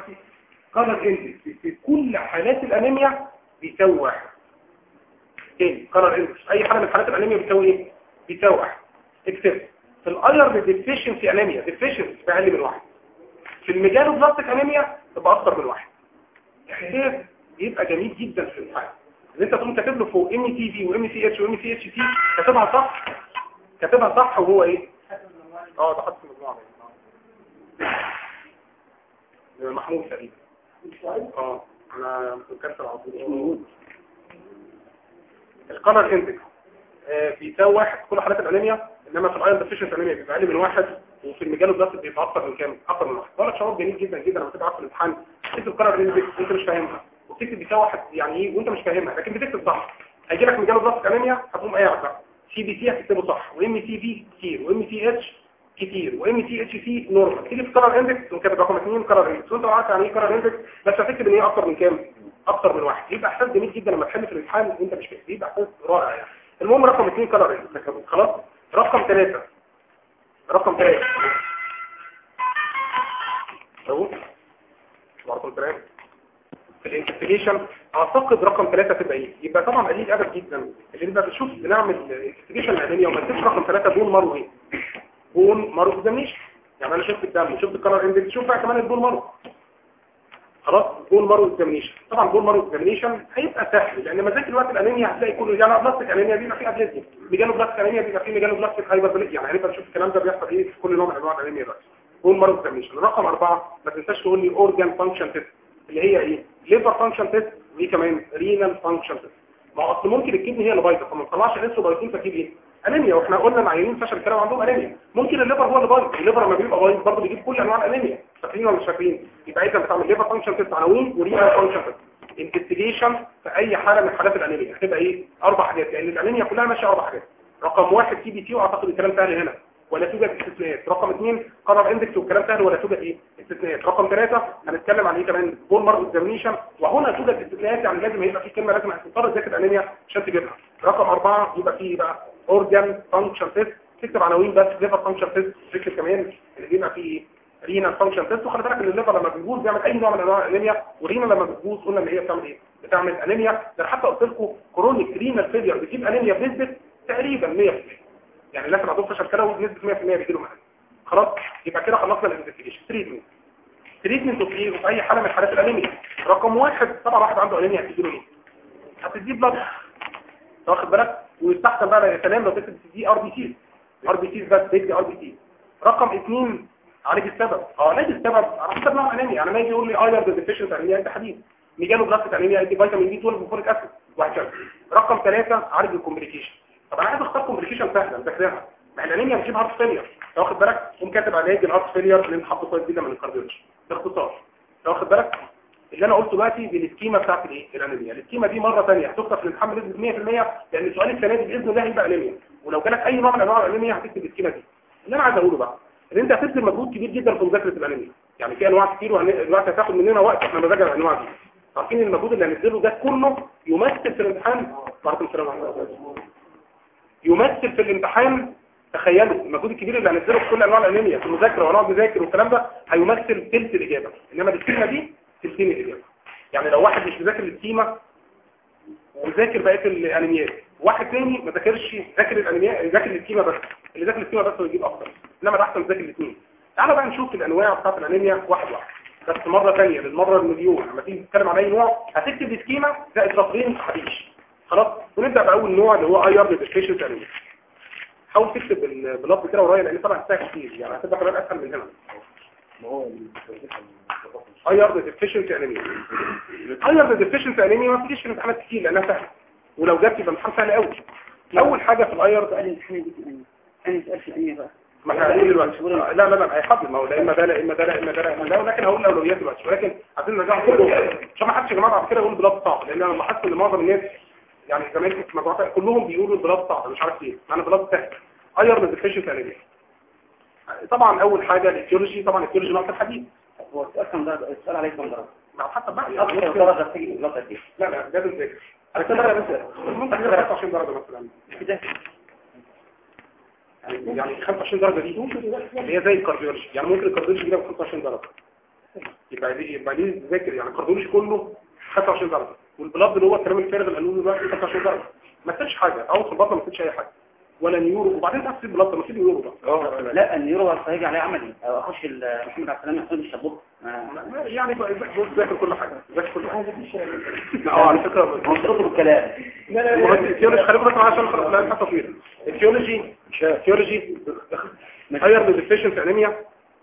دلوقتي كارنر اندكس في كل حالات الانيميا بيساوي واحد تاني كارنر اندكس اي حاله من حالات الانيميا بتساوي ايه بيساوي واحد اكسبت في الايرن ديفيشنسي انيميا ديفيشنسي باقل من واحد في الميجانو بلاستيك انيميا تبقى اكتر من واحد احساس بيبقى جميل جدا في الامتحان ان انت تقوم كاتب له فوق ام تي في وام سي اتش وام سي اتش تي كاتبها صح كاتبها صح وهو ايه اه ده حط مجموعه محمود تقريبا اه انا مكسر على طول القمر اندكس بيساوي واحد في كل حالات الانيميا انما في الايرون ديفيشنت انيميا بيبقى اقل من واحد وفي المجال الضغط بيبقى اكتر من كام اكتر من واحد ولا شعور جميل جدا جدا لما تبقى في الامتحان تكتب قرار اندكس وانت مش فاهمها وبتكتب بيساوي واحد يعني ايه وانت مش فاهمها لكن بتكتب صح هيجي لك مجال الضغط انيميا هتقوم قاعد بقى سي بي سي هتكتبه صح وام سي في كتير وام سي اتش كتير وام سي اتش سي نورمال تيجي في قرار اندكس وكاتب رقم 2 قرار اندكس وانت عارف يعني ايه قرار اندكس بس هتكتب ان هي اكتر من كام اكتر من واحد يبقى احساس جميل جدا لما تحل في الامتحان وانت مش فاهم يبقى احساس رائع يعني المهم رقم 2 قرار اندكس خلاص رقم 3 رقم 3 اهو رقم 3 في الانفستيجيشن اعتقد رقم 3 تبقى ايه يبقى طبعا قليل ادب جدا اللي بقى بتشوف بنعمل انفستيجيشن الانيميا وما تكتبش رقم 3 بون مارو ايه بون مارو اكزامينشن يعني انا شفت الدم وشفت القرار اندكس شوف بقى كمان البون مارو خلاص بون مارو اكزامينشن طبعا بون مارو اكزامينشن هيبقى سهل لان مزاج الوقت الانيميا هتلاقي كله يعني بلاستيك انيميا بيبقى فيه ابليزيا ميجانو بلاستيك انيميا بيبقى فيه ميجانو بلاستيك هايبر يعني هنبقى نشوف الكلام ده بيحصل ايه في كل نوع من انواع الانيميا دلوقتي بون مارو اكزامينشن رقم أربعة ما تنساش تقول لي اورجان فانكشن تيست اللي هي ايه ليفر فانكشن تيست وايه كمان رينال فانكشن تيست ما هو اصل ممكن الكدني هي اللي بايظه فما تطلعش الانسو بايظين فتجيب ايه انيميا واحنا قلنا العيانين فشل الكلام عندهم انيميا ممكن الليفر هو اللي بايظ الليفر لما بيبقى بايظ برضه بيجيب كل انواع الانيميا فاكرين ولا مش فاكرين يبقى اذا بتعمل ليفر فانكشن تيست عناوين ورينال فانكشن تيست انفستيجيشن في اي حاله من حالات الانيميا هتبقى ايه اربع حاجات لان يعني الانيميا كلها ماشيه اربع حاجات رقم واحد سي بي تي واعتقد الكلام سهل هنا ولا توجد استثناءات رقم اثنين قرار اندكس والكلام سهل ولا توجد ايه استثناءات رقم ثلاثة هنتكلم عن ايه كمان بول مارك اكزامينشن وهنا توجد استثناءات يعني لازم يبقى في كلمه لازم هتضطر تذاكر انيميا عشان تجيبها رقم أربعة يبقى فيه بقى اورجان فانكشن تيست تكتب عناوين بس ليفر فانكشن تيست فكر كمان اللي بيبقى فيه رينا فانكشن تيست وخلي بالك ان الليفر لما بيبوظ بيعمل اي نوع من انواع الانيميا ورينا لما بتبوظ قلنا ان هي بتعمل ايه بتعمل انيميا ده أنا حتى قلت لكم كرونيك رينال فيلير بتجيب انيميا بنسبه تقريبا 100% يعني الناس اللي عندهم فشل كلوي بنسبه 100% بيجيلهم انيميا خلاص يبقى كده خلصنا الانفستيجيشن تريتمنت تريتمنت اوف ايه في اي حاله من حالات الانيميا رقم واحد طبعا واحد عنده انيميا هتديله ايه هتديه بلاد واخد بالك ويستحسن بقى يا سلام لو تكتب دي ار بي سي ار بي سي بس تدي ار بي سي رقم اثنين عالج السبب اه عالج السبب على حسب نوع الانيميا يعني ما يجي يقول لي ايرون ديفيشنت انيميا انت حديد ميجانو بلاستيك انيميا انت فيتامين بي 12 وفوليك اسيد وهكذا رقم ثلاثة عالج الكومبليكيشن طب انا عايز اختار كومبليكيشن سهله مذاكرها ما الانيميا بتجيب هارت فيلير لو واخد بالك قوم كاتب علاج الهارت فيلير اللي حاطه كويس جدا من الكارديولوجي باختصار لو واخد بالك اللي انا قلته دلوقتي دي السكيما بتاعت الايه الانيميا السكيما دي مره ثانيه هتكتب في الامتحان بنسبه 100% لان السؤال السنه دي باذن الله هيبقى انيميا ولو جالك اي نوع من انواع الانيميا هتكتب السكيما دي اللي انا عايز اقوله بقى ان انت هتبذل مجهود كبير جدا في مذاكره الانيميا يعني في انواع كتير والوقت هتاخد مننا وقت احنا بنراجع الانواع دي عارفين المجهود اللي هنبذله ده كله يمثل في الامتحان بارك السلام عليكم يمثل في الامتحان تخيلوا المجهود الكبير اللي هنبذله في كل انواع الانيميا في المذاكره ونقعد نذاكر والكلام ده هيمثل ثلث الاجابه انما السكيما دي ثلثين الاجابه يعني لو واحد مش مذاكر السكيما وذاكر بقيه الانيميات واحد تاني ما ذاكرش ذاكر الانيميات ذاكر السكيما بس اللي ذاكر السكيما بس هو يجيب اكتر انما ده احسن ذاكر الاثنين تعالى بقى نشوف الانواع بتاعت الانيميا واحد واحد بس مرة ثانية للمرة المليون لما تيجي تتكلم عن اي نوع هتكتب السكيما زائد سطرين حديش خلاص ونبدأ بأول نوع اللي هو اي ار ديفيشنت انيميا حاول تكتب البلاد كده ورايا لان طبعا هتلاقي كتير يعني هتبقى كمان اسهل من هنا اي ار ديفيشنت انيميا اي ار ديفيشنت انيميا ما بتجيش في الامتحانات كتير لانها سهله ولو جت يبقى امتحان سهل قوي اول حاجه في الاي ار سؤال الامتحان دي كمان انا سؤال في الانية بقى ما احنا هنقول دلوقتي لا لا لا هيحدد ما هو لا اما ده لا اما ده لا اما ده لا اما ده ولكن هقول الاولويات دلوقتي ولكن عايزين نرجع كله عشان ما حدش يا جماعه بعد كده يقول بلاد صعب لان انا لاحظت ان معظم الناس يعني زمان في مجموعات كلهم بيقولوا البلاد صعب مش عارف ليه انا بلاد سهل اير ديفيشنت انيميا طبعا اول حاجه الايتيولوجي طبعا الايتيولوجي نقص الحديد هو السؤال كم درجة السؤال عليه كم درجة ما حتى بقى أكثر درجة تيجي بلاد قد إيه لا لا ده بنذاكر على كم درجة بس ممكن 25 درجه مثلا كده يعني 25 درجة دي اللي هي زي الكارديولوجي يعني ممكن الكارديولوجي يجيبها ب 25 درجة يبقى ليه يبقى ليه ذاكر يعني الكارديولوجي كله 25 درجه والبلاد اللي هو الكلام الفارغ اللي قالوه دلوقتي 25 درجه ما تسالش حاجه او في البطن ما تسالش اي حاجه ولا نيورو وبعدين تحسب بلاد ما تسيب نيورو بقى لا النيورو هيجي عليه عملي أو اخش ال- محمد عبد السلام يحسن الشبوك ما- يعني بقى بص ذاكر كل حاجه ذاكر كل حاجه لا اه على فكره مصدره بالكلام الثيولوجي خلينا بس عشان خلاص لا حتى طويل الثيولوجي الثيولوجي ايرن ديفيشنت انيميا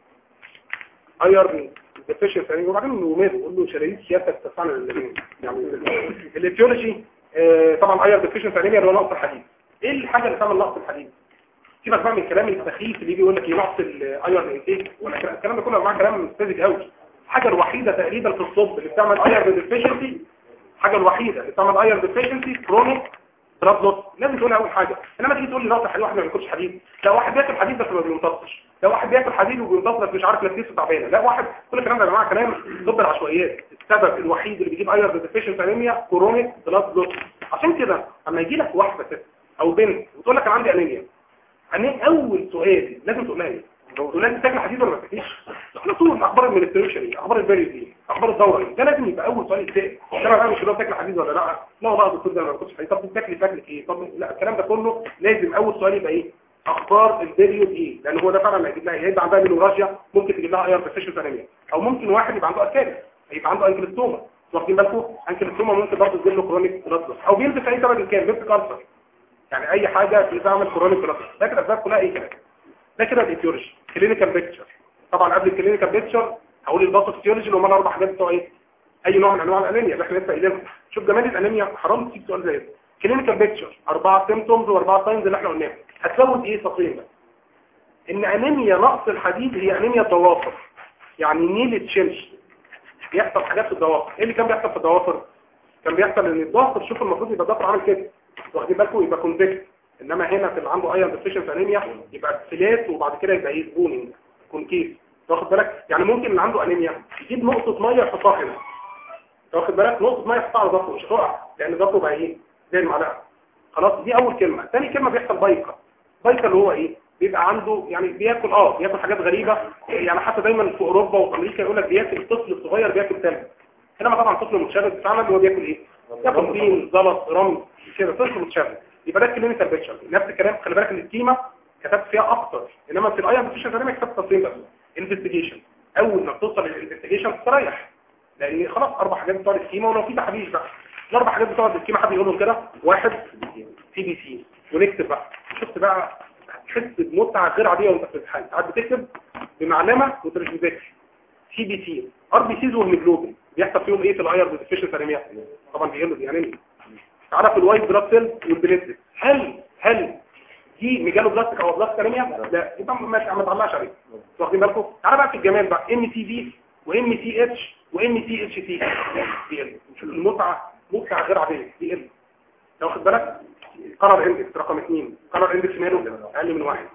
ايرن ديفيشنت انيميا وبعدين ومات بقول له شرايين سيادتك تستعمل الاثنين يعني الثيولوجي آه، طبعا ايرن ديفيشنت انيميا اللي هو نقص الحديد ايه الحاجه اللي تعمل نقص الحديد سيبك بقى من الكلام السخيف اللي يجي يقول لك ايه نقص الايرن انتيك ولا كلام- الكلام ده كله يا جماعه كلام فيزيك قوي الحاجه الوحيده تقريبا في الطب اللي بتعمل ايرن ديفيشنسي الحاجه الوحيده اللي بتعمل ايرن ديفيشنسي كرونيك بلاد لوس لازم تقولها اول حاجه انما تيجي تقول لي نقص الحديد واحد ما بياكلش حديد لا واحد بياكل حديد بس ما بيمتصش لا واحد بياكل حديد وبيمتص بس مش عارف نفسيته تعبانه لا واحد كل الكلام ده يا جماعه كلام ضد العشوائيات السبب الوحيد اللي بيجيب ايرن ديفيشنسي انيميا كرونيك بلاد لوس عشان كده اما يجي لك واحده ست او بنت وتقول لك انا عندي انيميا أنيميا اول سؤال لازم تقول لها ايه تقول لها انت بتاكل حديد ولا ما بتاكلش على طول اخبار المنستريشن اخبار البريد ايه اخبار الدوره ايه ده لازم يبقى اول سؤال يتسال انا بقى مش لو بتاكل حديد ولا لا لا والله يا دكتور ده أنا ما باكلش حديد طب بتاكلي بتاكلي ايه طب لا الكلام ده كله لازم اول سؤال يبقى ايه اخبار البريود ايه لان هو ده فعلا اللي هيجيب لها يبقى عندها مينوراجيا ممكن تجيب لها اير ديفيشنسي انيميا او ممكن واحد يبقى عنده اسكاري يبقى عنده انكلستوما واخدين بالكم انكلستوما ممكن برضه تجيب له كرونيك بلاد او بيمسك اي سبب كان بيمسك كانسر يعني اي حاجه بتعمل كرونيك بلاد لكن الاسباب كلها اي كلام ده كده الايتيولوجي كلينيكال بيكتشر طبعا قبل الكلينيكال بيكتشر هقول الباثوفيسيولوجي اللي هم الاربع حاجات بتوع ايه اي نوع من انواع الانيميا اللي احنا لسه قايلينها شوف جمال الانيميا حرام تسيب سؤال زي ده كلينيكال بيكتشر اربعه سيمبتومز واربعه ساينز اللي احنا قلناهم هتزود ايه سطرين بس ان انيميا نقص الحديد هي انيميا ضوافر يعني نيل تشنج بيحصل حاجات في الضوافر ايه اللي كان بيحصل في الضوافر كان بيحصل ان الضغط شوف المفروض يبقى الضغط عامل كده واخدين بالكم يبقى كونفكت انما هنا في اللي عنده ايرون ديفيشنسي انيميا يبقى فلات وبعد كده يبقى ايه بونينج كونكيف واخد بالك يعني ممكن اللي عنده انيميا يجيب نقطه ميه يحطها هنا واخد بالك نقطه ميه يحطها على ضغطه مش هتقع لان ضغطه بقى ايه زي المعلقه خلاص دي اول كلمه ثاني كلمه بيحصل بايكا بايكا اللي هو ايه بيبقى عنده يعني بياكل اه بياكل حاجات غريبه يعني حتى دايما في اوروبا وامريكا يقول لك بياكل الطفل الصغير بياكل ثلج انما طبعا طفل متشرد فعلا هو بياكل ايه ياكل طين زلط رمل كده طفل متشرد يبقى ده الكلينيكال بيكتشر نفس الكلام خلي بالك ان الكيما كتبت فيها اكتر انما في الايام مفيش غير كتبت تصميم بس انفستيجيشن اول ما بتوصل للانفستيجيشن تستريح لان خلاص اربع حاجات بتوع الكيما ولو في تحديث بقى الاربع حاجات بتوع الكيما حد يقولهم كده واحد سي بي سي ونكتب بقى شفت بقى تحس بمتعه غير عاديه وانت في الامتحان قاعد بتكتب بمعلمه وانت مش بتذاكر سي بي سي ار بي سيز وهيموجلوبين بيحصل فيهم ايه في الاير ديفيشنسي انيميا طبعا بيقلوا دي انيميا تعرف الوايت بلاد سيل والبليتلت هل هل دي ميجالو بلاستيك او بلاستيك انيميا لا يبقى ما ما تعلقش عليه واخدين بالكم تعالى بقى في الجمال بقى ام تي في وام تي اتش وام تي اتش تي دي ال شوف المتعه متعه غير عاديه دي ال لو واخد بالك قرار اندكس رقم اثنين قرار اندكس ماله اقل من واحد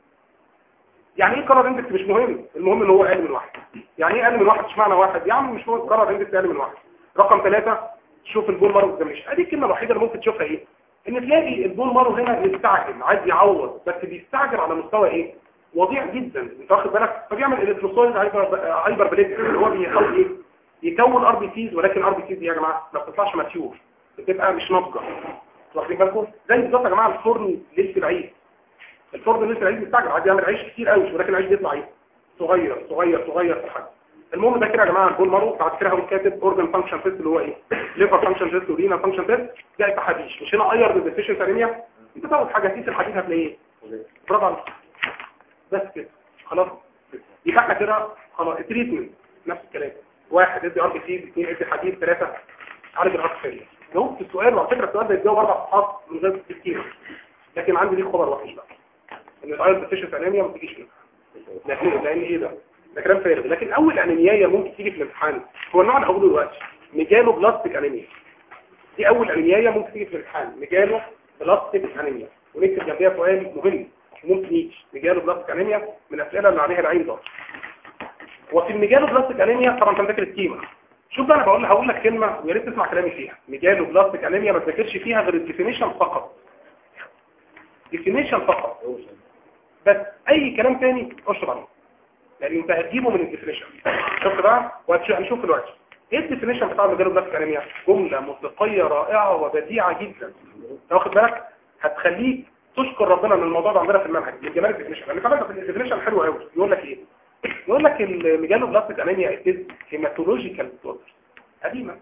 يعني ايه قرار اندكس مش مهم المهم ان هو اقل من واحد يعني ايه اقل من واحد اشمعنى واحد يا عم مش مهم قرار اندكس اقل من واحد رقم ثلاثة شوف البول مارو ده مش ادي الكلمه الوحيده اللي ممكن تشوفها ايه ان تلاقي البول مارو هنا مستعجل عايز يعوض بس بيستعجل على مستوى ايه وضيع جدا انت واخد بالك فبيعمل الكتروسويد هايبر بليد اللي هو بيحاول ايه يكون ار بي سيز ولكن ار بي سيز دي يا جماعه ما بتطلعش ماتيور بتبقى مش ناضجه واخدين بالكم زي بالظبط يا جماعه الفرن ليله العيد الفرن ليله العيد مستعجل عايز يعمل عيش كتير قوي ولكن العيش بيطلع ايه صغير صغير صغير في الحجم المهم ده كده يا جماعه البول مارو بعد كده هو كاتب اورجان فانكشن تيست اللي هو ايه ليفر فانكشن تيست ورينا فانكشن تيست ده يبقى حديش مش هنا اير ديفيشنسي انيميا انت تاخد حاجه تقيس الحديد هتلاقيه ايه برافو عليك بس كده خلاص يبقى احنا كده خلاص التريتمنت نفس الكلام واحد ادي ار بي سي اثنين ادي حديد ثلاثه عالج الهارت فيلير جاوبت السؤال وعلى فكره السؤال ده يتجاوب اربع صفحات من غير تفكير لكن عندي ليك خبر وحش بقى ان الاير ديفيشنسي انيميا ما بتجيش كده لكن لان ايه ده ده كلام فارغ لكن اول انيميا ممكن تيجي في الامتحان هو النوع اللي هقوله دلوقتي ميجالو بلاستيك انيميا دي اول انيميا ممكن تيجي في الامتحان ميجالو بلاستيك انيميا ونكتب جنبيها سؤال مهم ممكن يجي ميجالو بلاستيك انيميا من الاسئله اللي عليها العين ده وفي الميجالو بلاستيك انيميا طبعا انت فاكر الكيما شوف بقى انا بقول هقول لك كلمه ويا ريت تسمع كلامي فيها ميجالو بلاستيك انيميا ما تذاكرش فيها غير الديفينيشن فقط ديفينيشن فقط بس اي كلام تاني اشرب عليه لان انت هتجيبه من الديفينيشن شفت بقى وهنشوف دلوقتي ايه الديفينيشن بتاع الميجالوبلاستيك انيميا جمله موسيقيه رائعه وبديعه جدا انت واخد بالك هتخليك تشكر ربنا ان الموضوع ده عندنا في المنهج من جمال الديفينيشن لان كمان الديفينيشن حلو قوي يقول لك ايه يقول لك الميجالوبلاستيك انيميا از هيماتولوجيكال ديسوردر قديمه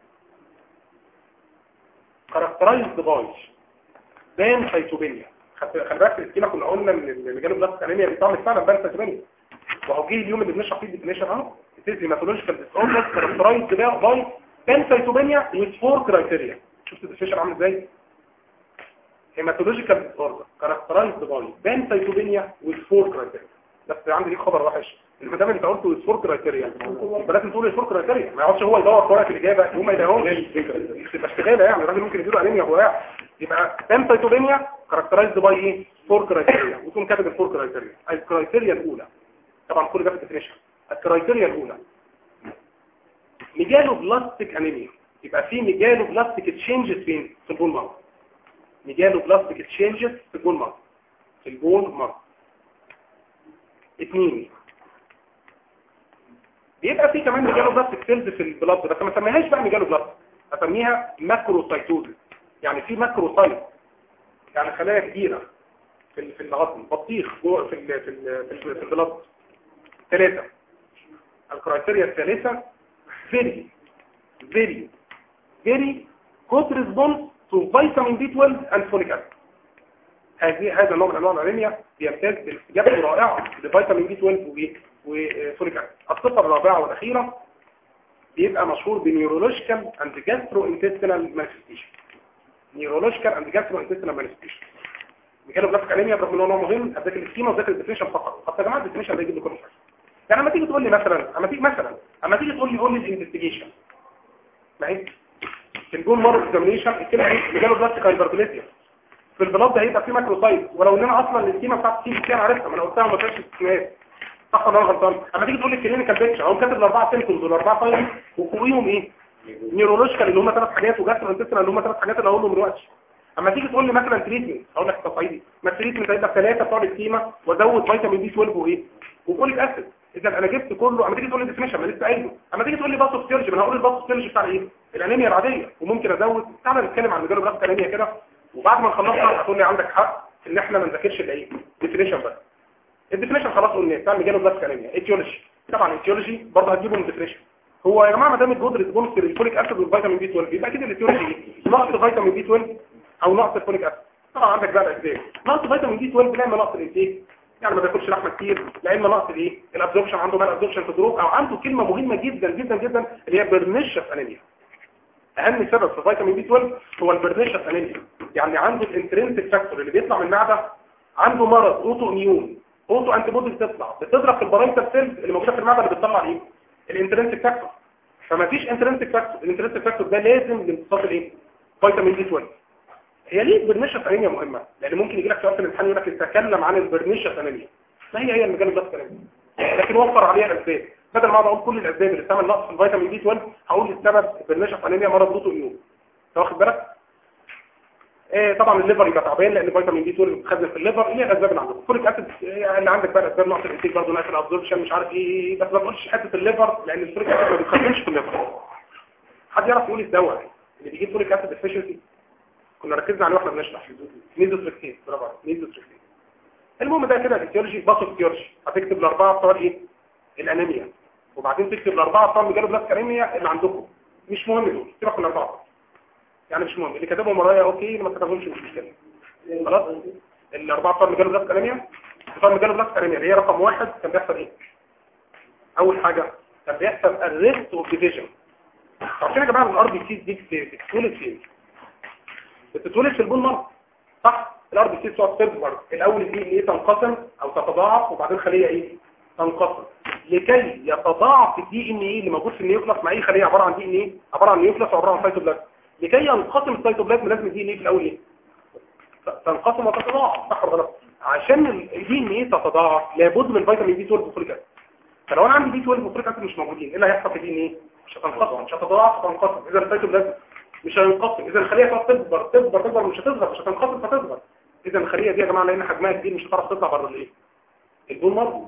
كاركترايزد باي بان سيتوبينيا خلي بالك في السكيما كنا قلنا ان الميجالوبلاستيك انيميا بيطعم فعلا بان سيتوبينيا وهو جه اليوم اللي بنشرح فيه الديفينيشن اهو it is hematological disorder characterized by pancytopenia with four criteria شفت الديفينيشن عامل ازاي hematological disorder characterized by pancytopenia with four criteria بس عندي ليك خبر وحش ما دام انت قلت with four criteria يبقى لازم تقول four criteria ما يقعدش هو يدور في ورقه الاجابه يقوم ما يلاقيهوش تبقى اشتغاله يعني الراجل ممكن يديله انيميا وهو قاعد يبقى pancytopenia characterized by ايه four criteria وتقوم كاتب الفور كرايتيريا الكرايتيريا الاولى طبعا كل ده في الديفينيشن الكرايتيريا الاولى ميجالو بلاستيك انيميا يبقى في ميجالو بلاستيك تشينجز فين في البون مارك ميجالو بلاستيك تشينجز في البون مارك في البون مارك اثنين بيبقى في كمان ميجالو بلاستيك سيلز في البلاد بس ما سميهاش بقى ميجالو بلاستيك اسميها ماكروسايتوزيس يعني في ماكروسايت يعني خلايا كبيره في في العظم بطيخ جوه في ال في ال في, ال في البلاد ثلاثه الكرايتيريا الثالثه very very very good response to vitamin B12 and folic acid هذه هذا النوع من انواع الانيميا بيمتاز باستجابه رائعه لفيتامين بي 12 وفوليك اسيد الصفه الرابعه والاخيره بيبقى مشهور بنيورولوجيكال اند جاسترو انتستينال مانيفستيشن نيورولوجيكال اند جاسترو انتستينال مانيفستيشن ميكانو بلاستيك انيميا برغم ان هو نوع مهم هداك السكيما وذاكر الديفينيشن فقط طب يا جماعه الديفينيشن ده يجيب لي كل حاجه يعني لما تيجي تقول لي مثلا اما تيجي مثلا اما تيجي تقول لي قول لي الانفستيجيشن معايا في الجول مارو اكزامينيشن الكلمه ايه ميجالو بلاستيك هايبربليزيا في البلاد ده هيبقى فيه ماكروسايت ولو ان انا اصلا السكيما بتاعت السي بي انا عارفها ما انا قلتها ما فيهاش استثناءات صح ولا انا غلطان اما تيجي تقول لي الكلينيكال بيكتشر اهو كاتب الاربعه سيمبتومز والاربعه ساينز وفوقيهم ايه نيورولوجيكال اللي هم ثلاث حاجات وجاسترو انتستينال اللي هم ثلاث حاجات اللي هقولهم دلوقتي اما تيجي تقول لي مثلا تريتمنت اقول لك تصعيدي ما التريتمنت هيبقى ثلاثه بتوع السكيما وازود فيتامين بي 12 وايه وفوليك اسيد اذا انا جبت كله اما تيجي تقول لي ديفينيشن ما لسه قايله اما تيجي تقول لي باثو سيرج ما انا هقول الباثو سيرج بتاع ايه الانيميا العاديه وممكن ازود تعالى نتكلم عن مجال بلاستيك انيميا كده وبعد ما نخلصها هتقول لي عندك حق ان احنا ما نذاكرش الايه ديفينيشن بس الديفينيشن خلاص قلنا بتاع مجال بلاستيك انيميا ايتيولوجي طبعا الايتيولوجي برضه هتجيبه من الديفينيشن هو يا جماعه ما دام الجود ريسبونس للفوليك اسيد والفيتامين بي 12 يبقى اكيد الايتيولوجي ايه نقص فيتامين بي 12 او نقص الفوليك اسيد طبعا عندك بقى الاسباب نقص فيتامين بي 12 لا اما نقص الانتاج يعني ما بياكلش لحمه كتير لا اما نقص الايه الابزوربشن عنده مال ابزوربشن في دروب او عنده كلمه مهمه جدا جدا جدا اللي هي برنيشس انيميا اهم سبب في فيتامين بي 12 هو البرنيشس انيميا يعني عنده الانترنسك فاكتور اللي بيطلع من المعده عنده مرض اوتو اميون اوتو انتي بودي بتطلع بتضرب في البرايتال سيلز اللي موجوده في المعده اللي بتطلع ايه الانترنسك فاكتور فما فيش انترنسك فاكتور الانترنسك فاكتور ده لازم لامتصاص الايه فيتامين بي 12 هي ليه البرنيشس انيميا مهمه لان ممكن يجي لك سؤال في الامتحان يقول لك تتكلم عن البرنيشس انيميا ما هي هي المجال البلاستيك انيميا لكن وفر عليها الاسباب بدل ما اقعد اقول كل الاسباب اللي بتعمل نقص في الفيتامين بي 12 هقول السبب البرنيشس انيميا مرض اوتو اميون انت واخد بالك آه طبعا الليفر يبقى تعبان لان الفيتامين بي 12 بيتخزن في الليفر ايه الاسباب اللي عندك فوليك اسيد اللي عندك بقى الاسباب نقص الانتاج برضه نقص الابزوربشن مش عارف ايه بس ما تقولش حته الليفر لان الفوليك اسيد ما بيتخزنش في الليفر حد يعرف يقول الدواء اللي بيجيب فوليك اسيد افشنسي كنا ركزنا عليه واحنا بنشرح ميزوتريكتين برافو عليك ميزوتريكتين المهم ده كده الاتيولوجي باثو اتيولوجي هتكتب الاربعه بتوع ايه الانيميا وبعدين تكتب الاربعه بتوع مجال بلاستيك انيميا اللي عندكم مش مهم دول سيبك من الاربعه يعني مش مهم اللي كتبهم ورايا اوكي اللي ما كتبهمش مش مشكله خلاص الاربعه بتوع مجال بلاستيك انيميا بتوع مجال بلاستيك انيميا اللي هي رقم واحد كان بيحصل ايه اول حاجه كان بيحصل الريست اوف ديفيجن عشان يا جماعه الار بي سي دي بتتولد فين بتتولد في البون مارك صح الار بي سي بتقعد تكبر الاول الدي ان ايه تنقسم او تتضاعف وبعدين خليه ايه تنقسم لكي يتضاعف الدي ان ايه اللي موجود في النيوكلاس مع اي خليه عباره عن دي ان ايه عباره عن نيوكلاس وعباره عن سيتوبلازم لكي ينقسم السيتوبلازم لازم الدي ان ايه في الاول ايه تنقسم وتتضاعف صح ولا غلط عشان الدي ان ايه تتضاعف لابد من فيتامين بي 12 وفوليك اسيد فلو انا عندي بي 12 وفوليك اسيد مش موجودين ايه اللي هيحصل في الدي ان ايه مش هتنقسم مش هتتضاعف تنقسم اذا السيتوبلازم مش هينقسم اذا الخليه تقعد تكبر تكبر تكبر مش هتصغر مش هتنقسم فتصغر اذا الخليه دي يا جماعه لان حجمها كبير مش هتعرف تطلع بره الايه البون مارو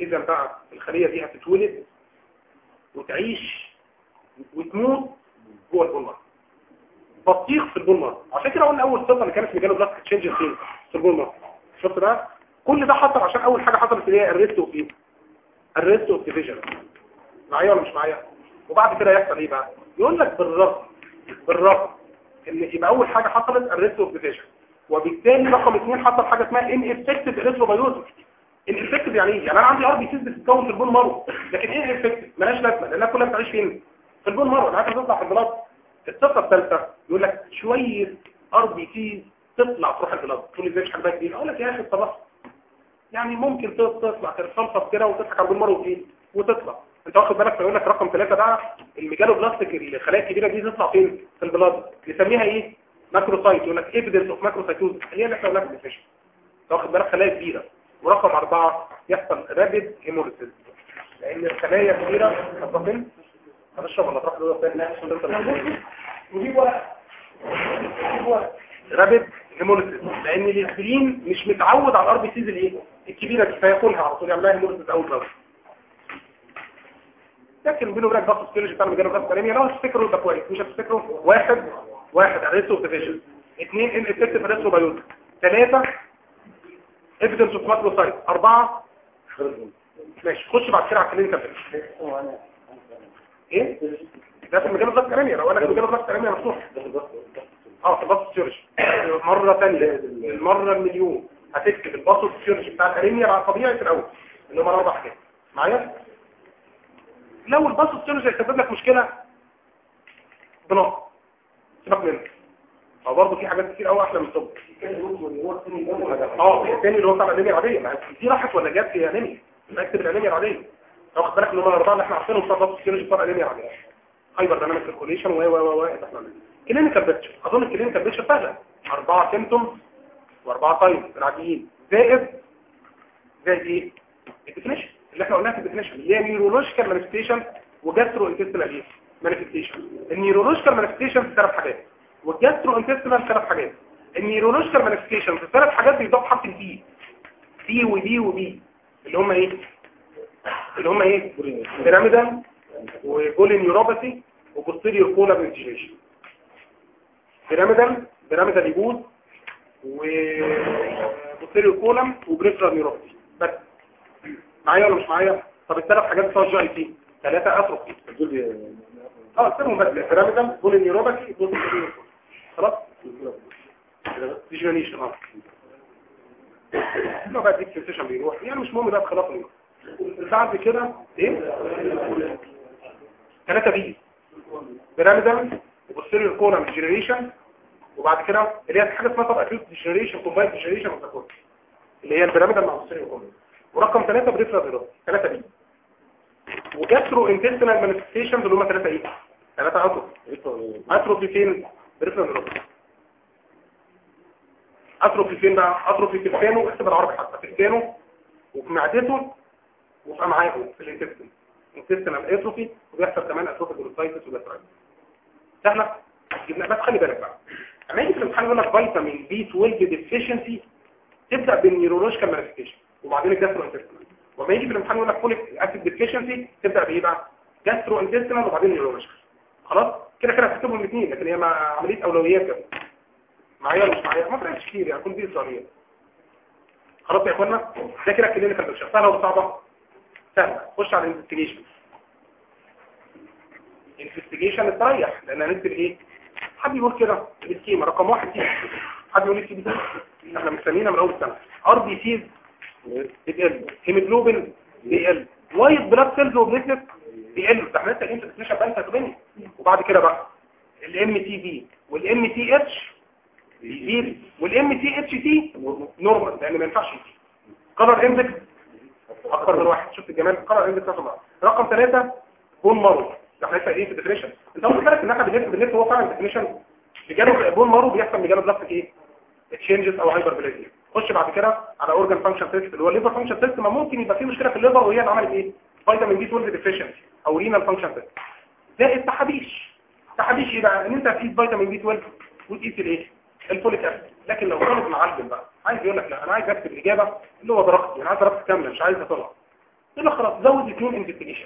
اذا بقى الخليه دي هتتولد وتعيش وتموت جوه البولمر بطيخ في البولمر عشان كده قلنا اول خطه اللي كانت مجاله بلاستيك تشينج فين في البولمر شفت بقى كل ده حصل عشان اول حاجه حصلت اللي هي الريست اوف ايه الريست اوف ديفيجن معايا ولا مش معايا وبعد كده يحصل ايه بقى يقول لك بالرغم بالرغم ان يبقى اول حاجه حصلت الريست اوف ديفيجن وبالتالي رقم اثنين حصل حاجه اسمها ان افكتيف اريثروبايوزس الافكتيف يعني ايه يعني انا عندي ار بي سيز بتتكون في البون مارو لكن ايه الافكتيف مالهاش لازمه لانها كلها بتعيش فين في البون مارو انا عايز تطلع في البلاد الصفه الثالثه يقول لك شويه ار بي سيز تطلع تروح البلاد تقول لي ازاي مش حاجه كبيره اقول لك يا اخي الصباح يعني ممكن تطلع ترفلفص كده وتضحك على البون مارو فين وتطلع انت واخد بالك فيقول لك رقم ثلاثة ده الميجالو بلاستيك الخلايا الكبيره دي تطلع فين في البلاد نسميها ايه ماكروسايت يقول لك ايفيدنس اوف ماكروسايتوز هي اللي احنا قلناها في الديفيشن واخد بالك خلايا كبيره ورقم أربعة يحصل رابد هيموليسيس لأن الخلايا كبيرة هتروح فين؟ هتشرب ولا تروح لوحدها فين؟ عشان تنطر وجيب ورق جيب ورق رابد هيموليسيس لأن الانسولين مش متعود على الار بي سيز الايه؟ الكبيرة دي فياكلها على طول يعملها هيموليسيس أول مرة لكن بينه وبينك ضغط السيرج بتاع المجال الضغط الانيميا لو هتفتكروا ده كويس مش هتفتكروا واحد واحد اريثرو ديفيجن اثنين ان افكتيف اريثرو بايوز ثلاثة evidence of macrocyte أربعة ماشي خش بعد كده على الكلينيكال بيكتشر ايه ده في مجال الضغط الانيميا لو انا في مجال الضغط الانيميا مفتوح اه في الباص سيرج مرة ثانية المرة المليون هتكتب الباص سيرج بتاع الانيميا على طبيعي في الاول اللي هم الاربع حاجات معايا لو الباص سيرج هيسبب لك مشكلة بنقص سيبك منه او برضه في حاجات كتير قوي احلى من الطب اه الثاني اللي هو بتاع الانيميا العاديه ما دي راحت ولا جت في انيميا اكتب الانيميا العاديه واخد بالك ان هم الاربعه اللي احنا عارفينهم بتاع الضغط السيرج بتاع الانيميا العاديه هايبر دايناميك سيركوليشن و و و و كلينيكال بيكتشر اظن الكلينيكال بيكتشر سهله اربعه سيمتومز واربعه تايم العاديين زائد زائد ايه الديفينيشن اللي احنا قلناها في الديفينيشن اللي هي نيورولوجيكال مانيفستيشن وجاسترو انتستينال ايه مانيفستيشن النيورولوجيكال مانيفستيشن في ثلاث حاجات والجاسترو انتستينال ثلاث حاجات النيورولوجيكال مانيفستيشن في ثلاث حاجات بيضاف حرف البي بي وبي وبي اللي هم ايه اللي هم ايه بيراميدال وبولي نيوروباثي وبوستيريور كولا بنتيجيشن بيراميدال بيراميدال يبوز وبوستيريور كولم وبريفرال نيوروباثي بس معايا ولا مش معايا طب الثلاث حاجات بتوع الجي اي تي ثلاثه اتروفي اه سيبهم بس بيراميدال بولي نيوروباثي بوستيريور خلاص فيجواليشن اه لو بقى ديك سنسيشن بيروح يعني مش مهم بقى بخلاف اليوم بعد كده ايه ثلاثة بي بيراميدال وبوستيريور كولم جنريشن وبعد كده اللي هي حاجه اسمها طب اكيوت جنريشن كومباين جنريشن وتكون اللي هي البيراميدال مع البوستيريور كولم ورقم ثلاثة بريفرال نيرون ثلاثة بي وجاسترو انتستينال مانيفستيشن اللي هم ثلاثة ايه ثلاثة اتروفي اتروفي فين بريفرال نيرون اتروفي فين بقى اتروفي في لسانه اكتب العربي حتى في لسانه وفي معدته وفي امعائه في الانتستين انتستينال اتروفي وبيحصل كمان اتروفي جلوسايتس وجاسترايتس سهله جبنا بس خلي بالك بقى اما يجي في الامتحان يقول لك فيتامين بي 12 ديفيشنسي تبدا بالنيورولوجيكال مانيفستيشن وبعدين الجاسترو انتستينال وما يجي في الامتحان يقول لك فوليك اسيد ديفيشنسي تبدا بايه بقى جاسترو انتستينال وبعدين نيورولوجيكال خلاص كده كده هتكتبهم الاثنين لكن هي مع عمليه اولويات كده معايا ولا مش معايا ما فرقش كتير يعني كل دي اسرائيليه خلاص يا اخوانا ده كده كلينيكال بيكتشر سهله ولا صعبه سهله خش على الانفستيجيشن انفستيجيشن استريح لان هنكتب ايه حد يقول كده السكيما رقم واحد فيه حد يقول لي سي بي سي احنا مستنينا من اول السنه ار بي سيز بتقل هيموجلوبين بيقل وايت بلاد سيلز وبليتلت بيقل ده احنا لسه الانفستيجيشن بقى تقريبا وبعد كده بقى الام تي بي والام تي اتش بيزيد والام تي اتش تي نورمال لان ما ينفعش يزيد قرر اندكس اكبر من واحد شفت الجمال قرر اندكس رقم رقم ثلاثة بون مارو ده احنا لسه ايه في الديفينيشن انت واخد بالك ان احنا بنلف بنلف هو فعلا الديفينيشن بجانب بون مارو بيحصل بجانب بلاستيك ايه تشينجز او هايبر بلازيا خش بعد كده على اورجان فانكشن تيست اللي هو الليفر فانكشن تيست ما ممكن يبقى فيه مشكله في الليفر وهي اللي عملت ايه فيتامين بي 12 ديفيشنسي او رينال فانكشن تيست ده التحابيش تحابيش ايه بقى ان انت تقيس فيتامين بي 12 وتقيس الايه الفوليك اسيد لكن لو طالب معلم بقى عايز يقول لك لا انا عايز اكتب الاجابه اللي هو درجتي انا عايز درجتي كامله مش عايز اطلع يبقى خلاص زود اثنين انفستيجيشن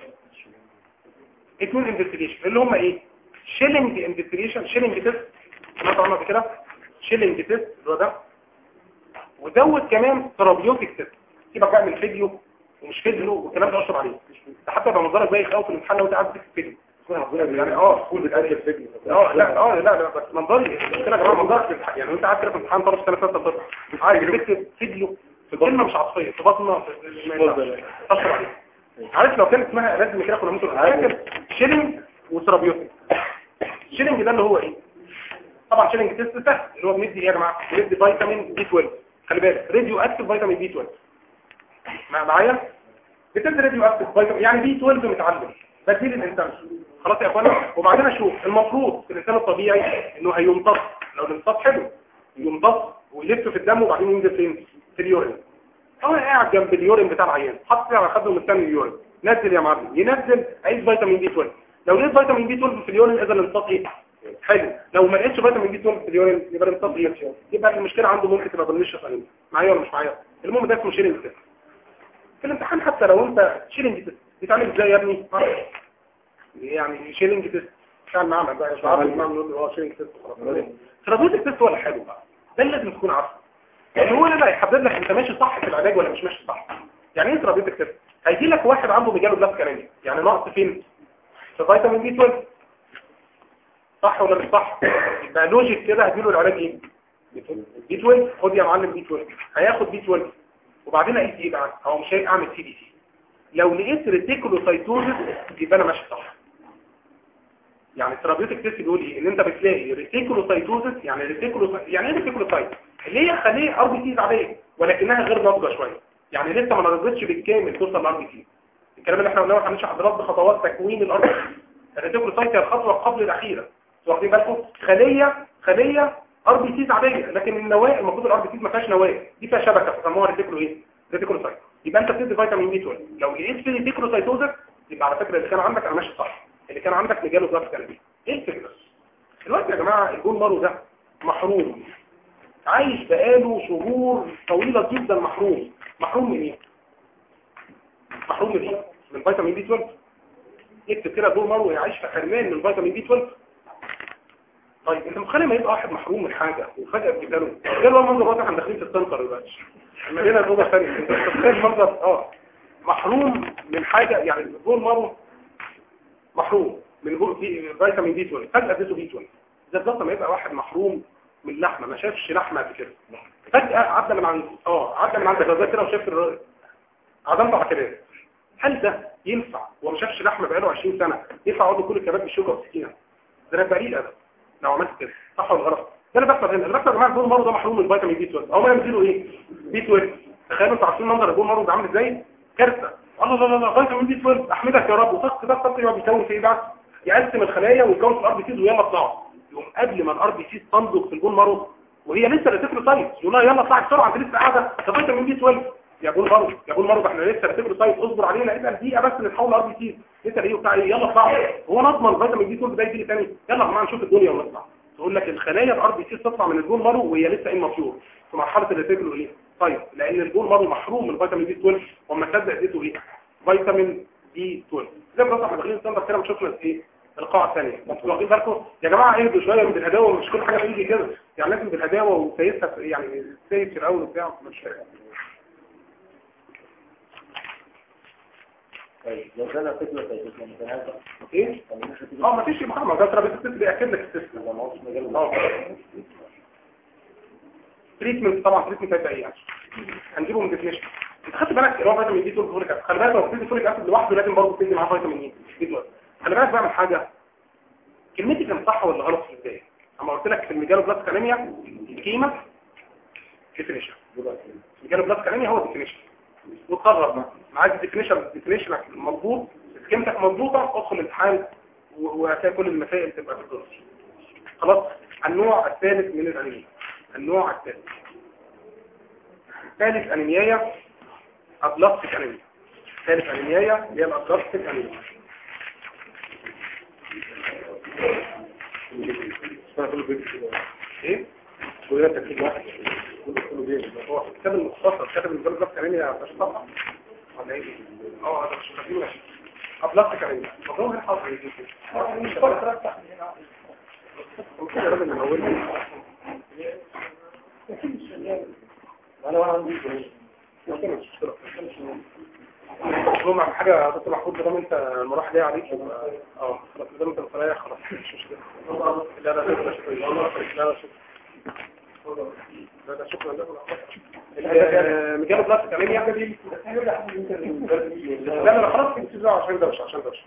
اثنين انفستيجيشن اللي هم ايه شيلنج انفستيجيشن شيلنج تيست سمعت عنه قبل كده شيلنج تيست اللي هو ده وزود كمان ترابيوتيك تيست سيبك بقى من الفيديو ومش فيديو والكلام ده اشرب عليه ده حتى يبقى منظرك بايخ قوي في الامتحان لو انت قاعد تكتب فيديو يعني اه كل بتقلل الفيديو اه لا اه لا لا بس منظري قلت لك يا جماعه منظرك في الامتحان. يعني انت قاعد كده في الامتحان طرف سنه ثالثه طب عايز تكتب فيديو في كلمه مش عاطفيه في بطنه اشرب عليه عارف لو كانت اسمها لازم كده كنا ممكن فاكر شيلينج وترابيوتيك شيلينج ده اللي هو ايه طبعا شيلينج تيست سهل اللي هو بندي ايه يا جماعه بندي فيتامين بي 12 خلي بالك راديو اكتيف فيتامين بي 12 مع- معايا بتدي راديو اكتيف فيتامين يعني بي 12 متعلم بديل الانسان خلاص يا اخوانا وبعدين اشوف المفروض في الانسان الطبيعي انه هيمتص لو الامتصاص حلو يمتص ويلف في الدم وبعدين ينزل فين في اليورين هو قاعد جنب اليورين بتاع العيان حط على خده مستني اليورين نزل يا معلم ينزل عايز فيتامين بي 12 لو لقيت فيتامين بي 12 في اليورين اذا الامتصاص ايه حلو لو ما لقيتش فيتامين بي 12 في اليورين يبقى الامتصاص ايه يبقى المشكله عنده ممكن تبقى بالنش صغير معايا ولا مش معايا المهم ده اسمه شيلنج تيست في الامتحان حتى لو انت شيلنج تيست بيتعمل ازاي يا ابني يعني شيلنج تيست كان معنا بقى مش عارف المعنى نقول له اه شيلنج تيست خلاص ترابيوتيك تيست ولا حلو بقى ده اللي لازم تكون عارفه لان هو اللي هيحدد لك انت ماشي صح في العلاج ولا مش ماشي صح يعني ايه ترابيوتيك تيست هيجي لك واحد عنده ميجالو بلاس كارينيا يعني نقص فين في فيتامين بي 12 صح ولا مش صح يبقى لوجيك كده هديله العلاج ايه بي 12 خد يا معلم بي 12 هياخد بي 12 وبعدين اقيس ايه بقى هو مش هيعمل سي بي سي لو لقيت ريتيكولوسايتوزس يبقى انا ماشي صح يعني الثيرابيوتيك تيست بيقول ايه ان انت بتلاقي ريتيكولوسايتوزس يعني ريتيكولوسايت يعني ايه ريتيكولوسايت اللي هي خليه ار بي سيز عاديه ولكنها غير ناضجه شويه يعني لسه ما نضجتش بالكامل توصل للار بي سيز الكلام اللي احنا قلناه هنشرح حضرتك بخطوات تكوين الار بي سيز الريتيكولوسايت هي الخطوه قبل الاخيره انتوا واخدين بالكم خليه خليه ار بي سيز عاديه لكن النواه المفروض الار بي سيز ما فيهاش نواه دي فيها شبكه فسموها ريتيكولو ايه ريتيكولوسايت يبقى انت بتدي فيتامين بي 12 لو لقيت فيه ريتيكولوسايتوزس يبقى على فكره اللي كان عندك انا ماشي صح اللي كان عندك مجاله ضغط قلبي ايه الفكره دلوقتي يا جماعه الجول مارو ده محروم عايش بقاله شهور طويله جدا محروم محروم من ايه محروم من ايه من فيتامين بي 12 اكتب كده جول مارو يعيش في حرمان من فيتامين بي 12 طيب انت متخيل ما يبقى واحد محروم من حاجه وفجاه بتجيله غير بقى المنظر واضح احنا داخلين في السنتر دلوقتي المدينه الاوضه الثانيه انت متخيل المنظر اه محروم من حاجه يعني الجول مارو محروم من جو- في- فيتامين بي 12 فجاه اديته بي 12 ده بالظبط ما يبقى واحد محروم من لحمه ما شافش لحمه قبل كده فجاه عدى من عند اه عدى من عند الغزال كده وشاف الر- عدم على كده هل ده ينفع وما شافش لحمه بقاله 20 سنه ينفع اقعد كل الكباب بالشوكه والسكينه ده انا بريء ادب لو عملت كده صح ولا غلط ده اللي بيحصل هنا اللي بيحصل يا جماعه البول مارو ده محروم من فيتامين بي 12 او ما يمثله ايه بي 12 تخيلوا انتوا عارفين منظر البول مارو ده عامل ازاي كارثه الله لا لا لا فيتامين بي 12 احمدك يا رب وطق ده الطق يقعد يكون في ايه بقى يقسم الخلايا ويكون في الار بي سيز ويلا اطلعوا يقوم قبل ما الار بي سيز تنضج في البول مارو وهي لسه ريتيكولوسايت يقول لها يلا اطلعي بسرعه انت لسه قاعده ده فيتامين بي 12 يا بول مارو يا بول مارو ده احنا لسه ريتيكولوسايت اصبر علينا ابقى دقيقه بس نتحول ار بي سيز لسه ايه وبتاع ايه يلا اطلعوا هو نضمن فيتامين بي 12 ده يجي تاني يلا يا جماعه نشوف الدنيا ونطلع تقول لك الخلايا الار بي سي تطلع من البول مارو وهي لسه ايه مفيور في مرحله الريتيكولو ايه طيب لان البول مارو محروم من فيتامين بي 12 وما تصدق اديته ايه فيتامين بي 12 زي ما احنا داخلين السنتر كده شفنا ايه القاعه الثانيه انتوا واخدين بالكم يا جماعه اهدوا شويه من الهداوه مش كل حاجه بيجي كده يعني لازم بالهداوه وسيسها في- يعني سيس في الاول وبتاع مش فاهم طيب لو كان فكرة طيب كان هذا ايه اه ما فيش محمد ده ترى بتست بياكد لك السيستم لما وصل مجال اه تريتمنت طبعا تريتمنت هيبقى ايه يعني هنجيبه من ديفينيشن انت خدت بالك اللي هو فيتامين دي 12 فوليك اسيد خلي بالك لو بتدي فوليك اسيد لوحده لازم برضه تدي معاه فيتامين اي دي 12 خلي بالك بقى من حاجه كلمتي كانت صح ولا غلط في البدايه اما قلت لك في الميجالو بلاس كانيميا الكيمه ديفينيشن الميجالو بلاس كانيميا هو ديفينيشن وتقرب بقى معاك ديفينيشن ديفينيشنك مظبوط سكيمتك مظبوطه ادخل الامتحان و- وهتلاقي كل المسائل تبقى في الدرس خلاص النوع الثالث من الانيميا النوع الثالث ثالث انيميايا ابلاستيك انيميا ثالث انيميايا هي الابلاستيك انيميا ايه كلنا تكليف واحد كله كله بيه هو كتاب المختصر كتاب البلاستيك انيميا مش طبعا ولا ايه اه ده مش مخليه ماشي ابلاستيك انيميا مضمون غير حاضر يجي ممكن يا راجل من اول انا واحد عندي مطلوب مع حاجه يا دكتور محمود ده انت المراحل دي عليك يبقى- اه خلاص ده انت مستريح خلاص مش مشكله لا لا لا لا شكرا لا لا شكرا لا لا شكرا لا مجال بلاستيك انيميا لا لا لا خلاص انت تزعل عشان دوش عشان دوش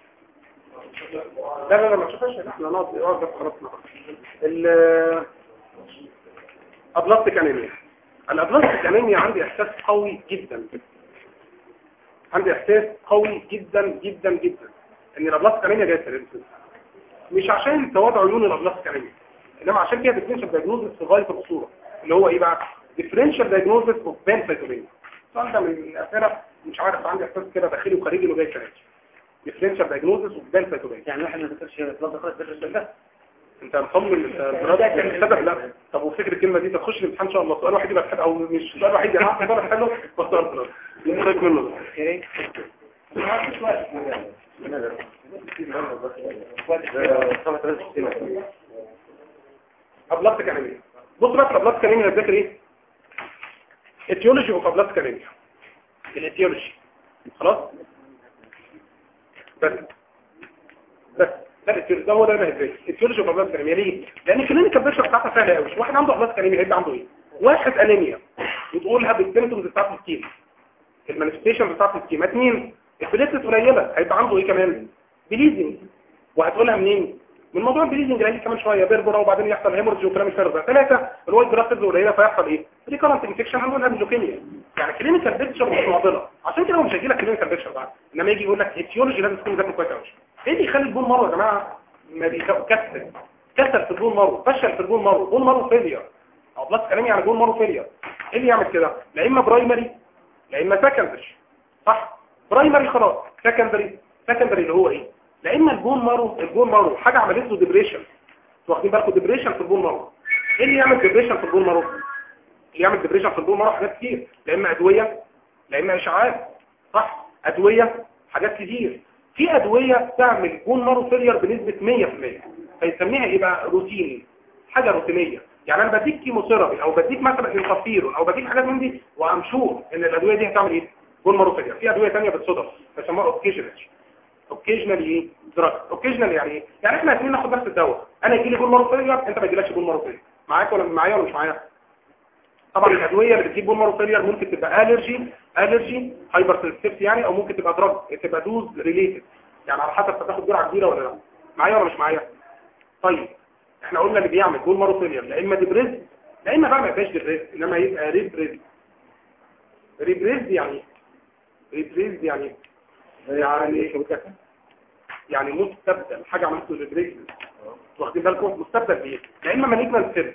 لا لا لا ما تشوفش احنا نقعد نقعد بس خلاص نقعد ال ابلاستيك انيميا الابلاستيك انيميا عندي احساس قوي جدا عندي احساس قوي جدا جدا جدا ان الابلاستيك انيميا جايه ترنسل مش عشان تواضع عيون الابلاستيك انيميا انما عشان فيها ديفرنشال دايجنوزس في غايه الخطوره اللي هو ايه بقى ديفرنشال دايجنوزس اوف بانسايتوبينيا السؤال ده من الاسئله مش عارف عندي احساس كده داخلي وخارجي انه جاي ترنسل ديفرنشال دايجنوزس اوف بانسايتوبينيا يعني واحد ما ذكرش بلاد خالص ذكر السؤال ده انت مصمم السبب لا طب وفكر الكلمه دي تخش الامتحان ان شاء الله سؤال واحد يبقى حد او مش سؤال واحد يبقى سؤال حلو واختار يخرج منه يا ريت ابلاستيك انيميا بص بقى في الابلاستيك انيميا هتذاكر ايه اتيولوجي اوف ابلاستيك انيميا الاتيولوجي خلاص بس بس ده الاتيولوجي ده هو ده اللي هيدرس اتيولوجي اوف ابلاستيك انيميا ليه لان الكلينيكال بيكتشر بتاعتها سهله قوي واحد عنده ابلاستيك انيميا هيبقى عنده ايه واحد انيميا وتقولها بالسيمتومز بتاعت السكيم المانيفستيشن بتاعت السكيم اثنين البليتس قليله هيبقى عنده ايه كمان بليزنج وهتقولها منين من موضوع البليزنج اللي هيجي كمان شويه بيربرا وبعدين يحصل هيمورج وكلام الفرز ده ثلاثه الوايت بلاد سيلز قليله فيحصل ايه ريكورنت انفكشن هنقولها بلوكيميا يعني كلينيكال بيكتشر مش معضله عشان كده هو مش هيجي لك كلينيكال بيكتشر بعد انما يجي يقول لك اتيولوجي لازم تكون ذاكر كويس قوي ايه اللي يخلي البون مره يا جماعه ما بيكسر كسر في البون مره فشل في البون مره بون مره فيلير او بلاس كلامي على بون مره فيلير ايه اللي يعمل كده لا اما برايمري لا اما سكندري صح برايمري خلاص سكندري سكندري اللي هو ايه لا اما البون مارو البون مارو حاجه عملت له ديبريشن واخدين بالكم ديبريشن في البون مارو ايه اللي يعمل ديبريشن في البون مارو اللي يعمل ديبريشن في البون مارو حاجات كتير لا اما ادويه لا اما اشعاعات صح ادويه حاجات كتير في ادويه تعمل بون مارو فيلير بنسبه 100% فيسميها ايه بقى روتيني حاجه روتينيه يعني انا بديك كيموثيرابي او بديك مثلا انترفيرون او بديك حاجات من دي وامشور ان الادويه دي هتعمل ايه بون مارو فيلير في ادويه ثانيه بتصدف بيسموها اوكيجنال اوكيجنال ايه دراج اوكيجنال يعني ايه يعني احنا الاثنين ناخد نفس الدواء انا يجي لي بون مارو فيلير انت ما يجيلكش بون مارو فيلير معاك ولا معايا ولا مش معايا طبعا الادويه اللي بتجيب بون مارو فيلير ممكن تبقى الرجي الرجي هايبر سنسيتيف يعني او ممكن تبقى دراج تبقى دوز ريليتد يعني على حسب تاخد جرعه كبيره ولا لا معايا ولا مش معايا طيب احنا قلنا اللي بيعمل بون مارو فيلير لا اما ديبريز لا اما بقى ما يبقاش ديبريز انما يبقى ريبريز ريبريز يعني ريبريز يعني يعني يعني مستبدل حاجه عملت له ريبريز واخدين بالكم مستبدل بايه لا اما مالجنال سيل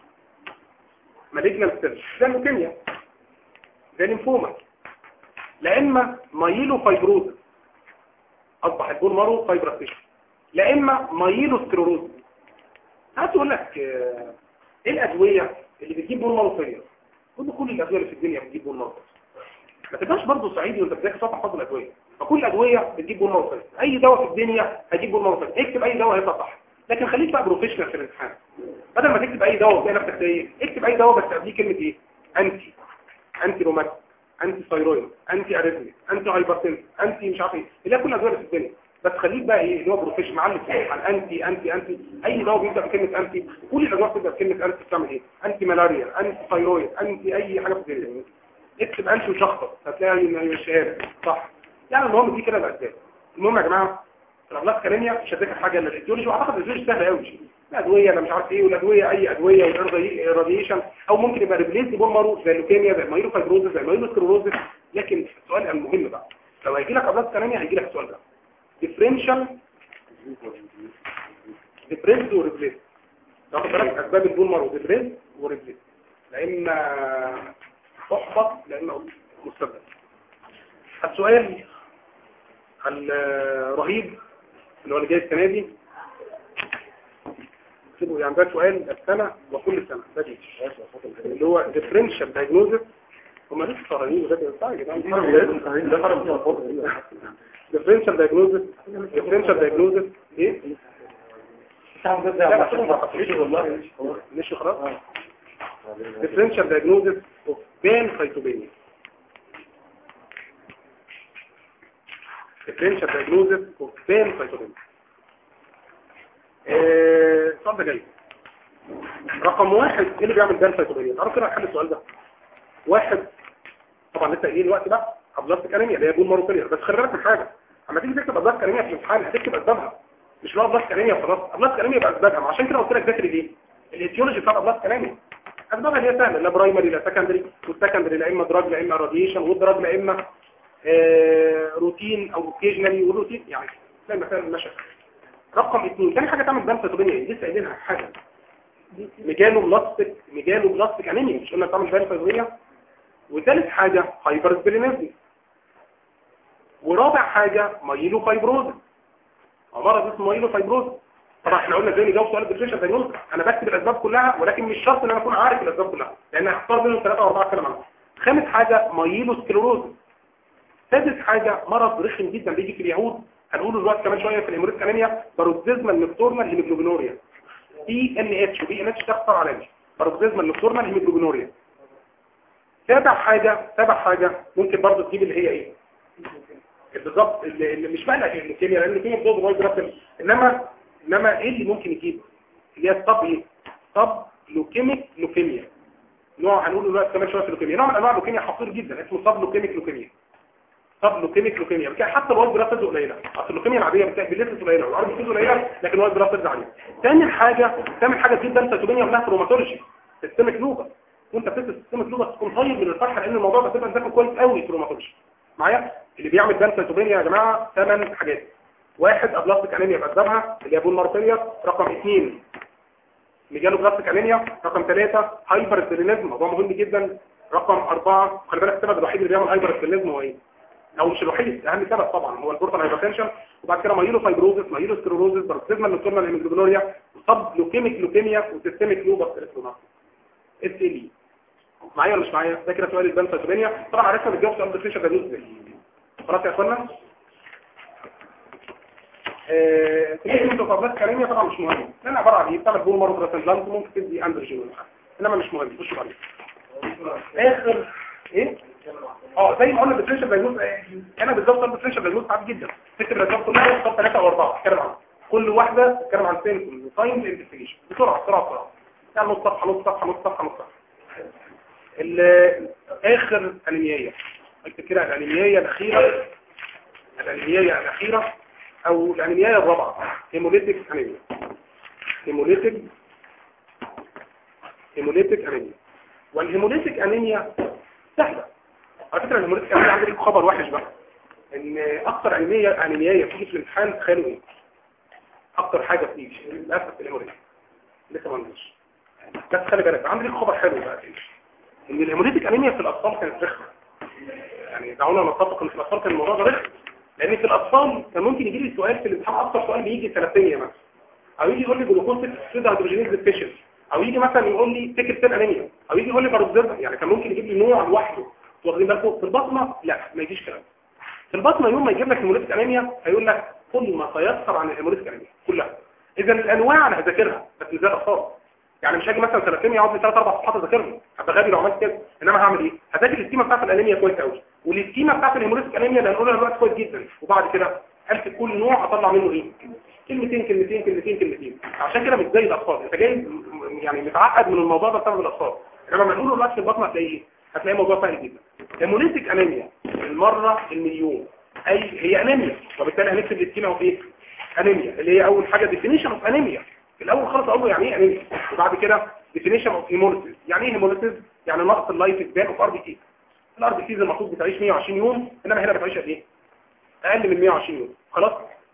مالجنال سيل زي اللوكيميا زي الليمفوما لا اما مايلو فايبروز اصبح البون مارو فايبراتيشن لا اما مايلو سكلروز هتقول لك آه، ايه الادويه اللي بتجيب بون مارو فيلير كل كل الادويه اللي في الدنيا بتجيب بون مارو ما تبقاش برضه صعيدي وانت بتذاكر صفحه فضل الادويه فكل الادويه بتجيب بون مارو فيلير اي دواء في الدنيا هيجيب بون مارو فيلير اكتب اي دواء هيطلع صح لكن خليك بقى بروفيشنال في الامتحان بدل ما تكتب اي دواء وتلاقي نفسك ايه اكتب اي دواء بس قبليه كلمه ايه انتي انتي روماتيك انتي ثايرويد انتي اريثميا انتي هايبرتنس انتي مش عارف ايه اللي هي كل الادويه اللي في الدنيا بس خليك بقى ايه اللي هو بروفيشنال معلم في عن انتي انتي انتي اي دواء بيبدا بكلمه انتي كل الادويه بتبدا بكلمه انتي بتعمل ايه انتي ملاريا انتي ثايرويد انتي اي حاجه في الدنيا اكتب انتي وشخص هتلاقي الشهاده صح يعني المهم دي كده الاسباب المهم يا جماعه الابلاس كاليميا مش هتذاكر حاجه الا الايديولوجي واعتقد الايديولوجي سهله قوي الادويه انا مش عارف ايه والادويه اي ادويه والراديشن او ممكن يبقى ريبليس بون مارو زي اللوكيميا زي المايلوفايبروزس زي المايلوسكلروزس لكن السؤال المهم بقى لو هيجي لك ابلاس كاليميا هيجي لك السؤال ده ديفرنشال ديفرنس وريبليس تاخد بالك اسباب البون مارو ديفرنس وريبليس لا اما احبط لا اما مستبدل السؤال الرهيب اللي هو اللي جاي السنه دي اكتبوا يعني ده سؤال السنه وكل سنه ده دي اللي هو differential diagnosis هم لسه قرانين وده بينفع يا جدعان ده فرق من الفضل differential diagnosis differential diagnosis ايه لا بس هم مش والله مش خلاص differential diagnosis of pancytopenia differential diagnosis of pancytopenia ايه السؤال ده جاي رقم واحد ايه اللي بيعمل pancytopenia تعرف كده حل السؤال ده واحد طبعا لسه ايه الوقت بقى ابلاستيك انيميا اللي هي بول ماروكارير بس خلي بالك من حاجه اما تيجي تكتب ابلاستيك انيميا في الامتحان هتكتب اسبابها مش لو ابلاستيك انيميا خلاص ابلاستيك انيميا يبقى اسبابها عشان كده قلت لك ذاكر ليه الايتيولوجي بتاع ابلاستيك انيميا اسبابها اللي هي سهله لا برايمري لا سكندري والسكندري لا اما دراج لا اما راديشن والدراج لا اما آه روتين او اوكيجنالي والروتين يعني زي ما كان ماشي رقم اثنين ثاني حاجه تعمل بانفيتوبينيا لسه قايلينها حاجه ميجانو بلاستيك ميجانو بلاستيك انيميا مش قلنا تعمل بانفيتوبينيا وثالث حاجة هايبر سبلينيزم ورابع حاجة مايلو فايبروز مرض اسمه مايلو فايبروز طبعا احنا قلنا ازاي نجاوب سؤال الديفرنشال دايجنوز انا بكتب الاسباب كلها ولكن مش شرط ان انا اكون عارف الاسباب كلها لان هختار منهم ثلاثه او اربعه كلام عنهم خامس حاجة مايلو سكليروز سادس حاجة مرض رخم جدا بيجي في اليهود هنقوله دلوقتي كمان شويه في الهيموريتك انيميا باروكسيزمال نكتورنال هيموجلوبينوريا دي ان اتش وبي ان اتش ده اختصار علاجي باروكسيزمال نكتورنال هيموجلوبينوريا سابع حاجة سابع حاجة ممكن برضه تجيب اللي هي ايه بالظبط اللي, اللي مش معنى الكيمياء لان الكيمياء بتوضع وايد رقم انما انما ايه اللي ممكن يجيب اللي هي الطب ايه طب لوكيميك لوكيميا نوع هنقول دلوقتي كمان شويه في اللوكيميا نوع من انواع اللوكيميا خطير جدا اسمه طب لوكيميك لوكيميا طب لوكيميك لوكيميا بتلاقي حتى الوايت بلاد سيلز قليله اصل اللوكيميا العاديه بتلاقي بالليتس قليله والار بي سيلز قليله لكن الوايت بلاد سيلز عاليه ثاني حاجه ثاني حاجه جدا سيتوبينيا منها روماتولوجي سيستمك لوبا وانت بتدرس سيستم فلوس تكون طيب من الفرحه لان الموضوع ده بتبقى مذاكر كويس قوي في الروماتولوجي معايا اللي بيعمل دان سيتوبينيا يا جماعه ثمان حاجات واحد ابلاستيك انيميا باسبابها اللي هي بول مارفيليا رقم اثنين ميجانو بلاستيك انيميا رقم ثلاثة هايبر ستيرينيزم موضوع مهم جدا رقم أربعة خلي بالك السبب الوحيد اللي بيعمل هايبر ستيرينيزم هو ايه او مش الوحيد اهم سبب طبعا هو البورتال هايبرتنشن وبعد كده مايلو فايبروزس مايلو سكليروزس باركسيزمال نوكتورنال هيموجلوبينوريا وصب لوكيميك لوكيميا وسيستميك لوبس اريثروماتيس اس ال اي معايا ولا مش معايا ده كده سؤال البان فاتوبينيا طبعا عرفنا بنجاوب سؤال الديفرنشال دايجنوز ازاي خلاص يا اخوانا ايه تيجي انت طب كلامي طبعا مش مهم لان عباره عن ايه بتعمل بول مره ترانسبلانت ممكن تدي اندروجين انما مش مهم خش عليه اخر ايه اه زي ما قلنا الديفرنشال دايجنوز انا بالظبط الديفرنشال دايجنوز صعب جدا تكتب الاسباب كلها تختار ثلاثه او اربعه اتكلم عنها كل واحده تتكلم عن سين ساينز انفستيجيشن بسرعه بسرعه بسرعه يعني نص صفحه نص صفحه نص صفحه نص صفحه اخر انيميايه اكتب كده الانيميايه الاخيره الانيميايه الاخيره او الانيميايه الرابعه هيموليتيك انيميا هيموليتيك هيموليتيك انيميا والهيموليتيك انيميا سهله على فكره الهيموليتيك انيميا عندي لكم خبر وحش بقى ان اكتر انيميا انيميايه بتيجي في الامتحان تخيلوا ايه اكتر حاجه بتيجي للاسف الهيموليتيك لسه ما عنديش بس خلي بالك عندي لكم خبر حلو بقى ان الهيموليتيك انيميا في الاطفال كانت رخمه يعني دعونا نتفق ان في الاطفال كان الموضوع ده رخم لان في الاطفال كان ممكن يجي لي سؤال في الامتحان اكتر سؤال بيجي ثلاثيه مثلا او يجي يقول لي جلوكوز سيد هيدروجينيز ديفيشنسي او يجي مثلا يقول لي سيكل سيل انيميا او يجي يقول لي باروكسيزم يعني كان ممكن يجيب لي نوع لوحده واخدين بالكم في البطنه لا ما يجيش كلام في البطنه يوم ما يجيب لك هيموليتيك انيميا هيقول لك كل ما تيسر عن الهيموليتيك انيميا كلها اذا الانواع انا هذاكرها بس مش زي الاطفال يعني مش هاجي مثلا سنتين يقعد لي ثلاث اربع صفحات اذاكرهم هبقى غبي لو عملت كده انما هعمل ايه هذاكر السكيما بتاعت الانيميا كويس قوي والسكيما بتاعت الهيموليتيك انيميا اللي هنقولها دلوقتي كويس جدا وبعد كده امسك كل نوع اطلع منه ايه كلمتين كلمتين كلمتين كلمتين عشان كده مش زي الاطفال انت جاي يعني متعقد من الموضوع ده بسبب الاطفال انما لما نقوله دلوقتي في البطن هتلاقيه هتلاقي موضوع سهل جدا هيموليتيك انيميا المره المليون اي هي انيميا وبالتالي هنكتب السكيما في ايه انيميا اللي هي اول حاجه ديفينيشن اوف انيميا الاول خالص اقول له يعني ايه انيميا وبعد كده definition of hemolysis يعني ايه hemolysis يعني نقص اللايف سبان اوف ار بي سي الار بي سيز المفروض بتعيش 120 يوم انما هنا بتعيش قد ايه اقل من 120 يوم خلاص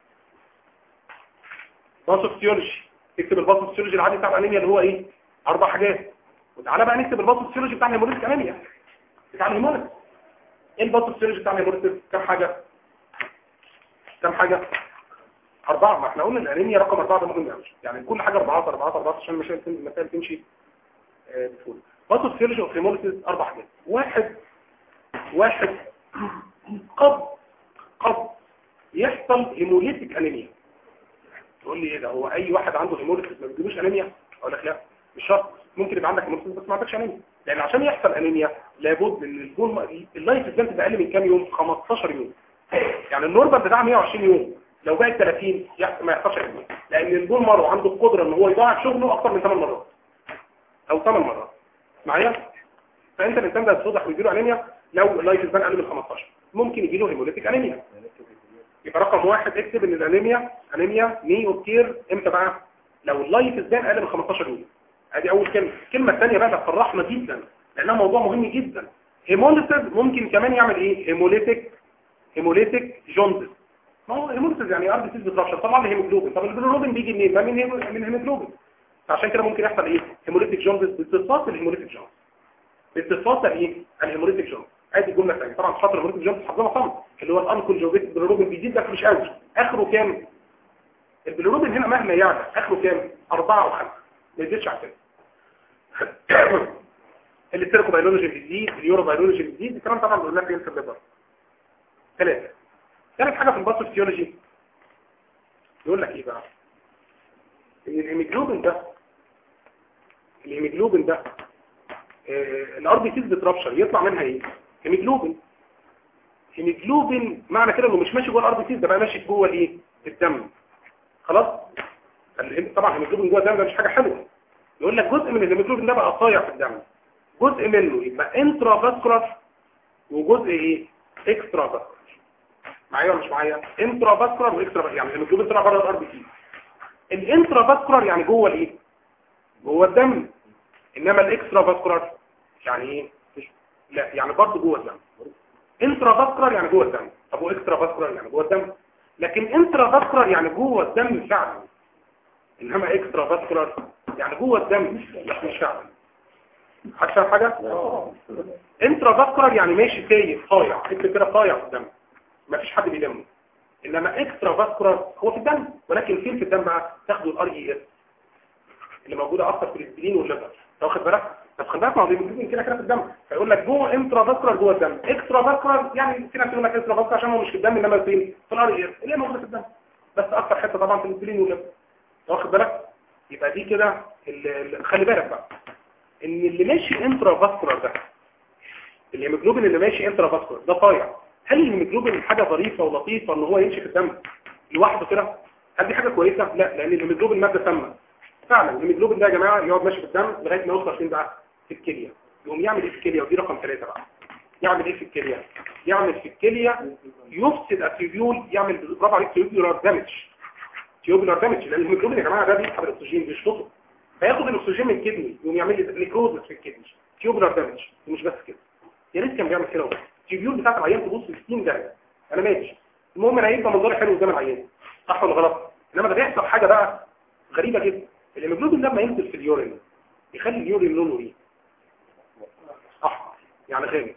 باثوفيسيولوجي تكتب الباثوفيسيولوجي العادي بتاع الانيميا اللي هو ايه اربع حاجات وتعالى بقى نكتب الباثوفيسيولوجي بتاع الهيموليتيك انيميا بتاع الهيموليتيك ايه الباثوفيسيولوجي بتاع الهيموليتيك كام حاجه كام حاجه أربعة ما احنا قلنا الأنيميا رقم أربعة ده مهم يعني يعني كل حاجة أربعة أربعة أربعة عشان المسائل المسائل تمشي بسهولة باثوفيسيولوجي اوف هيموليسيس أربع حاجات واحد واحد قد قد يحصل هيموليتيك انيميا تقول لي ايه ده هو اي واحد عنده هيموليتيك ما بيجيبوش انيميا اقول لك لا مش شرط ممكن يبقى عندك هيموليتيك بس ما عندكش انيميا لان عشان يحصل انيميا لابد ان البون اللايف سبان تبقى اقل من كام يوم 15 يوم يعني النورمال بتاعها 120 يوم لو بقت 30 يحصل ما يحصلش انيميا لان البون مارو عنده القدره ان هو يضاعف شغله اكتر من 8 مرات او 8 مرات معايا فانت الانسان ده يصدح ويجيله انيميا لو اللايف سبان اقل من 15 ممكن يجيله هيموليتيك انيميا يبقى رقم واحد اكتب ان الانيميا انيميا مي اوكير امتى بقى لو اللايف سبان اقل من 15 يوم ادي اول كلمه الكلمه الثانيه بقى تفرحنا جدا لانها موضوع مهم جدا هيموليتيك ممكن كمان يعمل ايه هيموليتيك هيموليتيك جوندس ما هو هيموليتيك يعني ار بي سيز بترشح طبعا الهيموجلوبين طب الهيموجلوبين بيجي منين ما من هيمو- من هيموجلوبين فعشان كده ممكن يحصل ايه هيموليتيك جوندس باتصال الهيموليتيك جوندس باتصال ايه الهيموليتيك جوندس ادي الجمله الثانيه طبعا خاطر الهيموليتيك جوندس حافظها طبعا اللي هو الانكونجوجيتد بالروبين بيزيد لك مش قوي اخره كام البيلروبين هنا مهما يعلى اخره كام أربعة أو خمسة ما يزيدش عن كده الاستيركو بيولوجي بيزيد اليورو بيولوجي بيزيد الكلام طبعا بيقول لك ينسى الليبر ثلاثة ثالث حاجة في الباثوفيسيولوجي يقول لك ايه بقى ان الهيموجلوبين ده الهيموجلوبين ده الار بي سيز بترابشر يطلع منها ايه هيموجلوبين هيموجلوبين معنى كده انه مش ماشي جوه الار بي سيز ده بقى ماشي جوه الايه الدم خلاص الهيم- طبعا الهيموجلوبين جوه الدم ده مش حاجه حلوه يقول لك جزء من الهيموجلوبين ده بقى طايع في الدم جزء منه يبقى انترا فاسكولار وجزء ايه اكسترا فاسكولار معايا ولا مش معايا انترا فاسكولار واكسترا يعني الهيموجلوبين طلع بره الار بي سي الانترا فاسكولار يعني جوه الايه جوه الدم انما الاكسترا فاسكولار يعني ايه لا يعني برضه جوه الدم انترا فاسكولار يعني جوه الدم طب واكسترا فاسكولار يعني جوه الدم لكن انترا فاسكولار يعني جوه الدم فعلا انما اكسترا فاسكولار يعني جوه الدم مش مش فعلا هتفهم حاجه انترا فاسكولار يعني ماشي سايق طايع اكتب كده طايع في الدم مفيش حد بيلمه انما اكسترا فاسكولار هو في الدم ولكن فين في الدم بقى تاخدوا الار اي اس اللي موجوده اكتر في الاسبرين والليفر لو واخد بالك طب خد بالك ما هو بيجيبوا كده كده في الدم فيقول لك جوه انترا فاسكولار جوه الدم اكسترا فاسكولار يعني في ناس يقول لك اكسترا فاسكولار عشان هو مش في الدم انما فين في الار اي اس اللي هي موجوده في الدم بس اكتر حته طبعا في الاسبرين والليفر لو واخد بالك يبقى دي كده ال- ال- خلي بالك بقى ان اللي ماشي انترا فاسكولار ده الهيموجلوبين اللي ماشي انترا فاسكولار ده طايع هل الهيموجلوبين حاجه ظريفه ولطيفه ان هو يمشي في الدم لوحده كده هل دي حاجه كويسه لا لان الهيموجلوبين ماده سامه فعلا الهيموجلوبين ده يا جماعه يقعد ماشي في الدم لغايه ما يوصل فين بقى في الكليه يقوم يعمل ايه في الكليه ودي رقم ثلاثة بقى يعمل ايه في الكليه يعمل في الكليه يفسد التيوبيول يعمل برافو عليك تيوبيولار دامج تيوبيولار دامج لان الهيموجلوبين يا جماعه ده بيسحب الاكسجين بيشفطه فياخد الاكسجين من الكدني يقوم يعمل لي نيكروزس في الكدني تيوبيولار دامج ومش بس كده يا ريت كان بيعمل كده وبس التيوبيول بتاعت العيان تبص في 60 درجه انا ماشي المهم انا هيبقى منظري حلو قدام العيان صح ولا غلط انما ده بيحصل حاجه بقى غريبه جدا الهيموجلوبين لما ينزل في اليورين يخلي اليورين لونه ايه احمر يعني غامق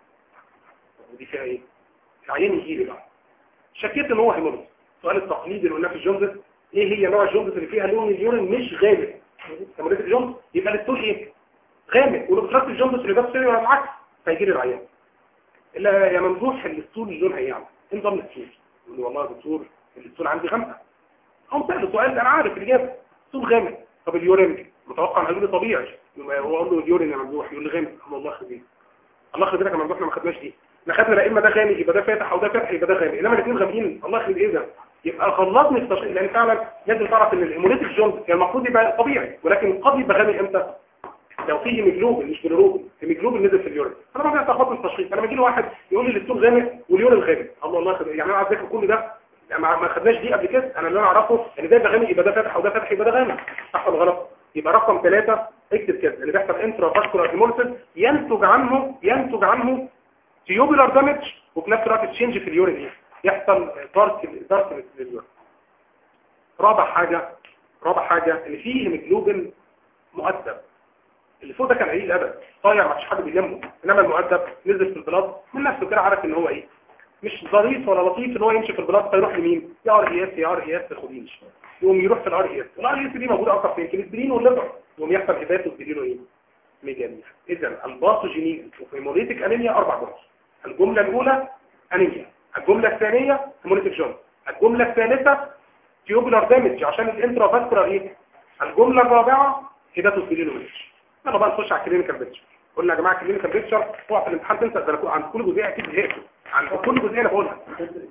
ودي فيها ايه العيان يجي لي بقى شكيت ان هو هيموجلوبين السؤال التقليدي اللي قلناه في الجوندس ايه هي نوع الجوندس اللي فيها لون اليورين مش غامق هيموجلوبين الجوندس يبقى الستول ايه غامق ولو الجوندس اللي بس ولا العكس فيجي لي العيان الا يا ممدوح الستول لونها ايه يعني ايه نظام الستول يقول لي والله يا دكتور الستول عندي غامقه هم سأل السؤال ده انا عارف الاجابه ستول غامق طب اليورين متوقع ان هيقول لي طبيعي يبقى هو اقول له اليورين يا ممدوح يقول لي غامق أقول له الله يخليك الله يخليك يا ممدوح احنا ما خدناش دي احنا خدنا لا اما ده غامق يبقى ده فاتح او ده فاتح يبقى ده غامق انما الاثنين غامقين الله يخليك ايه ده يبقى خلصني في التشخيص لان فعلا لازم تعرف ان الهيموليتيك جونز كان المفروض يبقى طبيعي ولكن قد يبقى غامق امتى لو في هيموجلوبين مش بيلروبين هيموجلوبين نزل في اليورين انا ما بيتخبط التشخيص انا بيجي لي واحد يقول لي الستول غامق واليورين غامق الله الله يخليك يعني انا عايز اذاكر كل ده لا، ما ما خدناش دي قبل كده انا اللي انا اعرفه ان ده يبقى غامق يبقى ده فاتح وده فاتح يبقى ده غامق صح ولا غلط يبقى رقم ثلاثة اكتب كده اللي بيحصل انترا فاسكولار هيموليسيس ينتج عنه ينتج عنه تيوبولار دامج وفي نفس الوقت تشينج في اليورين ايه يحصل دارك دارك في اليورين رابع حاجة رابع حاجة ان فيه هيموجلوبين مؤدب اللي فوق ده كان قليل الادب طايع ما فيش حد بيلمه انما المؤدب نزل في البلاط من نفسه كده عارف ان هو ايه مش ظريف ولا لطيف ان هو يمشي في البلاط فيروح لمين يا ار اي اس يا ار اي اس خدينش يقوم يروح في الار اي اس الار اي اس دي موجوده اكتر في الكليسترين والليفر يقوم يحصل هبات وتديله ايه ميجانيا اذا الباثوجينيز وفيموليتيك انيميا اربع جمل الجمله الاولى انيميا الجمله الثانيه هيموليتيك جونز الجمله الثالثه تيوبولار دامج عشان الانترا فاسكولار ايه الجمله الرابعه هيباتوسبيلينوميلج يلا بقى نخش على الكلينيكال بيكتشر قلنا يا جماعه الكلينيكال بيكتشر اوعى في الامتحان تنسى ده أنا عند كل جزئيه اكيد زهقتوا عند كل جزئيه انا بقولها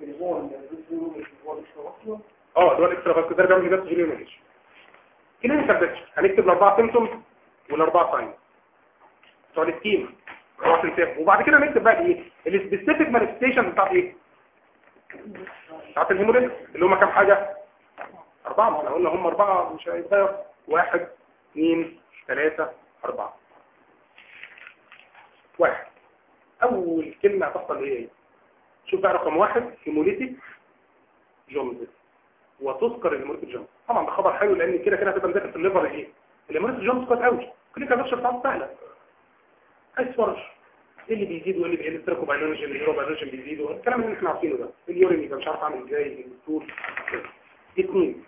اه اللي هو الاكسترا فاسكولار ده بيعمل هيباتوسبيلينوميلج كلينيكال بيكتشر هنكتب الاربعه سيمتومز والاربعه ساين بتوع السكيما اوعى تنساهم وبعد كده نكتب بقى ايه السبيسيفيك مانيفستيشن بتاعت ايه بتاعت الهيموليز اللي هم كام حاجه اربعه ما احنا قلنا هم اربعه مش هيتغير واحد اثنين ثلاثه اربعه واحد اول كلمه هتحصل هي ايه شوف بقى رقم واحد هيموليتيك جوندس وتذكر الهيموليتيك جوندس طبعا ده خبر حلو لان كده كده هتبقى مذاكر في الليفر ايه الهيموليتيك جوندس كويس قوي كليكا بيكشر بتاعته سهله عايز فرش ايه اللي بيزيد وايه اللي بيقل التراكو بايلونجين الهيرو بايلونجين بيزيد الكلام اللي احنا عارفينه ده اليورين يبقى مش عارف اعمل ازاي الطول اثنين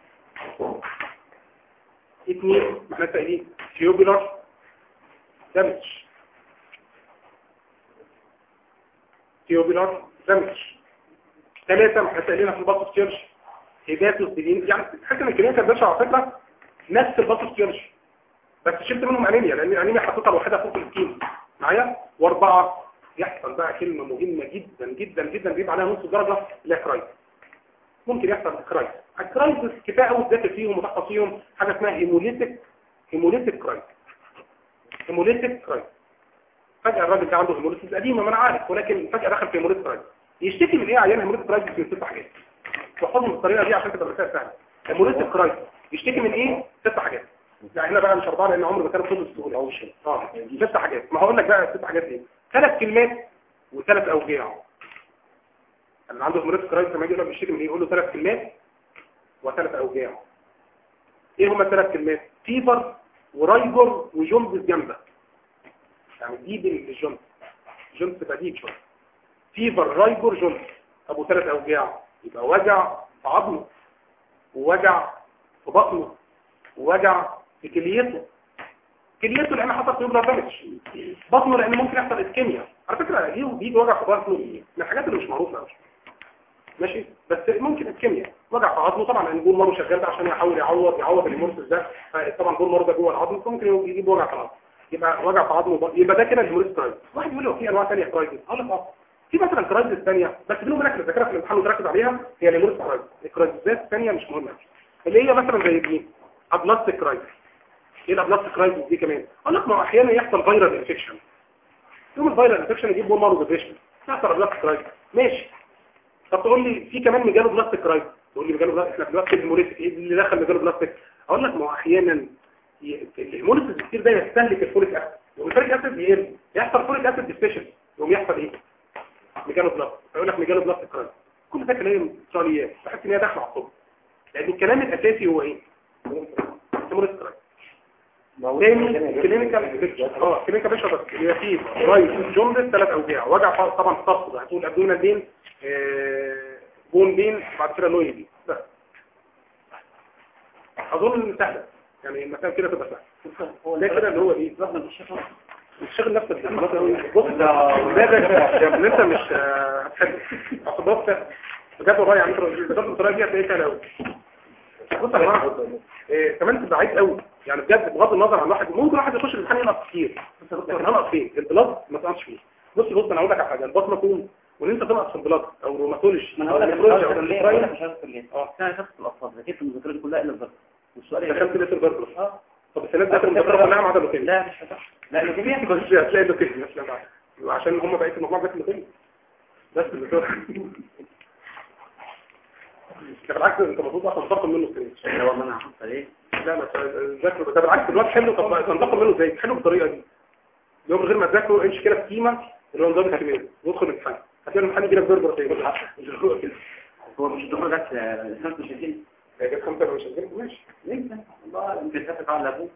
اثنين ما احنا قايلين تيوبولار دامج تيوبولار دامج ثلاثة ما احنا قايلينها في الباص تشيرش هيباتوس ديلين يعني تحس ان الكلينيكال بيرش على فكرة نفس الباص تشيرش بس شلت منهم انيميا لان الانيميا حطيتها لوحدها فوق الكيلو معايا واربعة يحصل بقى كلمة مهمة جدا جدا جدا بيبقى عليها نص درجة اللي هي كرايس ممكن يحصل كرايس الكرايس كفايه قوي تذاكر فيهم وتحفظ فيهم حاجه اسمها هيموليتيك هيموليتيك كرايس هيموليتيك كرايس فجأة الراجل ده عنده هيموليتيك قديمة ما انا عارف ولكن فجأة دخل في هيموليتيك كرايس يشتكي من ايه عيان هيموليتيك كرايس من ست حاجات واحفظهم بالطريقة دي عشان تبقى المسائل سهلة هيموليتيك كرايس يشتكي من ايه ست حاجات لا احنا بقى مش اربعه لان عمر ما كان كله السهوله اه ست حاجات ما هقول لك بقى الست حاجات ايه ثلاث كلمات وثلاث اوجاع اللي عنده هيموليتيك كرايس لما يجي يقول لك بيشتكي من ايه يقول له ثلاث كلمات وثلاث اوجاع ايه هما الثلاث كلمات فيبر ورايجر وجمبس جنبه يعني دي بالجمبس جمبس تبقى دي شويه فيبر رايجر جمبس ابو ثلاث اوجاع يبقى وجع في عظمه ووجع في بطنه ووجع في كليته كليته لان حصل فيه بلاد دامج بطنه لان ممكن يحصل اسكيميا على فكره دي بيجي وجع في بطنه من الحاجات اللي مش معروفه قوي ماشي بس ممكن الكيمياء وجع في عظمه طبعا لان جول مره شغال ده عشان يحاول يعوض يعوض الهيمورسيس ده طبعا جول مره ده جوه العظم فممكن يجيب وجع في العظم يبقى وجع في عظمه بط- يبقى ده كده الهيموريس كرايز واحد يقول له في انواع ثانيه كرايز اقول لك اه في مثلا كرايز ثانيه بس بينهم هناك الذاكره في الامتحان وتركز عليها هي الهيموريس كرايز الكرايزات الثانيه مش مهمه اللي هي مثلا زي دي ابلاستيك كرايز ايه الابلاستيك كرايز دي كمان اقول لك ما هو احيانا يحصل فيرال انفكشن يوم الفيرال انفكشن يجيب بول مارو ديبريشن يحصل ابلاستيك كرايز ماشي طب تقول لي في كمان مجاله بلاستيك رايت تقول لي مجاله بلاستيك احنا دلوقتي الهيموليتيك ايه اللي دخل مجاله بلاستيك اقول لك ما هو احيانا ي- الهيموليتيك كتير ده يستهلك الفوليك اسيد والفوليك اسيد يقل يحصل فوليك اسيد ديفيشن يقوم يحصل ايه مجاله بلاستيك فيقول لك مجاله بلاستيك رايت كل ده كلام اسرائيليات بحس ان هي داخله على الطب لان الكلام الاساسي هو ايه هيموليتيك رايت تاني كلينيكال بيكتشر اه كلينيكال بيكتشر بس يبقى فيه رايت جوندس ثلاث اوجاع وجع ف- طبعا في الصف ده هتقول ابدومينال بين آه، بون بين بعد كده لوي بين بس اظن سهله يعني المكان كده تبقى سهل ده كده اللي هو ايه مش شغل نفسك بالخلاص قوي بص ده ده ده يا ابني انت مش آه، هتحب اصل بص بجد والله يعني انت لو ذاكرت الطريقه دي هتلاقيها سهله قوي بص يا جماعه إيه، كمان تبقى عايز قوي يعني بجد بغض النظر عن واحد ممكن واحد يخش الامتحان ينقص كتير لكن هنقص فين البلاد ما تنقصش فيه بص بص انا هقول لك على حاجه البطنه كون وان انت تنقص في البلاد او روماتولوجي ما انا او هقول لك نفرولوجي او مش هقول لك ليه دندرايتس. مش هقول لك ليه اه انا خدت الاطفال ذاكرت المذاكره دي كلها الا البرد والسؤال دخلت لسه البرجر اه طب السنه دي داخل المذاكره كلها ما عدا اللوكيميا لا مش هتعرف لا لوكيميا مش هتلاقي اللوكيميا مش هتلاقي. عشان هم بقيه المجموعه بس اللوكيميا بس اللي ده بالعكس انت المفروض اصلا تنتقم منه ستريتش لا والله انا هحط عليه لا ما تذاكره ده بالعكس الواد حلو طب تنتقم منه ازاي حلو بالطريقه دي يوم غير ما تذاكره امشي كده في تيمه اللي هو نظام الكيمياء وادخل الامتحان هتلاقي الامتحان يجي لك برجر تاني مش هو كده هو مش الدكتور جت لسانس مش هتين هي جت خمسه ولا مش هتجيب ماشي يمكن والله يمكن تتفق على ابوه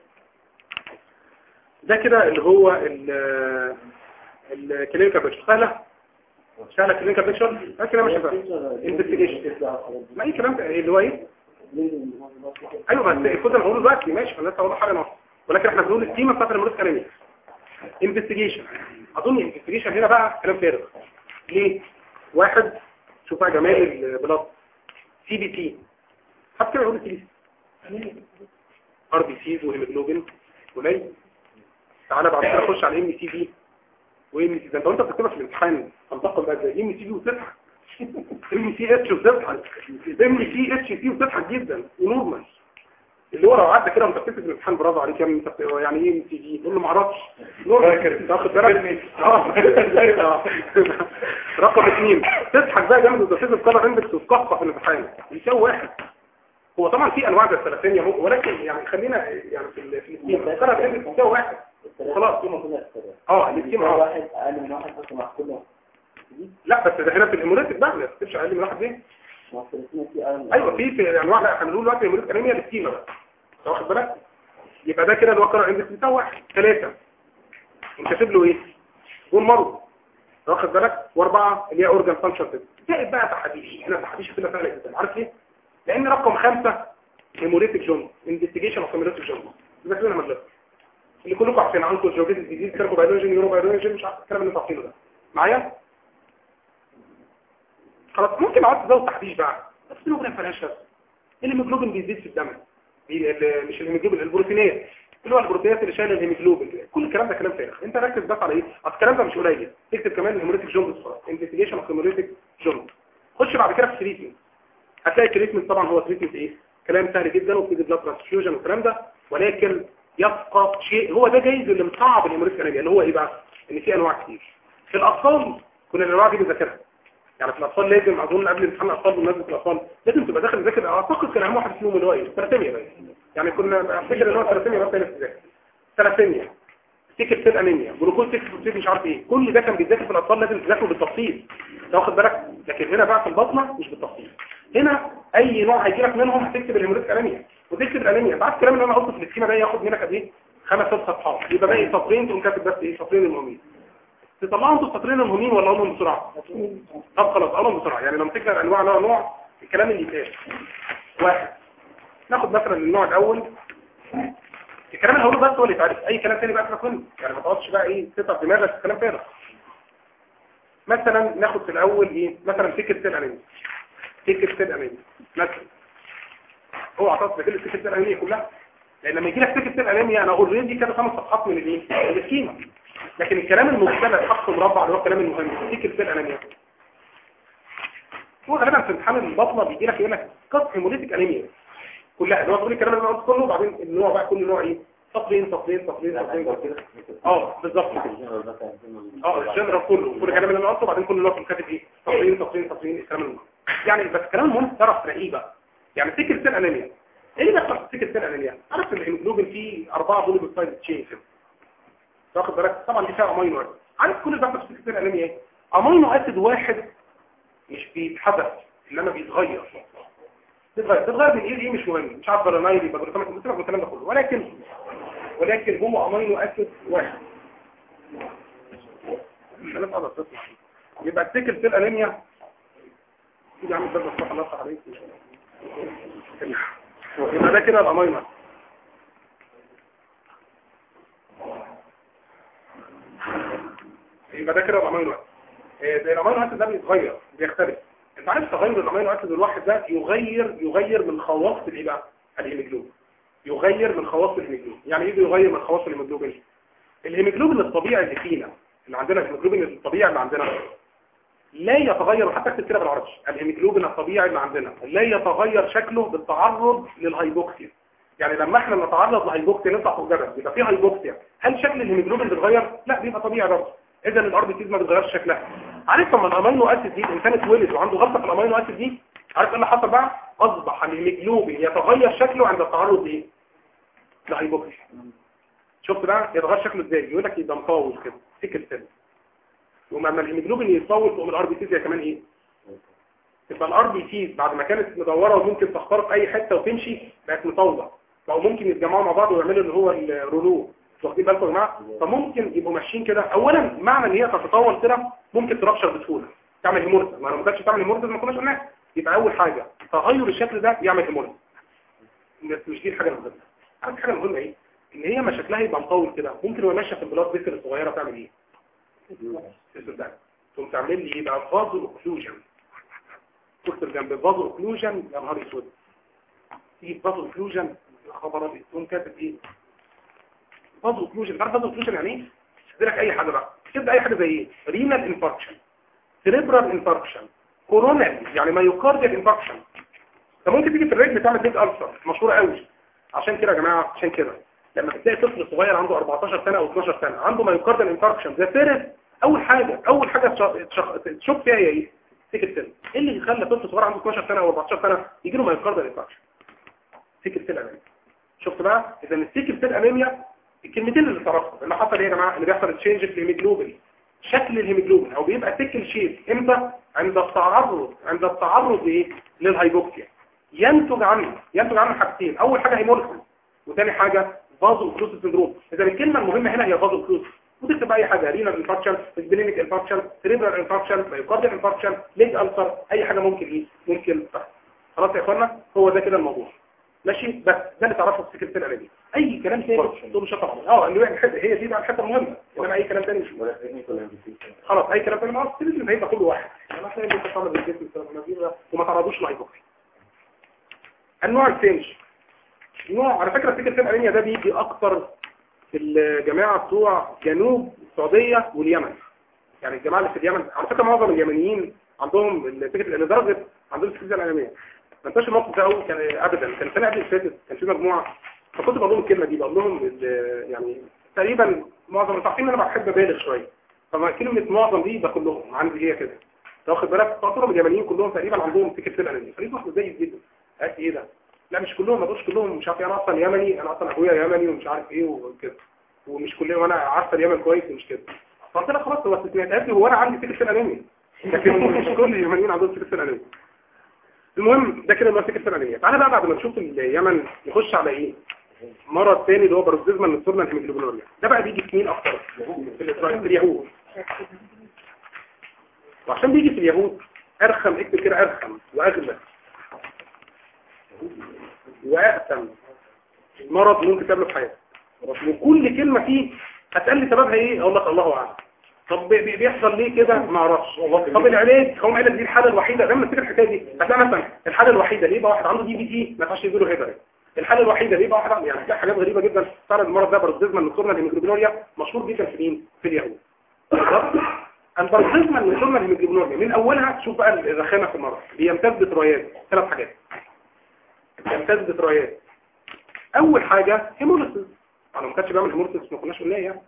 ده كده اللي هو ال الكلينيكال بيكتشر سهله سهله كلينيكال بيكتشر ده كده مش سهله انفستيجيشن ما اي كلام اللي هو ايه ايوه بس الكود اللي هقوله دلوقتي ماشي انا لسه هقول حاجه ناقصه ولكن احنا بنقول التيمه بتاعت المريض كلامي انفستيجيشن اظن انفستيجيشن هنا بقى كلام فارغ ليه واحد شوف بقى جمال البلاد سي بي تي حتى يقول سي بي سي ار بي سيز وهيموجلوبين قليل تعالى بعد كده خش على ام سي بي وام سي ده انت وانت بتكتبها في الامتحان هنتقل بقى زي ام سي بي وتضحك ام سي اتش وتضحك ام سي اتش سي وتضحك جدا ونورمال اللي هو لو عدى كده وانت بتكتب في الامتحان برافو عليك يا ابني انت بت- يعني ايه ام سي جي يقول له ما اعرفش نورمال تاخد بالك اه آه. رقم اثنين تضحك بقى جامد وتضحك الكلر اندكس وتقطع في الامتحان يساوي واحد هو طبعا في انواع زي الثلاثينية ممكن ولكن يعني خلينا يعني في ال- في السكيم الكلر اندكس يساوي واحد خلاص القيمة كلها السبب اه السكيم اه واحد أقل من واحد أصلا مع كل واحد لا بس ده هنا في الهيموريتك بقى ما تكتبش اقل من واحد ليه مع الثلاثين في أقل من ايوه في في انواع لا احنا بنقول دلوقتي الهيموريتك انيميا للسكيما بقى أنت واخد بالك يبقى ده كده اللي هو الكلر اندكس يساوي واحد ثلاثة انت كاتب له ايه والمرض واخد بالك واربعة اللي هي اورجان فانكشن تيست زائد بقى تحديش هنا تحديش كده سهله جدا عارف ليه لان رقم خمسة هيموريتك جون انفستيجيشن اوف هيموريتك جون ده كده مدرسه اللي كلكم عارفين عنكم جوجيت الجديد كاربو بايولوجي نيورو بايولوجي مش عارف الكلام اللي انتوا عارفينه ده معايا خلاص ممكن اقعد تزود تحديش بقى بس الهيموجلوبين ما فيهاش لازمه الهيموجلوبين بيزيد في الدم بي- ال- مش الهيموجلوبين البروتينات اللي هو البروتينات اللي شايله الهيموجلوبين كل الكلام ده كلام فارغ انت ركز بس على ايه اصل الكلام ده مش قليل اكتب كمان الهيموريتك جونز انفستيجيشن اوف هيموريتك جونز خش بعد كده في التريتمنت هتلاقي التريتمنت طبعا هو تريتمنت ايه كلام سهل جدا وبتدي بلاد ترانسفيوجن والكلام ده ولكن يبقى شيء هو ده جايز اللي مصعب الهيموريتك انيميا اللي هو ايه بقى ان في انواع كتير في الاطفال كنا الانواع دي بنذاكرها يعني في الاطفال لازم اظن قبل امتحان الاطفال بمناسبه الاطفال لازم تبقى داخل تذاكر اعتقد كان اهم واحد فيهم اللي هو ايه ثلاثيميا باين يعني كنا افتكر ان هو ثلاثيميا بس هنا تذاكر ثلاثيميا سيكل سيل انيميا جلوكوز سيكل فوسفيت مش عارف ايه كل ده كان بيتذاكر في الاطفال لازم تذاكره بالتفصيل انت واخد بالك لكن هنا بقى في البطنه مش بالتفصيل هنا اي نوع هيجي لك منهم هتكتب الهيموريتك انيميا وتكتب الانيميا بعد الكلام اللي انا قلته في السكيما ده ياخد منك قد ايه خمس ست صفحات يبقى باقي سطرين تقوم كاتب بس ايه سطرين المهمين تطلعوا انتوا السطرين المهمين ولا اقولهم بسرعه طب خلاص اقولهم بسرعه يعني لما تكتب انواع نوع نوع الكلام اللي يتقال واحد ناخد مثلا النوع الاول الكلام اللي هقوله بس هو اللي يتعرف اي كلام تاني بقى سيبك منه يعني ما تقعدش بقى ايه تتعب دماغك في كلام فارغ مثلا ناخد في الاول ايه مثلا فكر سيل انيميا فكر سيل انيميا مثلا هو اعطاك بكل فكر سيل انيميا كلها لان لما يجي لك فكر سيل انيميا انا اوريدي كده خمس صفحات من الايه من السكيما لكن الكلام المبتدأ خط مربع اللي هو الكلام المهم فكر سيل انيميا هو غالبا في امتحان البطنه بيجي لك يقول لك قطع هيموليتيك انيميا كلها اللي هو تقول الكلام اللي انا قلته كله وبعدين النوع بقى كل نوع ايه سطرين سطرين سطرين سطرين سطرين اه بالظبط اه الجنرال كله كل الكلام اللي انا قلته وبعدين كل نوع كاتب ايه سطرين سطرين سطرين الكلام المهم يعني بس الكلام المهم تعرف تلاقيه بقى يعني سيكل سيل انيميا ايه اللي بيحصل في سيكل سيل انيميا عارف ان الهيموجلوبين فيه اربعه بوليبيبتايد تشين كده واخد بالك طبعا دي فيها امينو اسيد عارف كل ده في سيكل سيل انيميا ايه امينو اسيد واحد مش بيتحدث انما بيتغير بيتغير بيتغير من ايه ايه مش مهم مش عارف برانايل يبقى جلوتاميك بس الكلام ده كله ولكن ولكن هو امينو اسيد واحد انا اقدر تطلع يبقى السيكل سيل انيميا يا عم ده صح الله عليك يبقى ده كده الامينو اسيد يبقى ده كده الامينو اسيد إيه، زي الامينو اسيد ده بيتغير بيختلف انت عارف تغير الامينو اسيد الواحد ده يغير يغير من خواص الايه بقى الهيموجلوبين يغير من خواص الهيموجلوبين يعني ايه يغير من خواص الهيموجلوبين الهيموجلوبين الطبيعي اللي فينا اللي عندنا الهيموجلوبين الطبيعي اللي عندنا لا يتغير حتى اكتب كده بالعربي الهيموجلوبين الطبيعي اللي عندنا لا يتغير شكله بالتعرض للهيبوكسيا يعني لما احنا نتعرض لهيبوكسيا نطلع فوق جبل يبقى في هيبوكسيا هل شكل الهيموجلوبين بيتغير لا بيبقى طبيعي برضه اذا الار بي ما بيتغيرش شكلها عارف لما الامينو اسيد دي الانسان اتولد وعنده غلطه في الامينو اسيد دي عارف ايه اللي حصل بقى اصبح الهيموجلوبين يتغير شكله عند التعرض لايه لهيبوكسيا شفت بقى يتغير شكله ازاي يقول لك يبقى مطول كده سيكل سيل وما لما الهيموجلوبين يتطول تقوم الار بي سي كمان ايه تبقى الار بي سي بعد ما كانت مدوره وممكن تخترق اي حته وتمشي بقت مطوله او ممكن يتجمعوا مع بعض ويعملوا اللي هو الرولو واخدين بالكم يا جماعه فممكن يبقوا ماشيين كده اولا معنى ان هي تتطور كده ممكن ترابشر بسهوله تعمل هيمورتز ما لو ما كانتش تعمل هيمورتز ما كناش قلناها يبقى اول حاجه تغير الشكل ده يعمل هيمورتز بس مش دي الحاجه المهمه عارف الحاجه المهمه ايه ان هي ما شكلها يبقى مطول كده ممكن وهي ماشيه في البلاط بيكر الصغيره تعمل ايه تسد ده تقوم تعمل لي ايه بقى فازو اوكلوجن تكتب جنب فازو اوكلوجن يا نهار اسود تيجي فازو اوكلوجن يا خبر ابيض تقوم كاتب ايه فازو اوكلوجن تعرف فازو اوكلوجن يعني ايه؟ ادي لك اي حاجه بقى تبدا اي حاجه زي ايه؟ رينال انفاركشن سيريبرال انفاركشن كورونال يعني مايوكارديال انفاركشن ده ممكن تيجي في الرجل تعمل بيج ألسر مشهوره قوي عشان كده يا جماعه عشان كده لما تلاقي طفل صغير عنده 14 سنه او 12 سنه عنده مايوكارديال انفاركشن ده سيرس اول حاجه اول حاجه تش- تشخ- تشوف فيها هي ايه سيكل سيل ايه اللي يخلي طفل صغير عنده 12 سنه او 14 سنه يجي له مايوكارديال انفاركشن سيكل سيل انيميا شفت بقى اذا السيكل سيل انيميا الكلمتين اللي تعرفهم اللي حصل ايه يا جماعه اللي بيحصل تشينج في الهيموجلوبين شكل الهيموجلوبين او بيبقى سيكل شيب امتى عند التعرض عند التعرض لايه للهايبوكسيا ينتج عنه ينتج عنه حاجتين اول حاجه هيموليسيس وثاني حاجه فازو اوكلوسيس سندروم اذا الكلمه المهمه هنا هي فازو اوكلوسيس وتكتب اي حاجه رينال انفاركشن سبلينيك انفاركشن سيريبرال انفاركشن مايوكارديال انفاركشن ليج ألسر اي حاجه ممكن ايه ممكن تحصل خلاص يا اخوانا هو ده كده الموضوع ماشي بس ده اللي تعرفه في سكه الاناليز اي كلام تاني تقول مش هتعرف اه اللي هي الحته هي دي بقى الحته المهمه انما اي كلام تاني مش مهم. ولا كلينيكال انفستيشن خلاص اي كلام تاني ما اصل هيبقى كل واحد انا هتلاقي ان انت طالب الجسم وما تعرضوش لايبوكسي النوع الثاني نوع على فكره فكره الانيميا ده بيجي اكتر في الجماعه بتوع جنوب السعوديه واليمن يعني الجماعه اللي في اليمن على فكره معظم اليمنيين عندهم فكره لدرجه عندهم فكره الانيميا ما انتش الموقف ده قوي كان ابدا كان السنه قبل اللي فاتت كان في مجموعه فكنت بقول لهم الكلمه دي بقول لهم ال- يعني تقريبا معظم انتوا عارفين ان انا بحب ابالغ شويه فما كلمه معظم دي ده كلهم عندي هي كده أنت واخد بالك فاطرهم اليمنيين كلهم تقريبا عندهم فكره الانيميا فلقيت واحد زي جدا قالت ايه ده لا مش كلهم ما دولش كلهم مش عارف إيه، انا اصلا يمني انا اصلا ابويا يمني ومش عارف ايه وكده ومش كلهم وانا عارفه اليمن كويس ومش كده فقلت لها خلاص هو استثناءات قالت لي هو انا عندي فكره الانيميا لكن مش كل اليمنيين عندهم فكره الانيميا المهم ده كده اللي هو فكره الانيميا تعالى بقى بعد ما نشوف اليمن نخش على ايه مرض تاني اللي هو بروزيزما النصورنا الهيموجلوبينوريا ده بقى بيجي في مين اكتر في الإسرائيل في اليهود وعشان بيجي في اليهود ارخم اكتب كده ارخم واغلى واقسم مرض ممكن تقابله في حياتك وكل كلمة فيه هتقال لي سببها ايه اقول لك الله اعلم طب بي- بي- بيحصل ليه كده ما اعرفش طب العلاج هو قال لك دي الحاله الوحيده لما تفتكر الحكايه دي هتلاقي مثلا الحاله الوحيده ليه بقى واحد عنده دي بي تي ما ينفعش يديله هيبرين الحاله الوحيده ليه بقى واحد عنده- يعني هتلاقي حاجات غريبه جدا فعلا المرض ده بارازيزما النصورنا الهيموجلوبينوريا مشهور جدا في مين في اليهود بالظبط البارازيزما النصورنا الهيموجلوبينوريا من اولها تشوف بقى الرخامه في المرض بيمتاز بترايات ثلاث حاجات يمتاز بترايات اول حاجه هيموليسيس انا ما كانش بعمل هيموليسيس ما كناش قلنا يعني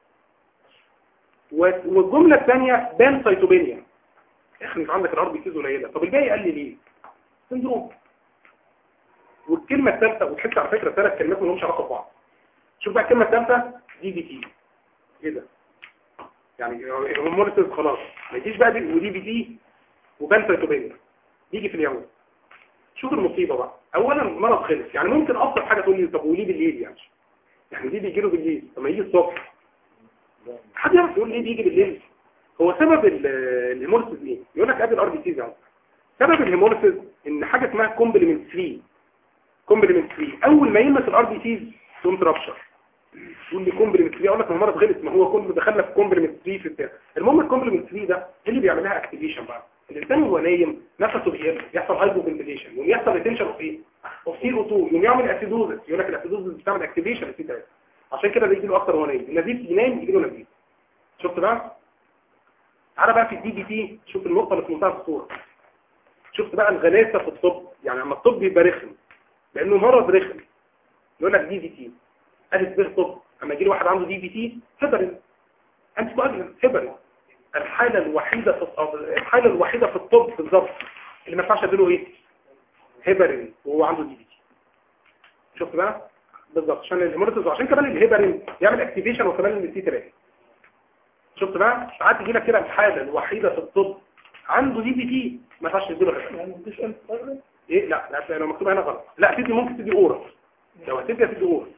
و- والجمله الثانيه بان سيتوبينيا اخي انت عندك الار بي سيز قليله طب الباقي قال لي ليه سندروم والكلمه الثالثه وتحس على فكره ثلاث كلمات ما لهمش علاقه ببعض شوف بقى الكلمه الثالثه دي بي تي ايه ده يعني هيموليسيس خلاص ما يجيش بقى دي ودي بي تي وبان سيتوبينيا بيجي في اليهود شوف المصيبة بقى اولا مرض خلص يعني ممكن ابسط حاجة تقول لي طب وليه بالليل يعني يعني ليه بيجي له بالليل لما يجي الصبح حد يعرف يقول ليه بيجي بالليل هو سبب ال- الهيموليسيس ايه يقول لك قبل الار بي سي يعني سبب الهيموليسيس ان حاجة اسمها كومبلمنت 3 كومبلمنت 3 اول ما يلمس الار بي سي تقوم ترابشر تقول لي كومبلمنت 3 اقول لك ما هو مرض غلط ما هو كله دخلنا في كومبلمنت 3 في البتاع المهم الكومبلمنت 3 ده ايه اللي بيعمل لها اكتيفيشن بقى الانسان وهو نايم نفسه بيقل يحصل هايبوفنتيليشن يوم يحصل ريتنشن اوف ايه اوف سي او 2 يوم يعمل اسيدوزس يقول لك الاسيدوزس بتعمل اكتيفيشن في 3 عشان كده بيجي له اكتر وهو نايم النزيف ينام يجي له نزيف شفت بقى تعالى بقى في الدي بي تي شوف النقطه اللي في منتهى الصوره شفت بقى الغلاسه في الطب يعني لما الطب يبقى رخم لانه مرض رخم يقول لك دي بي تي الف ب طب اما يجي لي واحد عنده دي بي تي هبرن انت مؤجل هبرن الحالة الوحيدة في الطب الحالة الوحيدة في الطب بالظبط اللي ما ينفعش اديله ايه هيبرين وهو عنده دي بي تي شفت بقى بالظبط عشان الهيموليسيس وعشان كمان الهيبرين يعمل اكتيفيشن وكمان السي 3 شفت بقى ساعات يجي لك كده الحالة الوحيدة في الطب عنده دي بي تي ما ينفعش تديله هيبرين ايه لا لا لو مكتوب هنا غلط لا تدي ممكن تدي اورا لو هتدي هتدي اورا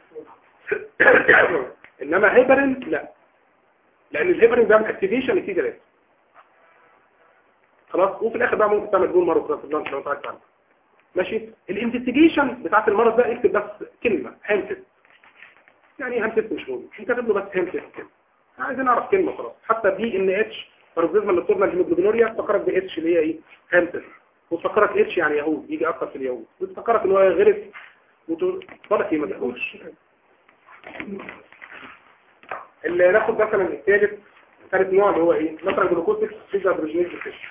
انما هيبرين لا لان الهيبرين بيعمل اكتيفيشن للسي 3 خلاص وفي الاخر بقى ممكن تعمل بول مارو ترانسبلانت لو انت عايز تعمل ماشي الانفستيجيشن بتاعت المرض ده اكتب بس كلمه هامتس يعني ايه هامتس مش مهم انت كاتب له بس هامتس كده عايزين نعرف كلمه خلاص حتى دي ان اتش باروكسيزما نوكتورنال هيموجلوبينوريا تفكرك باتش اللي هي ايه هامتر وتفكرك اتش يعني يهود يجي اكتر في اليهود وتفكرك ان هو غرف وتقول طلع ايه ما تقولش اللي ناخد مثلا الثالث ثالث نوع اللي هو ايه مثلا جلوكوز 6 فوسفيت هيدروجينيز ديفيشن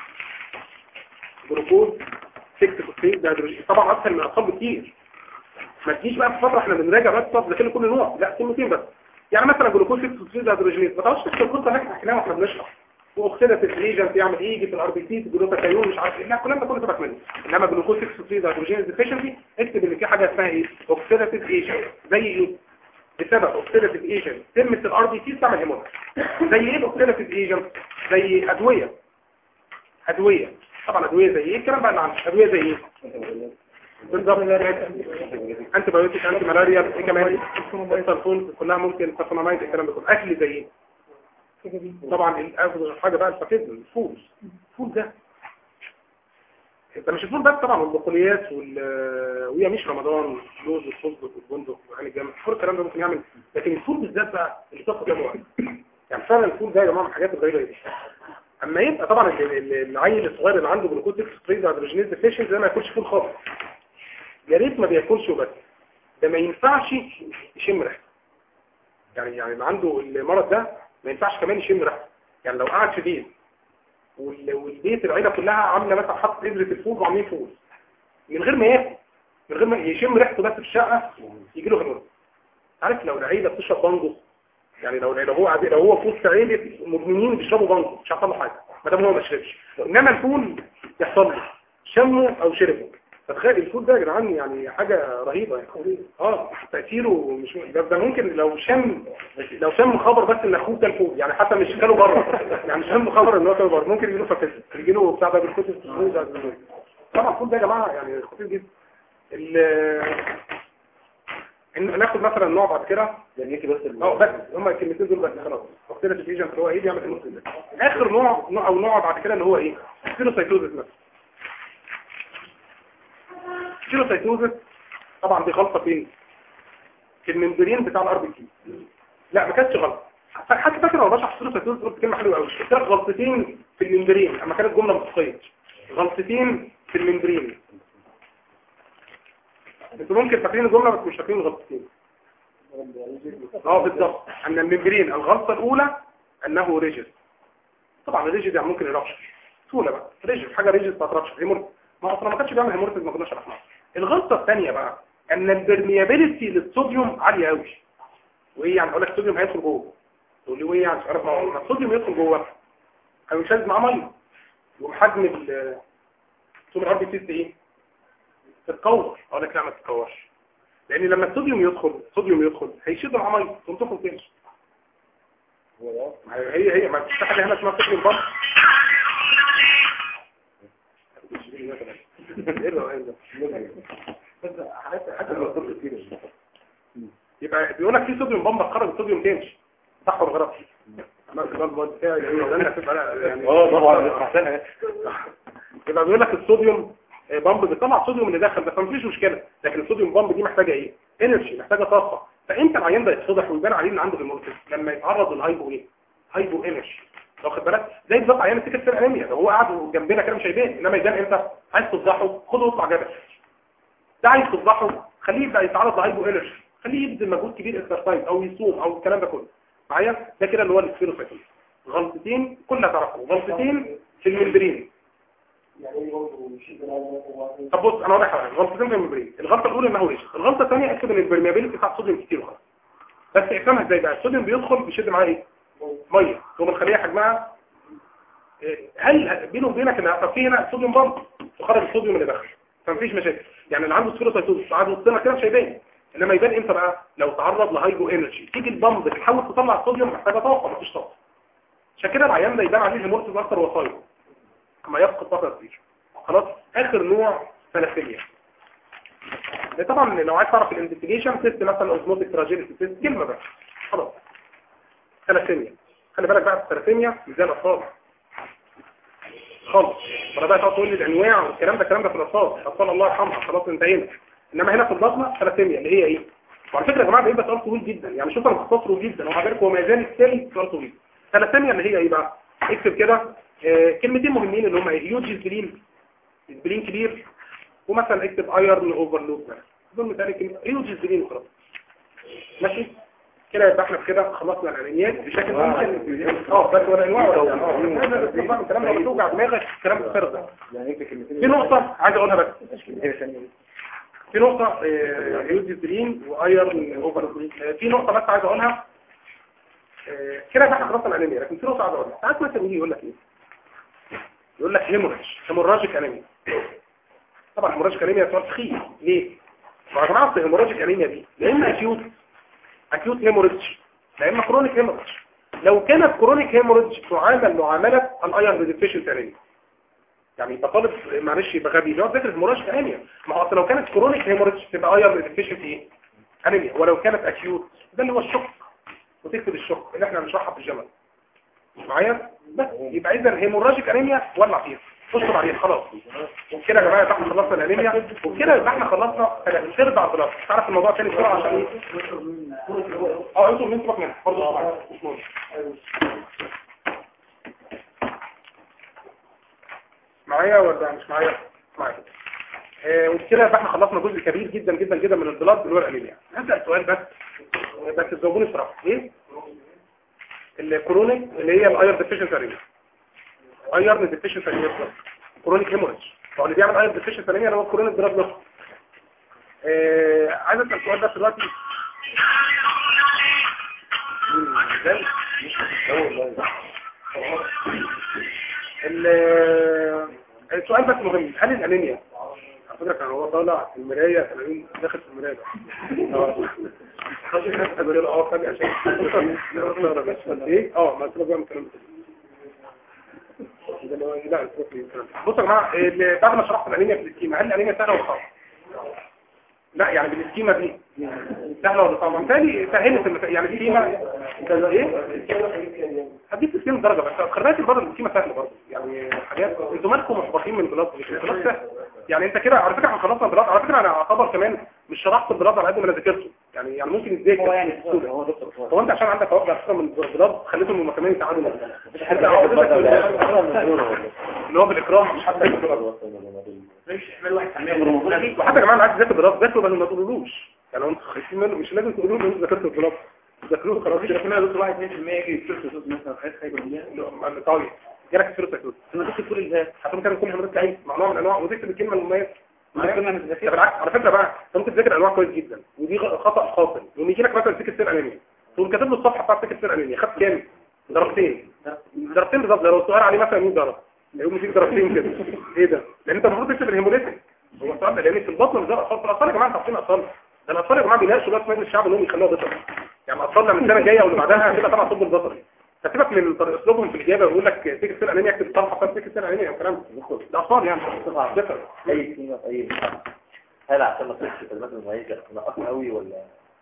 جلوكوز 6 فوسفيت هيدروجينيز طبعا اكثر من الاطفال بكتير ما تجيش بقى في فتره احنا بنراجع بس طب ذاكر كل نوع لا كلمتين بس يعني مثلا جلوكوز 6 فوسفيت هيدروجينيز ما تقعدش تحكي القصه اللي احنا حكيناها واحنا بنشرح واوكسيداتيف ريجنت يعمل ايه يجي في الار بي سي جلوتاثيون مش عارف ايه لا الكلام ده كله سيبك منه انما جلوكوز 6 فوسفيت هيدروجينيز ديفيشنسي اكتب ان في حاجه اسمها ايه اوكسيداتيف ايجنت زي ايه بسبب اوكسيداتيف ايجنت تمت الار بي سي تعمل هيموت زي ايه الاوكسيداتيف ايجنت زي ادويه ادويه طبعا ادويه زي ايه الكلام بقى اللي عندك ادويه زي ايه بالظبط انتي بايوتيك انتي ملاريا ايه كمان السلفون كلها ممكن سلفونامايد الكلام ده كله اكل زي ايه طبعا الافضل حاجه بقى الفاكهه الفول الفول ده ده مش الفول بس طبعا والبقوليات وال وهي مش رمضان لوز والفستق والبندق وعين الجمل كل الكلام ده ممكن يعمل لكن الفول بالذات بقى اللي بتاخد كام وقت يعني فعلا الفول ده يا جماعه من الحاجات الغريبه دي اما يبقى طبعا ال- ال- العيل الصغير اللي عنده جلوكوز 6 ستريز هيدروجينيز ديفيشنسي ده ما ياكلش فول خالص يا ريت ما بياكلش وبس ده ما ينفعش يشم ريحته يعني يعني اللي عنده المرض ده ما ينفعش كمان يشم ريحته يعني لو قعد في بيت وال- والبيت العيله كلها عامله مثلا حاطط قدره الفول وعاملين فول من غير ما ياكل من غير ما يشم ريحته بس في الشقه يجي له هرمون عارف لو العيله بتشرب بانجو يعني لو لو هو قاعد- لو هو في وسط عيله مدمنين بيشربوا بانجو مش هيحصل له حاجه ما دام هو ما شربش انما الفول يحصل له شمه او شربه فتخيل الفول ده يا جدعان يعني حاجه رهيبه يعني اه تاثيره مش ده, ده ممكن لو شم لو شم خبر بس ان اخوه كان فول يعني حتى مش كانوا بره يعني شم خبر ان هو كان بره ممكن يجي له فكس يجي له بتاع ده بالكتب طبعا الفول ده يا جماعه يعني خطير جدا ال- إن ناخد مثلا نوع بعد كده يعني يجي بس اه بس هما الكلمتين دول بس خلاص وقتنا في الايجنت اللي هو ايه بيعمل النص ده اخر نوع نوع او نوع بعد كده اللي هو ايه سيروسايتوزس مثلا سيروسايتوزس طبعا دي غلطه فين في الممبرين بتاع الار بي سي لا ما كانتش غلطه حتى فاكر لو بشرح سيروسايتوزس قلت كلمه حلوه قوي قلت لك غلطتين في الممبرين اما كانت جمله منطقيه غلطتين في الممبرين انتوا ممكن فاكرين الجمله بس مش فاكرين الغلطتين اه بالظبط ان الممبرين الغلطه الاولى انه ريجل طبعا الريجل يعني ممكن يرفش سهوله بقى ريجل حاجه ريجل ما ترفش هيمورت ما اصلا ما كانش بيعمل هيمورت ما كناش شرحناها الغلطه الثانيه بقى ان البرميابيلتي للصوديوم عاليه قوي وايه يعني اقول لك الصوديوم هيدخل جوه تقول لي وايه يعني مش عارف ما هو الصوديوم يدخل جوه هيبقى مش لازم معاه ميه وحجم ال ثم الار بي سي ايه تتكور اقول لك لا ما تتكورش لان لما الصوديوم يدخل الصوديوم يدخل هيشد مع ميه ثم تخرج تاني هي هي ما فيش حاجه هنا اسمها صوديوم بامب ايه الروقان ده يبقى بيقول لك في صوديوم بامب خرج الصوديوم تاني صح ولا غلط؟ ما في البلد بتاعي ده انا هتبقى يعني اه طبعا احسن يبقى بيقول لك الصوديوم بامب بيطلع الصوديوم اللي داخل ده فمفيش مشكله لكن الصوديوم بامب دي محتاجه ايه انرجي محتاجه طاقه فانت العيان ده يتفضح ويبان عليه ان عنده هيمورتيز لما يتعرض للهايبو ايه هايبو انرجي واخد بالك زي بالظبط عيان السكه في الانيميا لو هو قاعد جنبنا كده مش هيبان انما يبان امتى عايز تفضحه خده واطلع جبل ده عايز تفضحه خليه يبقى يتعرض لهايبو انرجي خليه يبذل مجهود كبير اكسرسايز او يصوم او الكلام ده كله معايا ده كده اللي هو السفيروسايتوز غلطتين كلها تعرفوا غلطتين في الممبرين طب بص انا واضح حاجه غلطتين في الممبرين الغلطه الاولى انه ريش الغلطه الثانيه اكتب ان البرميابيلتي بتاع الصوديوم كتير وخلاص بس افهمها ازاي بقى الصوديوم بيدخل بيشد معاه ايه ميه ثم الخليه حجمها إيه، هل بينه وبينك ان هيحصل فيه هنا صوديوم بامب وخرج الصوديوم اللي دخل فمفيش مشاكل يعني اللي عنده سفيروسايتوز قاعد وسطنا كده مش هيبان انما يبان امتى بقى لو تعرض لهايبو انرجي تيجي البامب تحاول تطلع الصوديوم محتاجه طاقه مفيش طاقه عشان كده العيان ده يبان عليه الهيمورتيز اكتر وصايم اما يفقد طاقه كتير خلاص اخر نوع ثلاثيه ده طبعا لو عايز تعرف الانفستيجيشن تيست مثلا اوزموتيك تراجيدي تيست كلمه بس خلاص ثلاثيه خلي بالك بقى الثلاثيه مش زي الاطفال خالص ولا بقى تقعد تقول لي الانواع والكلام ده الكلام ده في الاطفال الاطفال الله يرحمها خلاص انتهينا انما هنا في البطنه ثلاثيه اللي هي ايه وعلى فكره يا جماعه بيبقى سؤال طويل جدا يعني شوف انا مختصره جدا ومع ذلك هو ما يزال ستيل سؤال طويل ثلاثيه اللي هي ايه بقى اكتب كده آه، كلمتين مهمين اللي هم هيوج سبلين سبلين كبير ومثلا اكتب ايرن اوفرلود دول مثال كلمه هيوج سبلين وخلاص ماشي كده يبقى احنا كده خلصنا الانانيات بشكل ممكن اه بس ولا انواع ولا اه هذا الاستخدام الكلام ده بتوجع دماغك الكلام الفارغ ده يعني انت كلمتين في نقطة عايز اقولها بس كلمتين ثانية في نقطة هيوزيزرين وايرن اوفر في نقطة بس عايز اقولها آه، كده بقى خلصنا الانيميا لكن في نقطة عايز اقولها ساعات مثلا يجي يقول لك ايه يقول لك هيموراج هيموراجيك انيميا طبعا هيموراجيك انيميا سؤال سخيف ليه؟ ما يا جماعة أصل هيموراجيك انيميا دي يا اما اكيوت اكيوت هيموراج يا اما كرونيك هيموراج لو كانت كرونيك هيموراج تعامل معاملة الايرن ديفيشنت انيميا يعني يبقى طالب معلش يبقى غبي يقعد ذاكر هيموراجيك انيميا ما هو اصل لو كانت كرونيك هيموراج تبقى ايرن ديفيشنت ايه انيميا ولو كانت اكيوت ده اللي هو الشق وتكتب الشق اللي احنا هنشرحها في الجمل مش معايا بس يبقى اذا هيموراجيك انيميا ولع فيها اشطب عليها خلاص وكده يا جماعه يبقى احنا خلصنا الانيميا وكده يبقى احنا خلصنا ثلاث ارباع بلاد تعرف الموضوع تاني بسرعه عشان ايه اه انتوا من سبق منها برضه مش مهم معايا ولا مش معايا معايا آه، وبكده يبقى احنا خلصنا جزء كبير جدا جدا جدا من البلاد اللي هو الانيميا هسأل سؤال بس بس تجاوبوني بصراحه ايه الكرونيك اللي هي الاير ديفيشنت انيميا اير ديفيشنت انيميا كرونيك هيموريج هو اللي بيعمل اير ديفيشنت انيميا اللي هو الكرونيك بلاد لوس آه عايز اسال سؤال بس دلوقتي مم، ازاي ال- السؤال بس مهم هل الانيميا على فكره كان هو طالع في المرايه كان داخل في المرايه اه حاجه الناس قالوا له اه فجاه عشان ايه اه ما تبقى بقى الكلام ده ده اللي هو إيه؟ لا الكلام ده. بصوا يا جماعه ال- بعد ما شرحت الانيميا في السكيما هل الانيميا سهله ولا صعبه لا يعني بالسكيما دي سهله ولا صعبه بالتالي سهلت المسا- يعني السكيما ايه هديك تسليم درجة بس خرجت برضه السكيمة سهلة برضه يعني حاجات انتوا مالكم محبطين من البلاد البلاد سهل يعني انت كده على فكرة احنا خلصنا البلاد على فكرة انا اعتبر كمان مش شرحت البلاد على قد ما انا ذاكرته يعني يعني ممكن ازاي هو يعني هو دكتور هو انت عشان عندك عقده اساسا من البلاد خليتهم هم كمان يتعاملوا مش حد اللي هو بالاكرام مش حد وحتى يا جماعه اللي عايز يذاكر بلاد ذاكروا بس ما تقولوش يعني لو انتوا خايفين منه مش لازم تقولوا له انتوا ذاكرتوا البلاد ذاكروه خلاص كده احنا دكتور واحد 2% يجي يصير صوت مثلا حاجات خايبه منها لا، طيب جالك فيروس اكيوت انا كنت كل الهات حتى كان يكون حملات عين مع نوع من انواع وتكتب الكلمه المميزه ما كنا ده متذكرين بالعكس على فكره بقى انت ممكن تذاكر انواع كويس جدا ودي غ- خطا قاتل يوم يجي لك مثلا سكه سير انيميا تقوم كاتب له الصفحه بتاعت سكه سير انيميا خدت كام درجتين درجتين بالظبط لو السؤال عليه مثلا 100 درجه يقوم يديك درجتين كده ايه ده لان انت المفروض تكتب الهيموليتيك هو السؤال ده لان في البطن مش ده الاطفال في الاطفال يا جماعه انتوا عارفين الاطفال ده الاطفال يا جماعه بيناقشوا دلوقتي مجلس الشعب انهم يخلوها بطل يعني اطفالنا من السنه الجايه واللي بعدها هتبقى طبعا طب البطري فسيبك من طريق اسلوبهم في الاجابه ويقول لك سكه سير انيميا اكتب الصفحه بتاعت سكه سير انيميا والكلام ده ده اطفال يعني بطل اي كلمه في اي بتاع هل عشان ما تصيرش كلمات مميزه نقص قوي ولا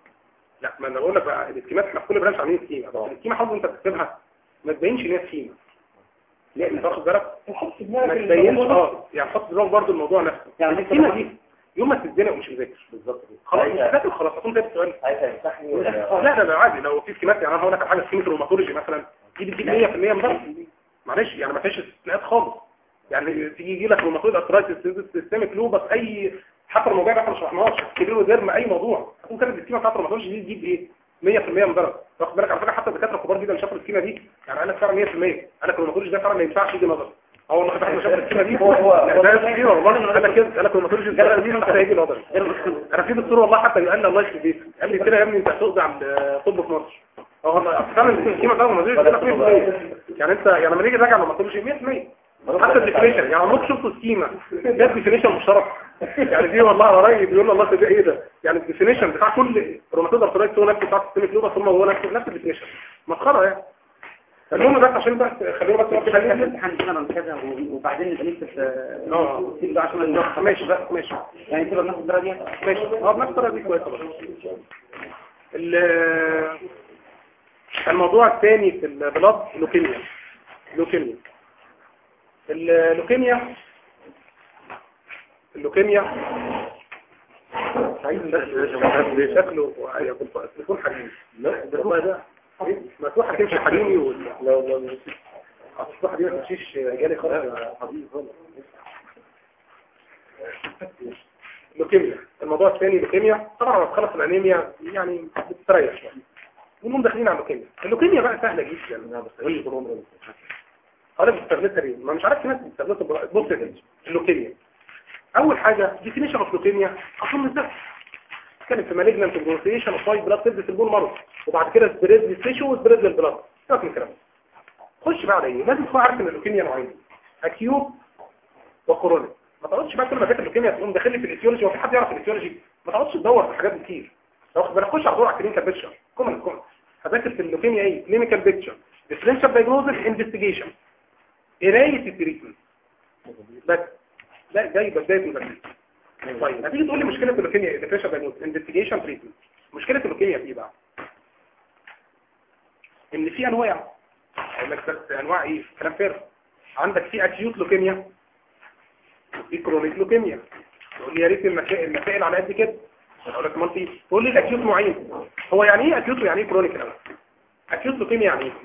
لا ما انا بقول لك بقى الاسكيمات احنا في كل برانش عاملين سكيمه بس السكيمه حافظ انت بتكتبها ما تبينش ان هي سكيمه ليه انت واخد بالك ما تبينش اه يعني حط دماغك برضه الموضوع نفسه يعني السكيمه دي يوم ما تتزنق ومش مذاكر بالظبط خلاص مش هتذاكر خلاص هتكون كاتب سؤال عايز يفتحني اه ولا لا لا لا عادي لو في سكيمات يعني انا هقول لك على حاجه سكيمه الروماتولوجي مثلا دي بتجيب 100% مدرس معلش يعني ما فيهاش استثناءات خالص يعني تيجي يجي لك روماتويد ارثرايتس سيستميك لوبس اي حتى الموضوع ده احنا ما شرحناهاش كبير وديرم اي موضوع هتكون كاتب السكيمه بتاعت الروماتولوجي دي تجيب ايه 100% مدرس واخد بالك على فكره حتى الدكاتره الكبار جدا شافوا السكيمه دي يعني قال لك فعلا 100% قال لك الروماتولوجي ده فعلا ما ينفعش يجي نظر اه والله احنا شفنا السكيمه دي هو- هو- لا، هو- ده كتير والله قال لك كده قال لك الروماتولوجي ده دي مش هيجي نظر انا في دكتور والله حتى قال لي الله يخليك قال لي كده يا ابني انت هتقضي على الطب في مصر اه والله فعلا السكيمه بتاعت الروماتولوجي ده 100% يعني انت يعني لما نيجي نراجع الروماتولوجي 100% حتى الديفينيشن يعني عمرك شفتوا سكيما ده ديفينيشن مشترك يعني دي والله على رايي بيقول الله ده ايه ده يعني الديفينيشن بتاع كل روماتويد ارثرايتس هو نفس بتاع السيستميك لوبس هم هو نفس نفس الديفينيشن مسخره يعني المهم بس عشان بس خلينا بس خلينا في خلينا الامتحان كده بعد كده وبعدين نبقى نكتب اه. نكتب ده عشان نروح ماشي بقى ماشي يعني تبقى بناخد الدرجه دي ماشي اه بنفس الطريقه دي كويسه برضه ال- الموضوع الثاني في البلاد لوكيميا لوكيميا اللوكيميا اللوكيميا عايز بس شكله يكون حريمي لا ده هو ده مفتوح هتمشي حريمي ولا لا لا اصل الصحة دي ما تمشيش جالي خالص يا حبيبي خالص لوكيميا الموضوع الثاني لوكيميا طبعا لما تخلص الانيميا يعني بتستريح شويه ونقوم داخلين على اللوكيميا اللوكيميا بقى سهله جدا انا بستغلتها ليه ما مش عارف في ناس بتستغلتها بص كده اللوكيميا اول حاجه ديفينيشن اوف لوكيميا اصلا من الزفت كان في مالجنانت بروسيشن اوف وايت بلاد سيلز في البول مرض وبعد كده سبريد للتيشو وسبريد للبلاد سيبك من الكلام ده. خش بقى على ايه لازم تكون عارف ان اللوكيميا نوعين اكيوت وكورونيك ما تقعدش بقى كل ما ذاكر اللوكيميا تقوم داخل لي في الايتيولوجي هو في حد يعرف الايتيولوجي ما تقعدش تدور في حاجات كتير لو واخد بالك خش على طول على الكلينيكال بيكتشر كومن كومن هذاكر في اللوكيميا ايه كلينيكال بيكتشر ديفرنشال دايجنوزس انفستيجيشن قرايه التريتمنت بس ده جاي بدايه المذاكره طيب هتيجي تقول لي مشكله اللوكيميا ديفرنشال دايجنوزس انفستيجيشن تريتمنت مشكله اللوكيميا في ايه بقى ان في انواع اقول لك بس انواع ايه كلام فارغ عندك في اكيوت لوكيميا وفي كرونيك لوكيميا تقول لي يا ريت المسائل المسائل على قد كده اقول لك امال في تقول لي الاكيوت نوعين هو يعني ايه اكيوت ويعني ايه كرونيك الاول اكيوت لوكيميا يعني ايه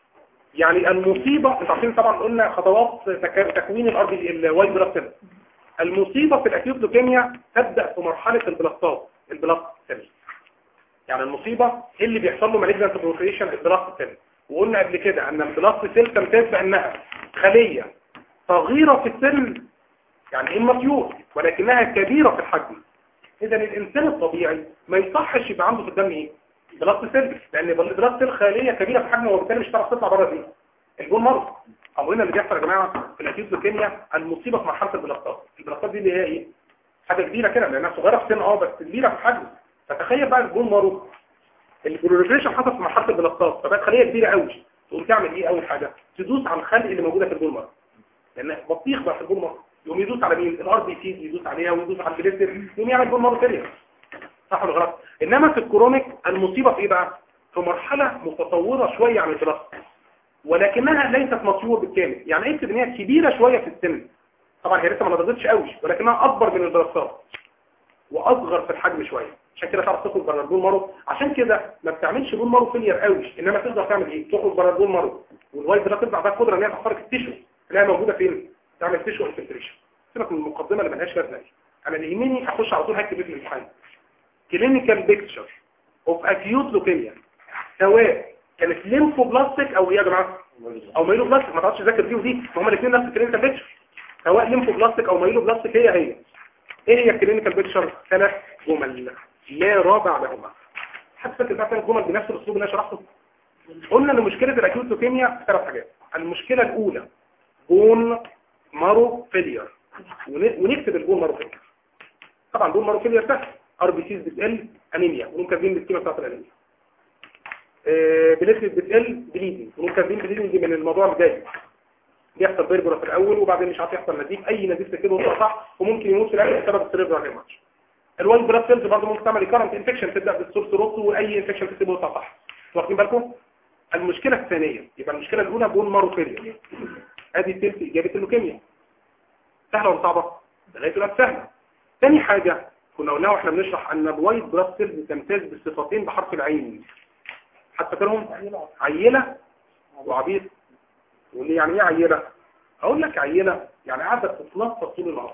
يعني المصيبه انتوا عارفين طبعا قلنا خطوات تك- تكوين الارض الوايت بلاد سيل المصيبه في الاكيوت لوكيميا تبدا في مرحله البلاستات البلاست سيل يعني المصيبه إيه اللي بيحصل له مالجنت بروفيشن البلاست سيل وقلنا قبل كده ان البلاست سيل تمتاز بانها خليه صغيره في السن يعني اماتيور ولكنها كبيره في الحجم اذا الانسان الطبيعي ما يصحش يبقى عنده في الدم ايه بلاست سيل لان البلاست سيل خليه كبيره في الحجم وبالتالي مش هتعرف تطلع بره دي البول مرض او هنا اللي بيحصل يا جماعه في الاكيوت لوكيميا المصيبه في مرحله البلاستات البلاستات دي اللي هي ايه حاجه كبيره كده لانها صغيره في السن اه بس كبيره في الحجم فتخيل بقى البول مرض البروليفريشن حصل في مرحله البلاستات فبقت خليه كبيره قوي تقوم تعمل ايه اول حاجه تدوس على الخلق اللي موجوده في البول مرض لان بطيخ بقى في البول مرض يقوم يدوس على مين الار بي سي يدوس عليها ويدوس على البليستر يقوم يعمل بول مرض ثانيه صح ولا غلط انما في الكرونيك المصيبه في ايه بقى في مرحله متطوره شويه عن البلاست ولكنها ليست مطيور بالكامل يعني ايه ان هي كبيره شويه في السن طبعا هي لسه ما نضجتش قوي ولكنها اكبر من البلاستات واصغر في الحجم شويه عشان كده تعرف تخرج بره البول مارو عشان كده ما بتعملش بول مارو فيلير قوي انما تقدر تعمل ايه تخرج بره البول مارو والوايت بلاد تبقى عندها قدره ان هي تخترق التيشو اللي هي موجوده فين تعمل تيشو انفلتريشن سيبك من المقدمه اللي ملهاش لازمه دي. انا اللي يهمني اخش على طول هكتب في الامتحان كلينيكال بيكتشر اوف اكيوت لوكيميا سواء كانت ليمفوبلاستيك او ايه يا جماعه او مايلو بلاستيك ما تقعدش تذاكر دي ودي هما الاثنين نفس الكلينيكال بيكتشر سواء ليمفو بلاستيك او مايلو بلاستيك هي هي ايه هي الكلينيكال بيكتشر ثلاث جمل لا رابع لهما حد فاكر بقى ثلاث جمل بنفس الاسلوب اللي انا شرحته قلنا ان مشكله الاكيوت لوكيميا ثلاث حاجات المشكله الاولى بون مارو فيلير ون- ونكتب البون مارو فيلير طبعا بون مارو فيلير سهل ار بي سيز بتقل انيميا ونقوم كاتبين السكيما بتاعت الانيميا بليتلت بتقل بليدنج ونقوم كاتبين بليدنج من الموضوع اللي جاي بيحصل بيربرا في الاول وبعدين مش عارف يحصل نزيف اي نزيف كده وطلع صح وممكن يموت في الاخر بسبب السيريبرال هيماتش الوايت بلاد سيلز برضه ممكن تعمل كارنت انفكشن تبدا بالسورس روت واي انفكشن تسيبه وطلع صح واخدين بالكم المشكله الثانيه يبقى المشكله الاولى بون مارو فيلير ادي التلت اجابه اللوكيميا سهله ولا صعبه لغايه دلوقتي سهله ثاني حاجه كنا قلنا واحنا بنشرح ان الوايت بلاد سيلز تمتاز بالصفتين بحرف العين حتى فاكرهم عيله وعبيط واللي يعني ايه عيله اقول لك عيله يعني قاعده تتنطط طول النهار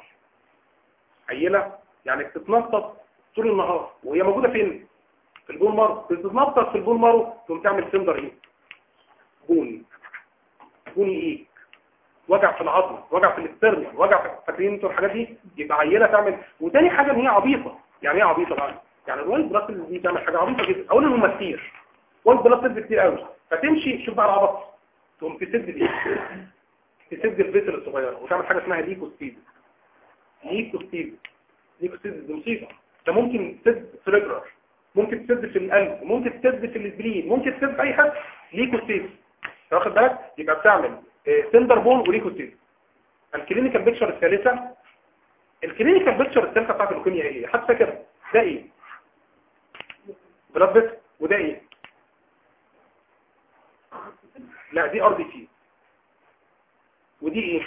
عيله يعني بتتنطط طول النهار وهي موجوده فين في البون مارو بتتنطط في البون مارو تقوم تعمل سندر ايه بون بوني ايه وجع في العظم وجع في الاسترنال وجع في فاكرين انتوا الحاجات دي يبقى عيله تعمل وتاني حاجه ان هي عبيطه يعني ايه عبيطه بقى يعني الوايت بلاد سيلز دي تعمل حاجه عبيطه جدا اولا هم كتير وايت بلاد سيلز كتير قوي فتمشي شوف بقى العبط تقوم تسد دي تسد الفيتر الصغيره وتعمل حاجه اسمها ليكوستيد ليكوستيد ليكوستيد دي مصيبه ده ممكن تسد سريبرال ممكن تسد في القلب ممكن تسد في الاسبرين ممكن تسد في اي حاجه ليكوستيد واخد بالك يبقى بتعمل سندر بون وليكوستيد الكلينيكال بيكتشر الثالثه الكلينيكال بيكتشر الثالثه بتاعت اللوكيميا ايه حد فاكر ده ايه بلاد بيت وده ايه لا دي ار بي سي ودي ايه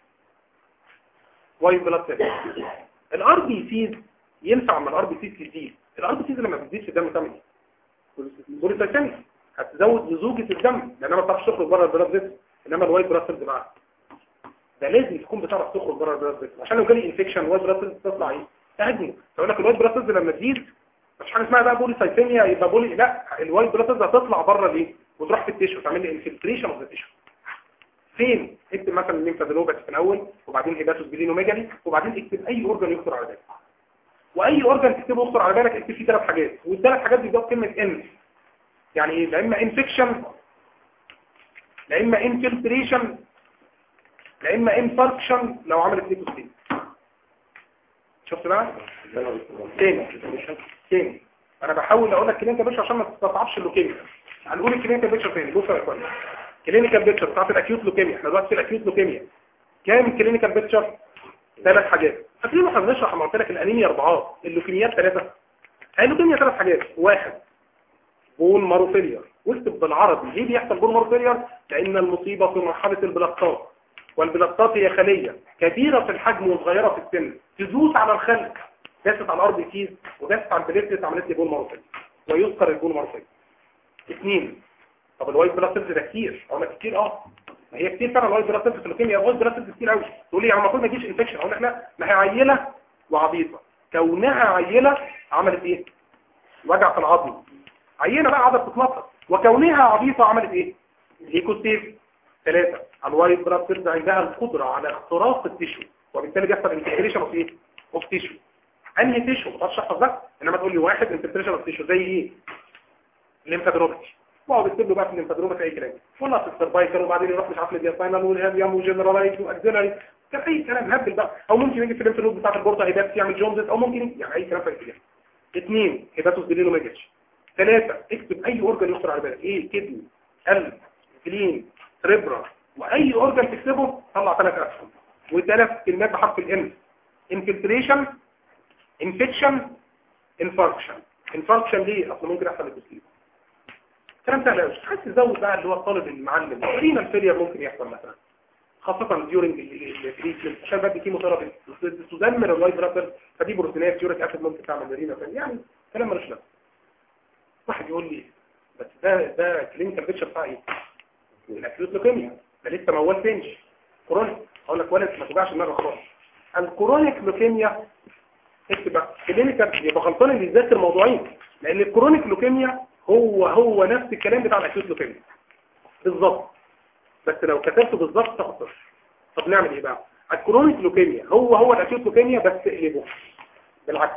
وايت بلاد سيل الار بي سيز ينفع مع الار بي سيز تزيد الار بي سيز لما بتزيد في الدم تعمل ايه بوليسايتاميك هتزود لزوجة الدم لانها ما بتعرفش تخرج بره البلاد فيسل انما الوايت بلاد سيلز بقى ده لازم تكون بتعرف تخرج بره البلاد سيلز عشان لو جالي انفكشن الوايت بلاد سيلز تطلع ايه تهاجمه فيقول لك الوايت بلاد سيلز لما تزيد مش حاجه اسمها بقى بولي سايتيميا يبقى بولي لا الوايت بلاد سيلز هتطلع بره ليه وتروح في التيشو تعمل لي انفلتريشن اوف ذا تيشو فين اكتب مثلا الليمفادينوباثي في الاول وبعدين هيباتوس بلينوميجالي وبعدين اكتب اي اورجان يخطر على بالك واي اورجان تكتبه يخطر على بالك اكتب فيه ثلاث حاجات والثلاث حاجات دي بتبقى كلمه ان يعني ايه لا اما انفكشن لا اما انفلتريشن لا اما انفاركشن لو عملت ليكوسين شفت بقى تاني تاني انا بحاول اقول لك كلينيكال بيتشر عشان ما تستصعبش اللوكيميا هنقول الكلينيكال بيتشر تاني بص يا اخوانا كلينيكال بيتشر بتاعت الاكيوت لوكيميا احنا دلوقتي في الاكيوت لوكيميا كام كلينيكال بيتشر ثلاث حاجات فاكرين احنا بنشرح لما قلت لك الانيميا اربعات اللوكيميات ثلاثه اللوكيميا ثلاث حاجات واحد بون ماروفيلير واكتب بالعربي ليه بيحصل بون ماروفيلير لان المصيبه في مرحله البلاطات والبلاطات هي خليه كبيره في الحجم وصغيره في السن تدوس على الخلق داست على الارض كيس وداست على البليتلت عملت لي بون ماروفيلير ويذكر البون ماروفيلير اثنين طب الوايت بلاد سيلز ده كتير اقول لك كتير اه ما هي كتير فعلا الوايت بلاد سيلز في اللوكيميا الوايت بلاد سيلز كتير قوي تقول لي يعني المفروض ما يجيش انفكشن اقول لك لا ما هي عيله وعبيطه كونها عيله عملت ايه وجع في العظم عينه بقى عدد تتنطط وكونها عبيطه عملت ايه ليكوستيف ثلاثه الوايت بلاد سيلز عندها القدره على اختراق التيشو وبالتالي بيحصل انتجريشن اوف ايه اوف تيشو انهي تيشو ما تعرفش احفظ ده انما تقول لي واحد انتجريشن اوف تيشو زي ايه الليمفادروباتي واقعد اكتب له بقى في الليمفادروباتي اي كلام ولا في السرفايكل وبعدين يروح مش عارف الديافاينال والهيم وجنرالايت واكزيلاري كان اي كلام هبل بقى او ممكن يجي في الليمف نود بتاعت البورتا هيبات يعمل جونزس او ممكن يعني اي كلام في الاتجاه اثنين هيباتوس بيلينوميجاتش ثلاثة اكتب اي اورجان يخطر على بالك ايه كدني قلب كلين سريبرا واي اورجان تكتبه طلع ثلاث اسهم وثلاث كلمات بحرف الام انفلتريشن انفكشن انفاركشن انفاركشن ليه اصل ممكن يحصل للتسليم كلام سهل قوي عايز تزود بقى اللي هو الطالب المعلم رينا الفيلير ممكن يحصل مثلا خاصة ديورنج التريتمنت عشان بدي كيموثيرابي تدمر الوايت رابر فدي بروتينات يوريك اسيد ممكن تعمل رينا يعني كلام ملوش لازمه واحد يقول لي بس ده ده كلينيكال بيتشر بتاع ايه الاكيوت لوكيميا ده لسه موال فينش كرونيك اقول لك ولد ما توجعش دماغك خالص الكرونيك لوكيميا اكتب بقى كلينيكال يبقى غلطان اللي يذاكر موضوعين لان الكرونيك لوكيميا هو هو نفس الكلام بتاع الاكيوت لوكيميا بالظبط بس لو كتبته بالظبط تاخد صفر طب نعمل ايه بقى الكرونيك لوكيميا هو هو الاكيوت لوكيميا بس اقلبه بالعكس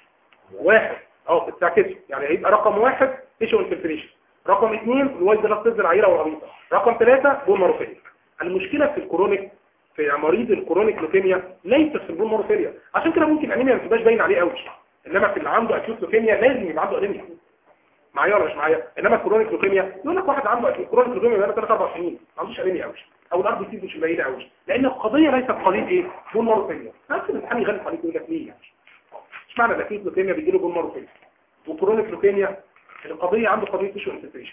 واحد اه بتعكسه يعني هيبقى رقم واحد تيشو انفلتريشن رقم اثنين الوايت بلاد سيلز العيره والعبيطه رقم ثلاثة بون ماروفيليا المشكله في الكرونيك في مريض الكرونيك لوكيميا ليست في البون ماروفيليا عشان كده ممكن انيميا ما تبقاش باين عليه قوي انما في اللي عنده اكيوت لوكيميا لازم يبقى عنده انيميا معايا ولا مش معايا انما الكرونيك لوكيميا يقول لك واحد عنده كرونيك لوكيميا بقاله 3 4 سنين ما عندوش انيميا قوي او الار بي سي مش قليله قوي لان القضيه ليست قضيه ايه بون ماروفيليا نفس الامتحان يغلط عليك يقول لك ليه يعني اشمعنى الاكيوت لوكيميا بيجي له بون ماروفيليا وكرونيك لوكيميا القضيه عنده قضيه تيشو انفلتريشن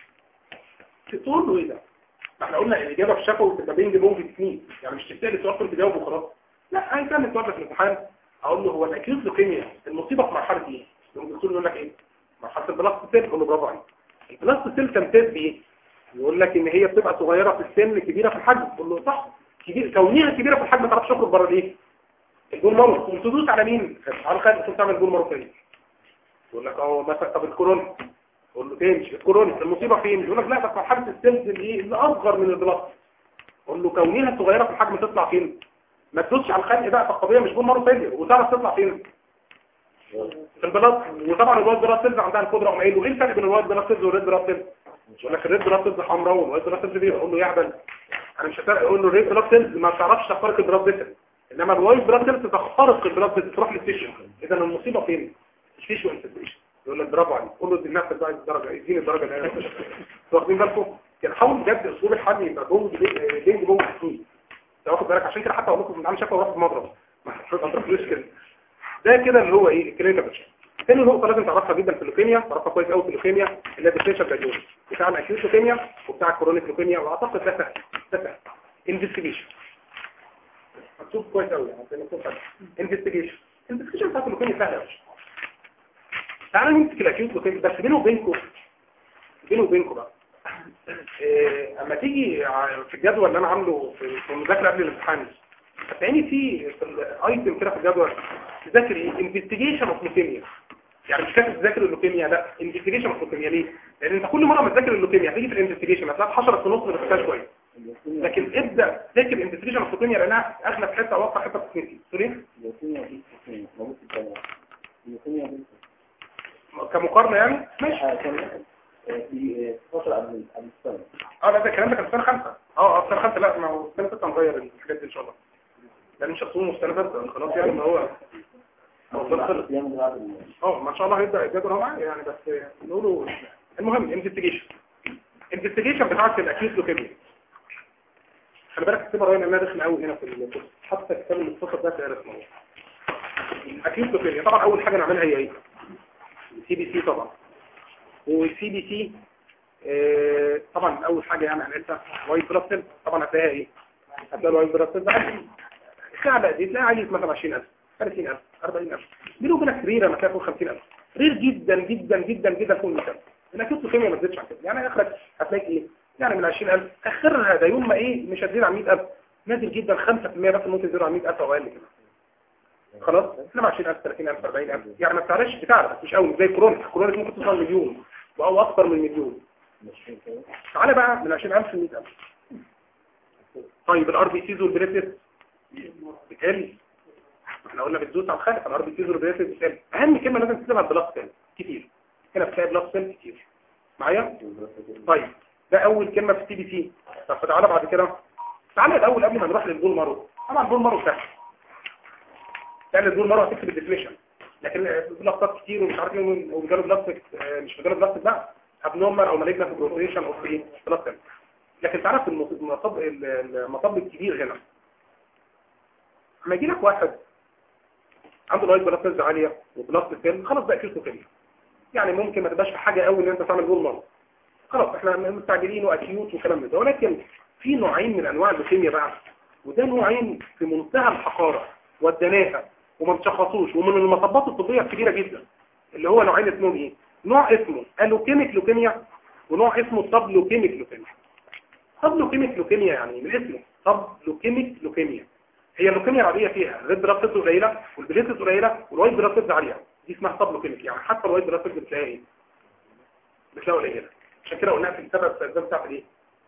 تقول له ايه ده ما احنا قلنا الاجابه في الشفوي بتبقى بينج بونج تكنيك يعني مش تسال السؤال تجاوب وخلاص لا عايز تعمل سؤال في الامتحان اقول له هو الاكيوت لوكيميا المصيبه في مرحله ايه الدكتور يقول لك ايه مرحله البلاست سيل يقول له برافو عليك البلاست سيل تمتاز بايه يقول لك ان هي بتبقى صغيره في السن كبيره في الحجم تقول له صح كبير كونها كبيره في الحجم ما تعرفش تخرج بره الايه الجول مارو تقوم تدوس على مين على الخلق تقوم تعمل جول مارو تاني يقول لك اه مثلا طب الكورونا يقول له تمشي الكورونا المصيبه فين يقول لك لا ده في مرحله السيلز اللي اللي اصغر من البلاست يقول له كونها صغيره في الحجم تطلع فين ما تدوسش على الخلق بقى فالقضيه مش جول مارو فيلير وتعرف تطلع فين في البلاط وطبعا الوايت بلاد سيلز عندها القدره قام قايل له ايه الفرق بين الوايت بلاد سيلز والريد بلاد سيلز يقول لك الريد بلاد سيلز حمراء والوايت بلاد سيلز بيضاء اقول له يعبل انا مش هتفرق اقول له الريد بلاد سيلز ما بتعرفش تخترق البلاد فيسل انما الوايت بلاد سيلز تخترق البلاد فيسل تروح للتيشو اذا المصيبه فين مش تيشو انفلتريشن يقول لك برافو عليك قول له ادي لنفسك بقى الدرجه اديني الدرجه اللي انا واخدين بالكم كان حاول بجد اسلوب الحل يبقى بونج بينج بونج تكنيك واخد بالك عشان كده حتى اقول لكم عامل شكوى واحد مضرب ما تروحوش كده ده كده اللي هو ايه الكلينيكال بيتشر تاني نقطة لازم تعرفها جدا في اللوكيميا تعرفها كويس قوي في اللوكيميا اللي هي الديفرنشال دايجنوز بتاع الاكيوت لوكيميا وبتاع الكرونيك لوكيميا واعتقد ده سهل ده سهل انفستيجيشن مكتوب كويس قوي يعني مكتوب سهل انفستيجيشن انفستيجيشن بتاعت اللوكيميا سهله قوي تعالى نمسك الاكيوت لوكيميا بس بينه وبينكم بينه وبينكم بقى إيه، اما تيجي ع- في الجدول اللي انا عامله في في المذاكره قبل الامتحان هتلاقيني في في الايتم كده في الجدول تذاكر ايه انفستيجيشن اوف لوكيميا يعني مش كاتب تذاكر اللوكيميا لا انفستيجيشن اوف لوكيميا ليه لان انت كل مره ما تذاكر اللوكيميا هتيجي في الانفستيجيشن هتلاقي حشرت في النص ما تفكرش كويس لكن ابدا ذاكر انفستيجيشن اوف لوكيميا لانها اغلب حته واضحه حته في السنتي سوري اللوكيميا دي اسمها موجود في الجامعة اللوكيميا دي كمقارنه يعني ماشي آه، كان آه، في آه، فترة قبل قبل السنة اه لا ده الكلام ده كان في سنه خمسه اه اه في سنه خمسه لا ما هو سنه سته هنغير الحاجات دي ان شاء الله لان مش هتصوم مستندات خلاص يعني ما هو هو ده خلص أيام بعد ال- اه ما شاء الله هيبدا الجدول اهو معايا يعني بس نقوله المهم انفستيجيشن انفستيجيشن بتاعت الاكيوت لوكيميا خلي بالك اكتبها راينا انها رخمه قوي هنا في الكورس حتى كتاب المختصر ده تلاقي رخمه أوي. الاكيوت لوكيميا طبعا اول حاجه نعملها هي ايه سي بي سي طبعا والسي بي سي آه، طبعا اول حاجه يعني هنقلها وايت بلاد سيل طبعا هتلاقيها ايه هتلاقي الوايت بلاد سيل ده عالي الساعه دي تلاقي عالي مثلا 20000 30000 40000 بينه وبينك ريره ما فوق 50000 رير جدا جدا جدا جدا فوق 100000 الاكيوت لوكيميا ما تزيدش عن كده يعني اخرك هتلاقي ايه يعني من 20000 اخرها ده يوم ما ايه مش هتزيد عن 100000 نادر جدا 5% بس ممكن يزيدوا عن 100000 او اقل كده خلاص احنا 20000 30000 40000 يعني ما بتعرفش بتعرف مش قوي زي كورونا كورونا ممكن توصل مليون او اكثر من مليون مش كده تعالى بقى من 20000 ل 100000 طيب الار بي سيز والبريتس بتقل احنا قلنا بتدوس على الخلف الار بي سيز والبريتس بتقل اهم كلمه لازم تكتبها البلاس سيل كتير هنا بتلاقي بلاس سيل كتير معايا طيب ده اول كلمه في السي بي سي طب تعالى بعد كده تعالى الاول قبل ما نروح للبول مارو طبعا البول مارو سهل لان البول مارو هتكتب الديفليشن لكن بلاستات كتير ومش عارف ايه ومجال بلاستيك آه، مش مجال بلاستيك بقى ابنورمال او مالجنت بروتيشن اوف ايه بلاستيك لكن تعرف المص- المطب المطب الكبير هنا لما يجي لك واحد عنده لايت بلاد سيلز عاليه وبلاست سيل خلاص بقى كيس كده يعني ممكن ما تبقاش في حاجه قوي ان انت تعمل جول مره خلاص احنا مستعجلين واكيوت وكلام من ده ولكن في نوعين من انواع اللوكيميا بقى وده نوعين في منتهى الحقاره والدناءه وما بتشخصوش ومن المطبات الطبيه الكبيره جدا اللي هو نوعين اسمهم ايه نوع اسمه الوكيميك لوكيميا ونوع اسمه سب لوكيميك لوكيميا سب لوكيميك لوكيميا يعني من اسمه سب لوكيميك لوكيميا هي اللوكيميا العاديه فيها الريد بلاد سيلز قليله والبليتس قليله والوايت بلاد سيلز عاليه دي اسمها سب لوكيميك يعني حتى الوايت بلاد سيلز بتلاقيها ايه بتلاقيها قليله عشان كده قلناها في السبب الاسباب بتاعت ايه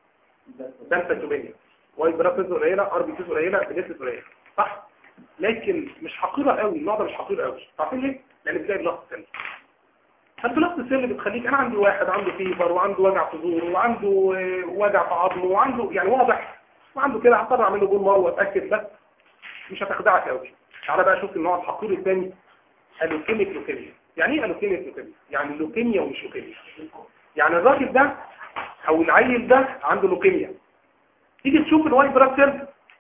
بنتاجوبينيا وايت بلاد سيلز قليله ار بي سيلز قليله بليتس قليله صح لكن مش حقيره قوي النوع ده مش حقير قوي عارفين ليه لان بتلاقي بلاست سيل فالبلاست سيل اللي بتخليك انا عندي واحد عنده فيبر وعنده وجع صدور وعنده آه، وجع في عظمه وعنده يعني واضح وعنده كده هضطر اعمل له جول مره واتاكد بس مش هتخدعك قوي تعالى بقى شوف النوع الحقير الثاني الوكيميك لوكيميا يعني ايه الوكيميك لوكيميا يعني لوكيميا ومش لوكيميا يعني الراجل ده او العيل ده عنده لوكيميا تيجي تشوف الوايت بلاد سيلز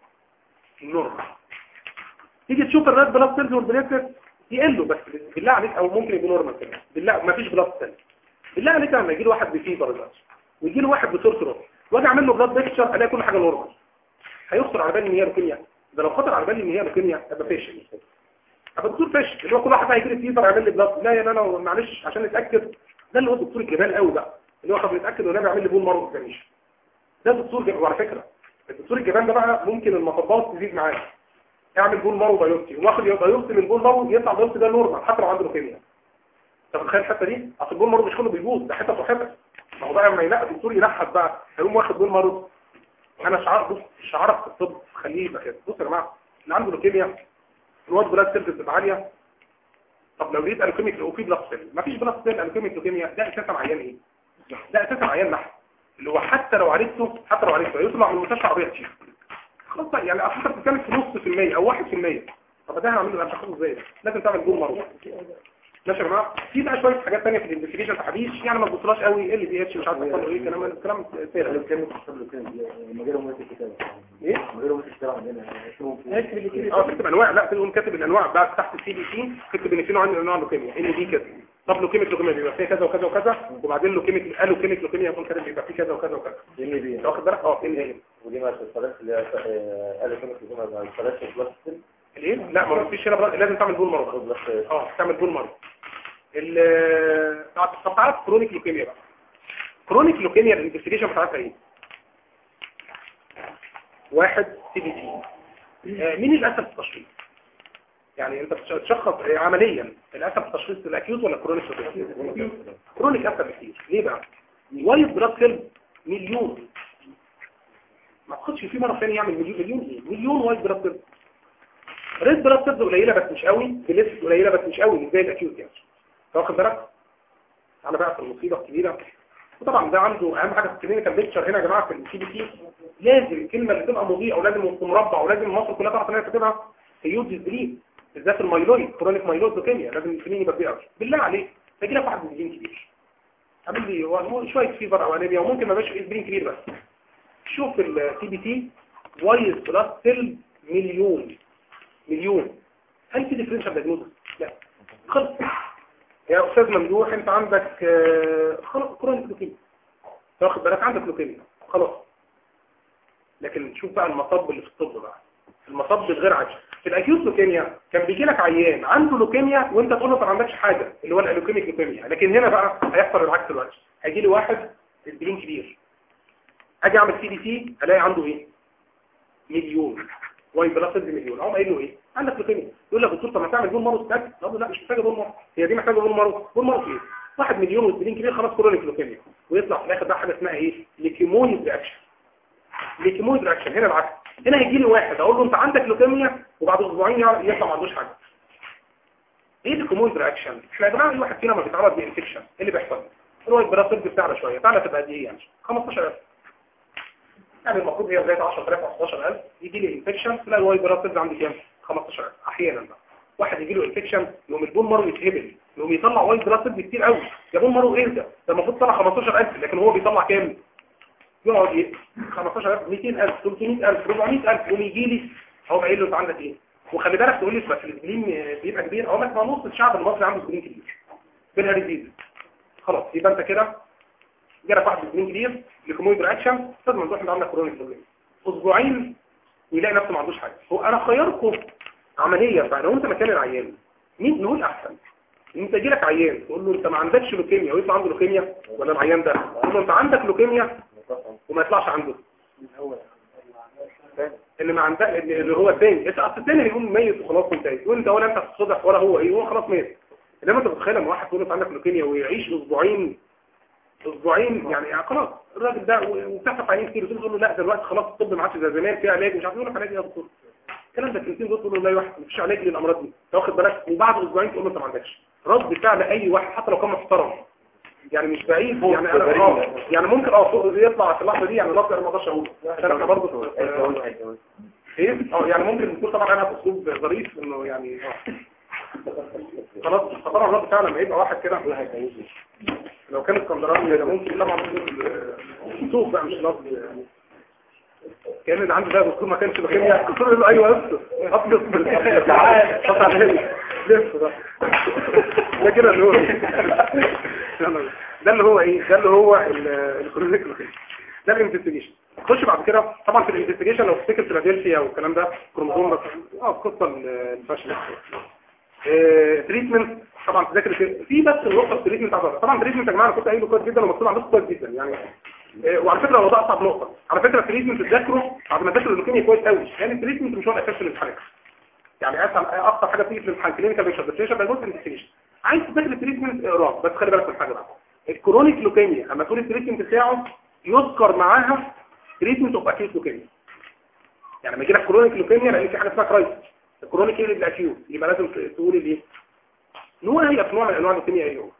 نورمال تيجي تشوف الريد بلاد سيلز والبليتس يقلوا بس بالله عليك او ممكن يبقوا نورمال كمان بالله ما فيش بلاد سيلز بالله عليك لما يجي له واحد بفيبر دلوقتي ويجي له واحد بسورسرو واجي اعمل له بلاد بيكتشر الاقي كل حاجه نورمال هيخطر على بالي ان هي لوكيميا ده لو خطر على بالي ان هي لوكيميا ابقى فاشل ابقى دكتور فاشل اللي هو كل واحد بقى يجي لي فيبر يعمل لي بلاد لا يا لا لا معلش عشان نتاكد ده اللي هو الدكتور الجبال قوي بقى اللي هو خد يتاكد ولا بيعمل لي بول مره ما ده دكتور جبال وعلى فكره الدكتور الجبان ده بقى ممكن المطبات تزيد معاه يعمل بول مارو بايوبسي واخد بايوبسي من البول مارو يطلع بايوبسي ده نورمال حتى لو عنده لوكيميا انت متخيل الحته دي اصل البول مارو مش كله بيبوظ ده حته وحته ما هو بقى لما يلاقي الدكتور ينحت بقى هيقوم واخد بول مارو انا شعار بص شعارك في الطب خليه يبقى كده بص يا جماعه اللي عنده لوكيميا الواد بلاد سيلز بتبقى عاليه طب لو لقيت الوكيميك لو في بلاد سيل ما فيش بلاد سيل الوكيميك لوكيميا ده اساسا عيان ايه ده اساسا عيان نحت اللي هو حتى لو عرفته حتى لو عرفته يطلع من المستشفى عربيه تشيل خلاص بقى، يعني اصل انت بتتكلم في نص في المية او واحد في المية طب ده هنعمله انا هاخده ازاي لازم تعمل جول مره ماشي يا جماعه في بقى شويه حاجات ثانيه في الانفستيجيشن تحديث يعني ما تبصلاش قوي ال دي اتش مش عارف يحصل له ايه كلام كلام فارغ كلمة تحسب له كلمة مجاله موت الكتابة ايه مجاله موت الكتابة عندنا اه تكتب انواع لا تقوم كاتب الانواع بقى تحت السي بي سي تكتب ان في نوع من انواع اللوكيميا ان دي كده طب لوكيميك لوكيميا بيبقى فيها كذا وكذا وكذا وبعدين لوكيميك قالوا كيميك لوكيميا يكون كده بيبقى فيه كذا وكذا وكذا اللي بيه انت واخد بالك اه ان دي ودي ما تتصلش اللي هي قال كلمة دي ما تتصلش بلاستيك الايه لا ما فيش هنا بقى- لازم تعمل بول مره بلاستيك اه تعمل بول مره ال طب تعرف كرونيك لوكيميا بقى كرونيك لوكيميا الانفستيجيشن بتاعتها ايه واحد سي بي سي آه، مين الاسهل في التشخيص يعني انت بتشخص آه، عمليا الاسهل في التشخيص الاكيوت ولا كرونيك كرونيك اسهل بكتير ليه بقى وايت بلاد سيل مليون ما تاخدش في مره ثانيه يعمل مليون مليون ايه مليون وايت بلاد سيل ريد بلاد سيلز قليله بس مش قوي بليس قليله بس مش قوي مش زي الاكيوت يعني واخد بالك على بقى في المصيبه الكبيره وطبعا ده عنده اهم حاجه في الكلينيكال بيكتشر هنا يا جماعه في السي بي سي لازم الكلمه اللي تبقى مضيئه ولازم تبقى مربع ولازم مصر كلها تعرف ان هي تكتبها هيوج دريم بالذات المايلويد كرونيك مايلويد لوكيميا لازم الكليني يبقى فيه قوي بالله عليك تجي لك واحد مليون كبير عامل لي هو شويه فيفر او انيميا وممكن ما يبقاش اسبرين كبير بس شوف السي بي سي وايز بلس سيل مليون مليون هل في ديفرنشال دايجنوستس لا خلص يا استاذ ممدوح انت عندك آه، خلاص كرونيك لوكيميا واخد بالك عندك لوكيميا خلاص لكن شوف بقى المطب اللي في الطب بقى المطب الغير عاجل في الاكيوت لوكيميا كان بيجي لك عيان عنده لوكيميا وانت تقول له ما عندكش حاجه اللي هو الالوكيميك لوكيميا لكن هنا بقى هيحصل العكس دلوقتي هيجي لي واحد البلين كبير اجي اعمل سي دي سي الاقي عنده ايه مليون واي بلس مليون اقوم قايل له ايه عندك لوكيميا يقول لك دكتور طب ما تعمل بون مارو ستات اقول له لا مش محتاجه بون مارو هي دي محتاجه بون مارو بون مارو ايه واحد مليون والبلين كبير خلاص كرونيك لوكيميا ويطلع في الاخر بقى حاجه اسمها ايه ليكيمويد رياكشن ليكيمويد رياكشن هنا العكس هنا هيجي لي واحد اقول له انت عندك لوكيميا وبعد اسبوعين يطلع ما عندوش حاجه ايه الليكيمويد رياكشن احنا يا جماعه اي واحد فينا ما بيتعرض لانفكشن ايه اللي بيحصل الوايت بلاد سيلز بتاعنا شويه تعالى تبقى قد ايه يعني 15000 يعني المفروض هي لغايه 10000 او 11000 يجي لي انفكشن تلاقي الوايت بلاد سيلز عندي كام 15000 احيانا بقى واحد يجي له انفكشن يقوم البون مارو يتهبل يقوم يطلع وايت بلاد سيلز كتير قوي يا بون مارو ايه ده ده المفروض طلع 15000 لكن هو بيطلع كام يقعد ي 15000 200000 300000 400000 يقوم يجي لي هو قايل له انت عندك ايه وخلي بالك تقول لي بس الاسبلين بيبقى كبير اقول لك ما نص الشعب المصري عنده اسبلين كبير بالهريديز خلاص يبقى انت كده جالك واحد اسبلين كبير ليكومويد رياكشن لازم نروح انت عندك كرونيك بروبلم اسبوعين ويلاقي نفسه ما عندوش حاجه هو انا خيركم عمليه فلو انت مكان العيان مين نقول احسن انت يجي لك عيان تقول له انت ما عندكش لوكيميا ويطلع عنده لوكيميا ولا العيان ده تقول له انت عندك لوكيميا وما يطلعش عنده اللي ما عندك اللي هو الثاني انت اصل الثاني يقول ميت وخلاص انت يقول انت ولا انت هتصدق ولا هو ايه هو خلاص ميت انما انت متخيل لما واحد تقول له انت عندك لوكيميا ويعيش اسبوعين اسبوعين يعني, يعني خلاص الراجل ده وبتحصل عينين كتير تقول له لا دلوقتي خلاص الطب ما عادش زي زمان في علاج مش عارف يقول لك علاج ايه يا دكتور الكلام ده كلمتين دول تقول له لا يا واحد مفيش علاج للامراض دي تاخد بالك وبعد اسبوعين تقول له انت ما عندكش رد فعل اي واحد حتى لو كان محترم يعني مش بعيد يعني انا اه يعني ممكن اه فوق يطلع في اللحظه دي يعني لفظ انا ما اقدرش اقوله عشان احنا برضه ايه اه يعني ممكن نقول طبعا انا باسلوب ظريف انه يعني اه خلاص طبعا الرد فعلا لما يبقى واحد كده لو كان اسكندراني ده ممكن طبعا صوت بقى مش لفظ كان اللي عنده ده دكتور ما كانش بكيمياء قلت له ايوه افصل افصل تعال قطع لي لف ده ده كده اللي هو ده اللي هو ايه ده اللي هو الكرونيك ده الانفستيجيشن خش بعد كده طبعا في الانفستيجيشن لو تفتكر فيلادلفيا والكلام ده كروموزوم بس اه القصه الفاشله تريتمنت طبعا تذاكر في بس النقطه التريتمنت طبعا التريتمنت يا جماعه انا كنت قايله كويس جدا ومكتوب عندكم كويس جدا يعني وعلى فكره هو ده اصعب نقطه على فكره التريتمنت تذاكره بعد ما تذاكر اللوكيميا كويس قوي يعني التريتمنت مش هو الاساس في الامتحان يعني اسهل اكتر حاجه بتيجي في الامتحان كلينيكال ريسيرش ده جزء انفستيجيشن عايز تذاكر التريتمنت اقراه بس خلي بالك من حاجه بقى الكرونيك لوكيميا اما تقول التريتمنت بتاعه يذكر معاها تريتمنت اوف اكيوت لوكيميا يعني لما يجي لك كرونيك لوكيميا لان في حاجه اسمها كرايسيس الكرونيك يقلب الاكيوت يبقى لازم تقول الايه نوع هي في نوع من انواع اللوكيميا ايه هو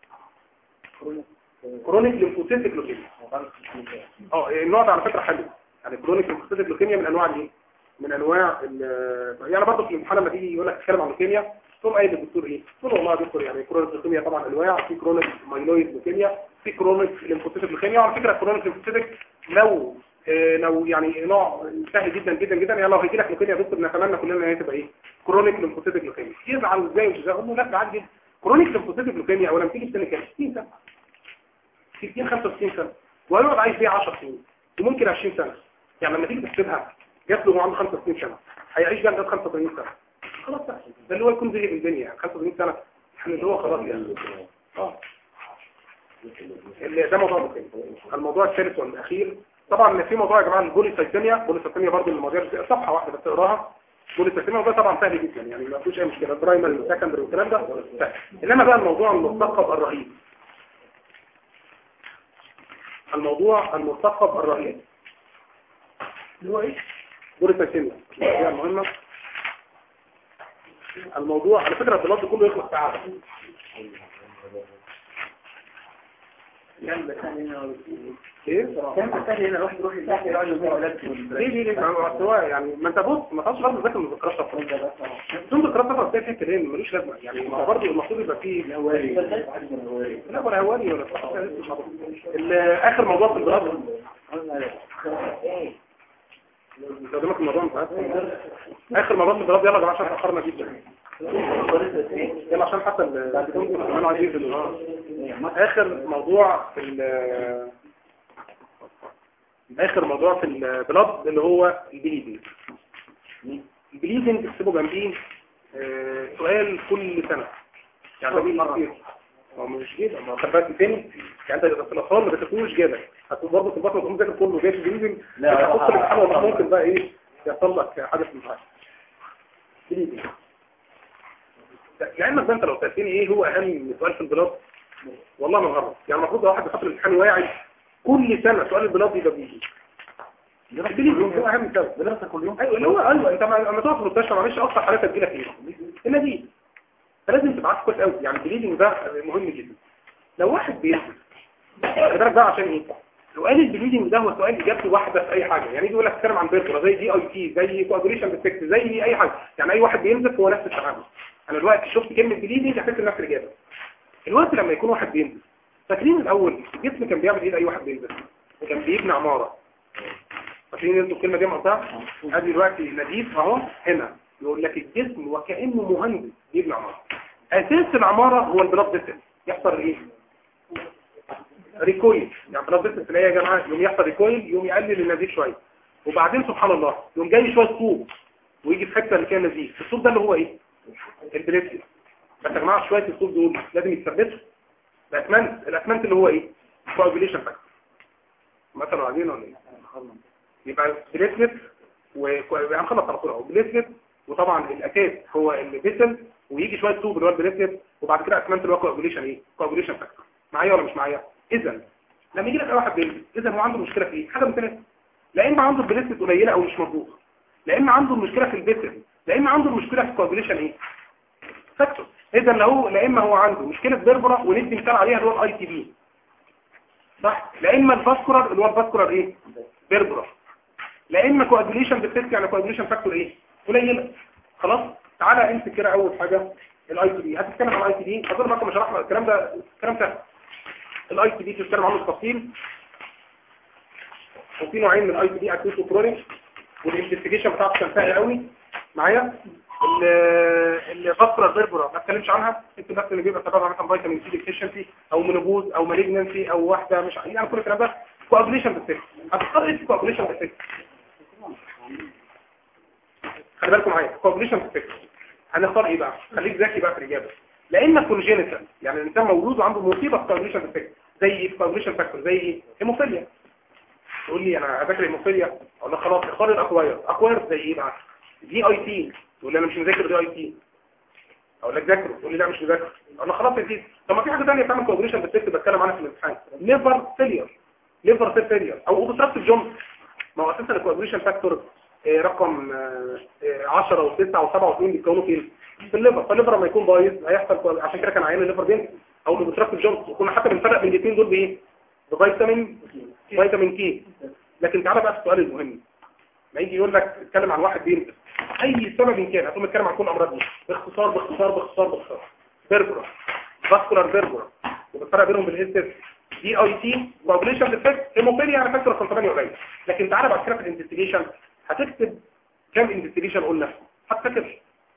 كرونيك ليمفوسيتك لوكيميا اه النوع ده على فكره حلو يعني كرونيك ليمفوسيتك لوكيميا من انواع الايه من انواع يعني برضه في الامتحان لما تيجي يقول لك تتكلم عن لوكيميا تقوم قايل للدكتور ايه تقول له والله يا دكتور يعني كرونيك لوكيميا طبعا انواع في كرونيك مايلويد لوكيميا في كرونيك ليمفوسيتك لوكيميا وعلى فكره كرونيك ليمفوسيتك لو آه لو يعني نوع سهل جدا جدا جدا يعني لو هيجي لك لوكيميا يا دكتور نتمنى كلنا ان هي تبقى ايه كرونيك ليمفوسيتك لوكيميا يزعل ازاي مش ازاي اقول له لا عادي جدا كرونيك ليمفوسيتك لوكيميا اولا بتيجي في سنه كام 60 سنه 60 65 سنه ويقعد عايش فيها 10 سنين وممكن 20 سنه يعني لما تيجي تحسبها جات له عنده 65 سنه هيعيش بقى لغايه 85 سنه خلاص بقى ده اللي هو يكون زي الدنيا يعني 85 سنه يعني اللي هو خلاص يعني اه اللي ده موضوع مهم الموضوع الثالث والاخير طبعا في موضوع يا جماعه البوليسايتيميا البوليسايتيميا برضه المواضيع صفحه واحده بس تقراها بوليسايتيميا وده طبعا سهل جدا يعني ما فيهوش اي مشكله برايمري وسكندري والكلام ده سهل انما بقى الموضوع المثقف الرهيب الموضوع المثقف الرهيب اللي هو ايه بوليسايتيميا المواضيع المهمه الموضوع على فكره البلاد كله يخلص في قعده ايه كان سهل هنا الواحد يروح يفتح يقعد يبيع ولاد ليه ليه ليه ما هو سواء يعني ما انت بص ما تعرفش برضه ذاكر مذكرات صفر بدون مذكرات صفر تلاقي فيها كلام ملوش لازمه يعني ما هو برضه المفروض يبقى فيه لا ولا هواري ولا صح ال- اخر موضوع في الدراسه قدامك الموضوع مش عارف اخر موضوع في الدراسه يلا يا جماعه عشان اتاخرنا جدا يلا عشان حتى ال- كمان عايزين في ال- اخر موضوع في ال- اخر موضوع في البلاد اللي هو البليدنج البليدنج اكتبوا جنبيه آه، سؤال كل سنة يعني ده بيجي كتير هو مش كده ما هو خد بالك تاني يعني انت في الاطفال ما بتاكلوش جابك هتقول برضه في البطن تقوم تاكل كله جاي في البليدنج لا، هتحط الامتحان والله ممكن بقى ايه يحصل لك حاجه في الامتحان بليدنج لعلمك ده انت لو سالتني ايه هو اهم سؤال في البلاد والله ما غلط يعني المفروض لو واحد بيحط الامتحان واعي كل سنه سؤال البلاد يبقى بيجي البليدنج هو اهم سبب بنفسك كل يوم ايوه اللي هو ايوه انت لما تقف في المستشفى معلش اكتر حالات تجيلك ايه النزيف فلازم تبقى عارف كويس قوي يعني البليدنج ده مهم جدا لو واحد بينزل خلي بالك ده عشان ايه لو قال البليدنج ده هو سؤال اجابته واحده في اي حاجه يعني يجي يقول لك تتكلم عن بيرترا زي دي اي تي زي كواجوليشن ديفكت زي اي حاجه يعني اي واحد بينزف هو نفس التعامل انا دلوقتي شفت كلمه بليدنج هفتكر نفس الاجابه الوقت لما يكون واحد بينزف فاكرين الاول الجسم كان بيعمل ايه لاي واحد بينزف كان بيبني عماره فاكرين انتوا الكلمه دي قلتها ادي دلوقتي نزيف اهو هنا يقول لك الجسم وكانه مهندس بيبني عماره اساس العماره هو البلاد فيسل يحصل ايه ريكويل يعني بلاد فيسل تلاقيه يا جماعه يوم يحصل ريكويل يوم يقلل النزيف شويه وبعدين سبحان الله يوم جاي شويه طوب ويجي في حته اللي فيها نزيف الطوب ده اللي هو ايه البليتيا بس يا جماعه شويه الطوب دول لازم يتثبتوا الاسمنت الاسمنت اللي هو ايه كوagulation فاكتور مثلا عايزين ولا ايه يبقى بليتلت وهنخلص على طول اهو بليتلت وطبعا الاساس هو الفيسل ويجي شويه طوب اللي هو البليتلت وبعد كده اسمنت اللي هو كواجوليشن ايه كواجوليشن فاكتور معايا ولا مش معايا اذا لما يجي لك اي واحد بيلبس اذا هو عنده مشكله في ايه حاجه من ثلاثه لا اما عنده البليتلت قليله او مش مظبوطه لا اما عنده المشكله في الفيسل لا اما عنده المشكله في الكواجوليشن ايه فاكتور اذا لو لا اما هو عنده مشكله بيربرا وندي مثال عليها اللي هو الاي تي بي صح لا اما الفاسكولار اللي هو الفاسكولار ايه بيربرا لا اما كواجوليشن ديفكت يعني كواجوليشن فاكتور ايه قليله خلاص تعالى امسك كده اول حاجه الاي تي بي هتتكلم عن الاي تي بي اظن معاكم شرحنا الكلام ده الكلام سهل الاي تي بي تتكلم عنه بالتفصيل وفي نوعين من الاي تي بي اكيوت وكرونيك والانفستيجيشن بتاعته كان سهل قوي معايا الفاسكولار بيربرا ما اتكلمش عنها انت بس اللي بيبقى سببها مثلا فيتامين سي ديفيشنسي او منوبوز او مالجنسي او واحده مش يعني كل الكلام ده كواجوليشن ديفكت هتختار ايه كواجوليشن ديفكت خلي بالكم معايا كواجوليشن ديفكت هنختار ايه بقى خليك ذكي بقى في الاجابه لا اما كونجينيتال يعني الانسان مولود وعنده مصيبه في كواجوليشن ديفكت زي ايه كواجوليشن فاكتور زي ايه هيموفيليا تقول لي انا هذاكر هيموفيليا اقول لك خلاص اختار الاكواير اكواير زي ايه بقى دي اي تي تقول لي انا مش مذاكر دي اي تي اقول لك ذاكره تقول لي لا مش مذاكر اقول لك خلاص دي طب ما في حاجه ثانيه بتعمل كوجريشن بالتكت بتكلم عنها في الامتحان ليفر فيلير ليفر سيل فيلير او اوبستراكتيف جونز ما هو اساسا الكوجريشن فاكتور رقم 10 و9 و7 و2 بيتكونوا فين في الليفر فالليفر لما يكون بايظ هيحصل عشان كده كان عيان الليفر بين او الاوبستراكتيف جونز وكنا حتى بنفرق بين الاثنين دول بايه بفيتامين فيتامين كي لكن تعالى بقى السؤال المهم ما يجي يقول لك اتكلم عن واحد بينزل اي سبب إن كان هتقوم نتكلم عن كل الامراض دي باختصار باختصار باختصار باختصار بيربرا فاسكولار بيربرا وبالفرق بينهم بالاس دي اي تي كوجوليشن ديفكت هيموفيليا انا فاكر رقم 8 قليل لكن تعالى بعد كده في الانفستيجيشن هتكتب كام انفستيجيشن قلنا هتفكر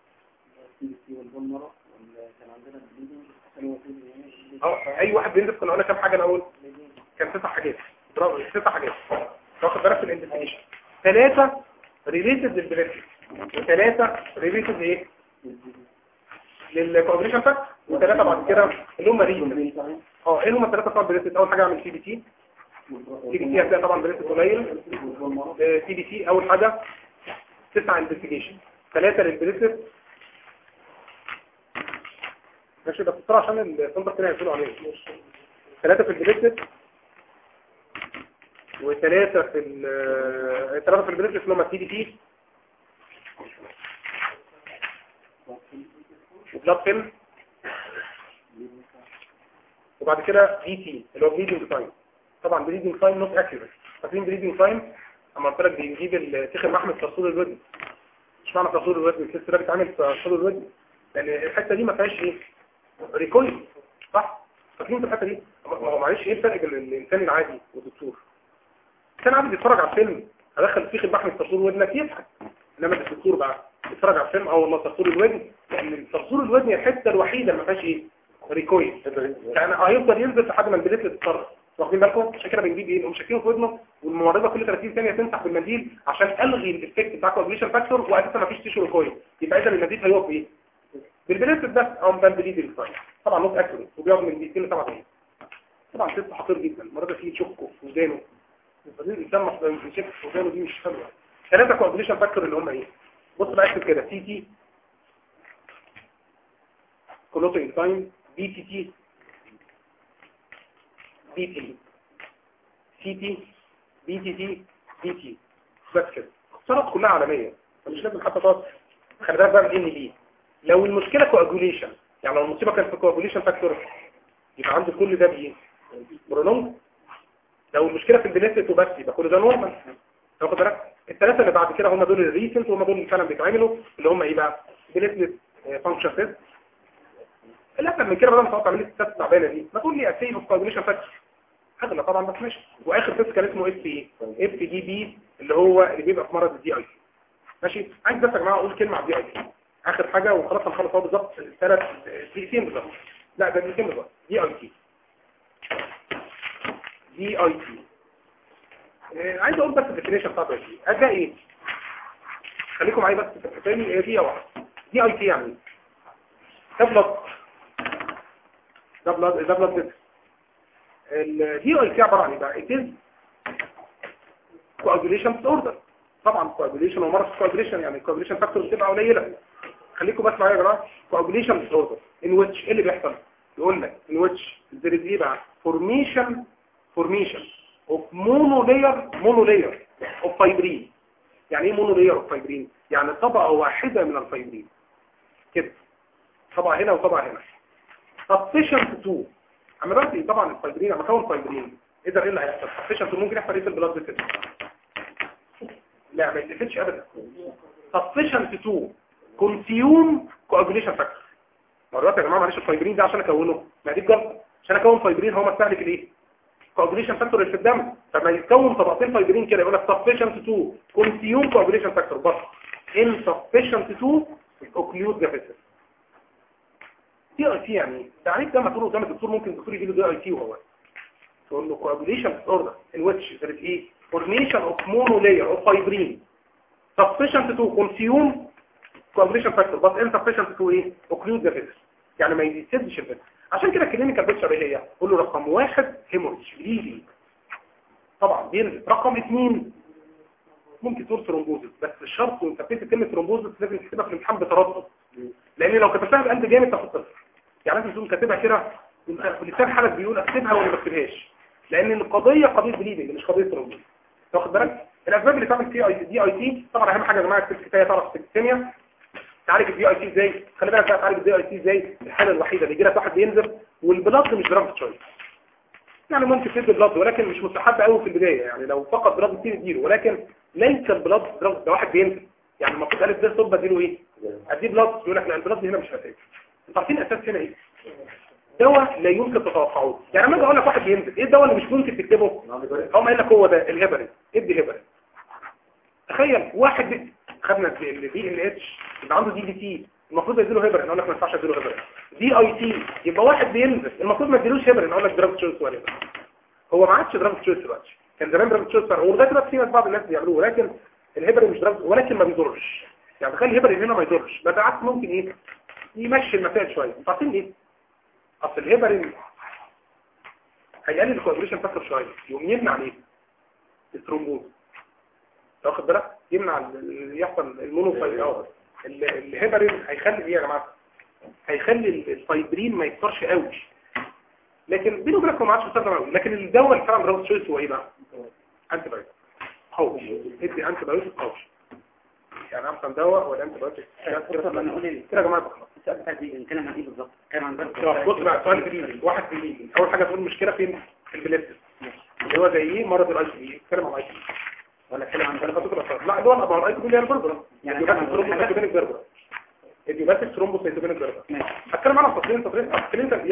اه اي واحد بينزل كنا قلنا كام حاجه الاول كان تسع حاجات برافو تسع حاجات واخد بالك في الانفستيجيشن ثلاثه ريليتد للبريفري وثلاثه ريليتد ايه للكوجريشن فاكت وثلاثه بعد كده اللي هم ريجن اه ايه هما الثلاثه بتوع البريست اول حاجه اعمل سي بي تي سي بي تي هتلاقي طبعا بريست قليل سي بي تي اول حاجه تسعه انفستيجيشن ثلاثه للبريست ماشي بس بسرعه عشان السنتر كده هيقولوا عليه ثلاثه في البريست وثلاثه في ال ثلاثه في البريست اللي هم سي بي تي وبلاد فيلم وبعد كده بي تي اللي هو بليدنج تايم طبعا بليدنج تايم نوت اكيوريت فاكرين بليدنج تايم اما قلت لك بنجيب التخن محمد تصوير الودن مش معنى تصوير الودن الكيس ده بيتعمل في تصوير الودن لان الحته دي ما فيهاش ايه ريكويل صح فاكرين في الحته دي ما هو معلش ايه الفرق بين الانسان العادي والدكتور الانسان عادي بيتفرج على الفيلم هدخل التخن محمد تصوير ودنك يضحك انما الدكتور بقى يتفرج على الفيلم اه والله تصوير الودن لان تصوير الودن هي الحته الوحيده اللي ما فيهاش ايه ريكويل يعني هيفضل ينزل لحد ما البليت تتطرف واخدين بالكم عشان كده بنجيب ايه نقوم شاكينه في ودنه والممرضه كل 30 ثانيه تمسح بالمنديل عشان الغي الايفكت بتاع كوجليشن فاكتور واساسا ما فيش تيشو ريكويل يبقى اذا المنديل هيقف ايه بالبليت بس او ده البليد الفاي طبعا نوت اكيوريت وبيقعد من دقيقتين لسبع دقايق طبعا ست خطير جدا المرضى فيه تشكه في ودانه الانسان ما بيشك في ودانه دي مش حلوه ثلاثه كوجليشن فاكتور اللي هم ايه بص بقى اكتب كده سي تي كلوتين تايم بي تي تي بي تي سي تي بي تي تي بي تي بس كده اختصارات كلها عالميه مش لازم حتى تقعد خلي بالك بقى من ان بي لو المشكله كواجوليشن يعني لو المصيبه كانت في كواجوليشن فاكتور يبقى عنده كل ده بايه برونونج لو المشكله في البنات وبس يبقى كل ده نورمال تاخد بالك الثلاثه اللي بعد كده هم دول الريسنت وهم دول اللي فعلا بيتعملوا اللي هم ايه بقى بنسبه فانكشن تيست الاسهل من كده بدل ما تقعد تعمل لي التست التعبانه دي ما تقول لي اسيف اوف كوجنيشن فاكتور اغلى طبعا بس ماشي واخر تيست كان اسمه اف ايه اف دي بي اللي هو اللي بيبقى في مرض الدي اي سي ماشي عايز بس يا جماعه اقول كلمه على الدي اي سي اخر حاجه وخلاص هنخلص اهو بالظبط ثلاث دقيقتين بالظبط لا ده دقيقتين بالظبط دي اي سي دي اي سي عايز اقول بس الديفينيشن بتاعته ايه اداء ايه خليكم معايا بس في الثاني هي دي واحده دي اي سي يعني ده بلاد ده بلاد ده بلاد الدي اي سي عباره عن ايه بقى اتز كواجوليشن اوردر طبعا كواجوليشن ومرض كواجوليشن يعني الكواجوليشن فاكتور بتبقى قليله خليكم بس معايا يا جماعه كواجوليشن اوردر ان ويتش ايه اللي بيحصل يقول لك ان ويتش there is ايه بقى formation formation of monolayer monolayer of fibrin يعني ايه monolayer of fibrin يعني طبقه واحده من الفايبرين كده طبقه هنا وطبقه هنا sufficient to اما دلوقتي طبعا الفايبرين اما كون فايبرين ايه ده ايه اللي هيحصل sufficient to ممكن يحصل ايه في البلاد كده لا ما يتفتش ابدا sufficient to consume coagulation factor مرات يا جماعه معلش الفايبرين ده عشان اكونه ما دي بجد عشان اكون فايبرين هو مستهلك الايه coagulation factor اللي في الدم فما يتكون طبقتين فايبرين كده يقول لك sufficient to consume coagulation factor بس insufficient to occlude the vessel دي اي تي يعني تعريف ده ما تقوله قدام الدكتور ممكن الدكتور يجي له دي اي تي وهو تقول له coagulation disorder in which there is a formation of monolayer of fibrin sufficient to consume coagulation factor but insufficient to ايه occlude the vessel يعني ما يسدش الفيسل عشان كده الكلينيكال بيكتشر ايه هي قول له رقم واحد هيموريج بليدنج طبعا بينزل رقم اثنين ممكن تقول ثرومبوزس بس الشرط وانت بتكتب كلمه ثرومبوزس لازم تكتبها في الامتحان بتردد لان لو كتبتها بقلب جامد تاخد صفر يعني لازم تكون كاتبها كده لسان حالك بيقول اكتبها ولا ما اكتبهاش لان القضيه قضيه بليدنج مش قضيه ثرومبوزس واخد بالك الاسباب اللي تعمل فيها دي اي تي طبعا اهم حاجه يا جماعه الكفايه تعرف الكيمياء تعالج الدي اي تي ازاي خلي بالك بقى تعالج الدي اي تي ازاي الحاله الوحيده اللي يجي لك واحد بينزل والبلاد مش دراج تشويس يعني ممكن تدي بلاد ولكن مش مستحب قوي في البدايه يعني لو فقط بلاد كتير اديله ولكن ليس البلاد دراج ده واحد بينزل يعني المفروض الف ده صب اديله ايه اديه بلاد يقول لك لا البلاد هنا مش محتاج انتوا عارفين اساس هنا ايه دواء لا يمكن تتوقعوه يعني لما اجي اقول لك واحد بينزل ايه الدواء اللي مش ممكن تكتبه هم قال لك هو ده الهيبرين ادي هيبرين تخيل واحد خدنا الدي ان اتش يبقى عنده دي بي تي المفروض يديله هيبرين اقول لك ما ينفعش اديله هيبرين دي اي تي يبقى واحد بينزل المفروض ما اديلوش هيبرين اقول لك دراج تشويس ولا هو ما عادش دراج تشويس دلوقتي كان زمان دراج تشويس ولغايه دلوقتي في ناس بعض الناس بيعملوه ولكن الهيبرين مش دراج ولكن ما بيضرش يعني تخيل الهيبرين هنا ما يضرش بس بالعكس ممكن ايه يمشي المسائل شويه انتوا عارفين ايه اصل الهيبرين هيقلل الكوابريشن فاكتور شويه يقوم يمنع ليه الثرومبوز واخد بالك يمنع ال- ال- يحصل المونوفايل اه ال- الهيبرين هيخلي ايه يا جماعه هيخلي ال- الفايبرين ما يكترش قوي لكن بينه وبينك هو ما عادش بيستخدم قوي لكن الدواء اللي فعلا دراج تشويس هو ايه بقى انتي بايوتيك قوي ادي انتي بايوتيك قوي يعني احسن دواء ولا انتي بايوتيك دكتور لما نقول كده يا جماعه بخلص السؤال بتاع دي نتكلم عن ايه بالظبط نتكلم عن ضرب طب بص بقى سؤال جديد واحد جديد اول حاجه تقول المشكله فين في البليستس اللي هو زي ايه مرض الاي سي اتكلم عن الاي سي ولا نتكلم عن ضرب لا اللي هو الابار الاي سي اللي هي البربره يعني يعني بس كمان ثرومبوسيتوبينيك بربره ادي بس ثرومبوسيتوبينيك بربره ماشي هتكلم عنها تفصيل تفصيل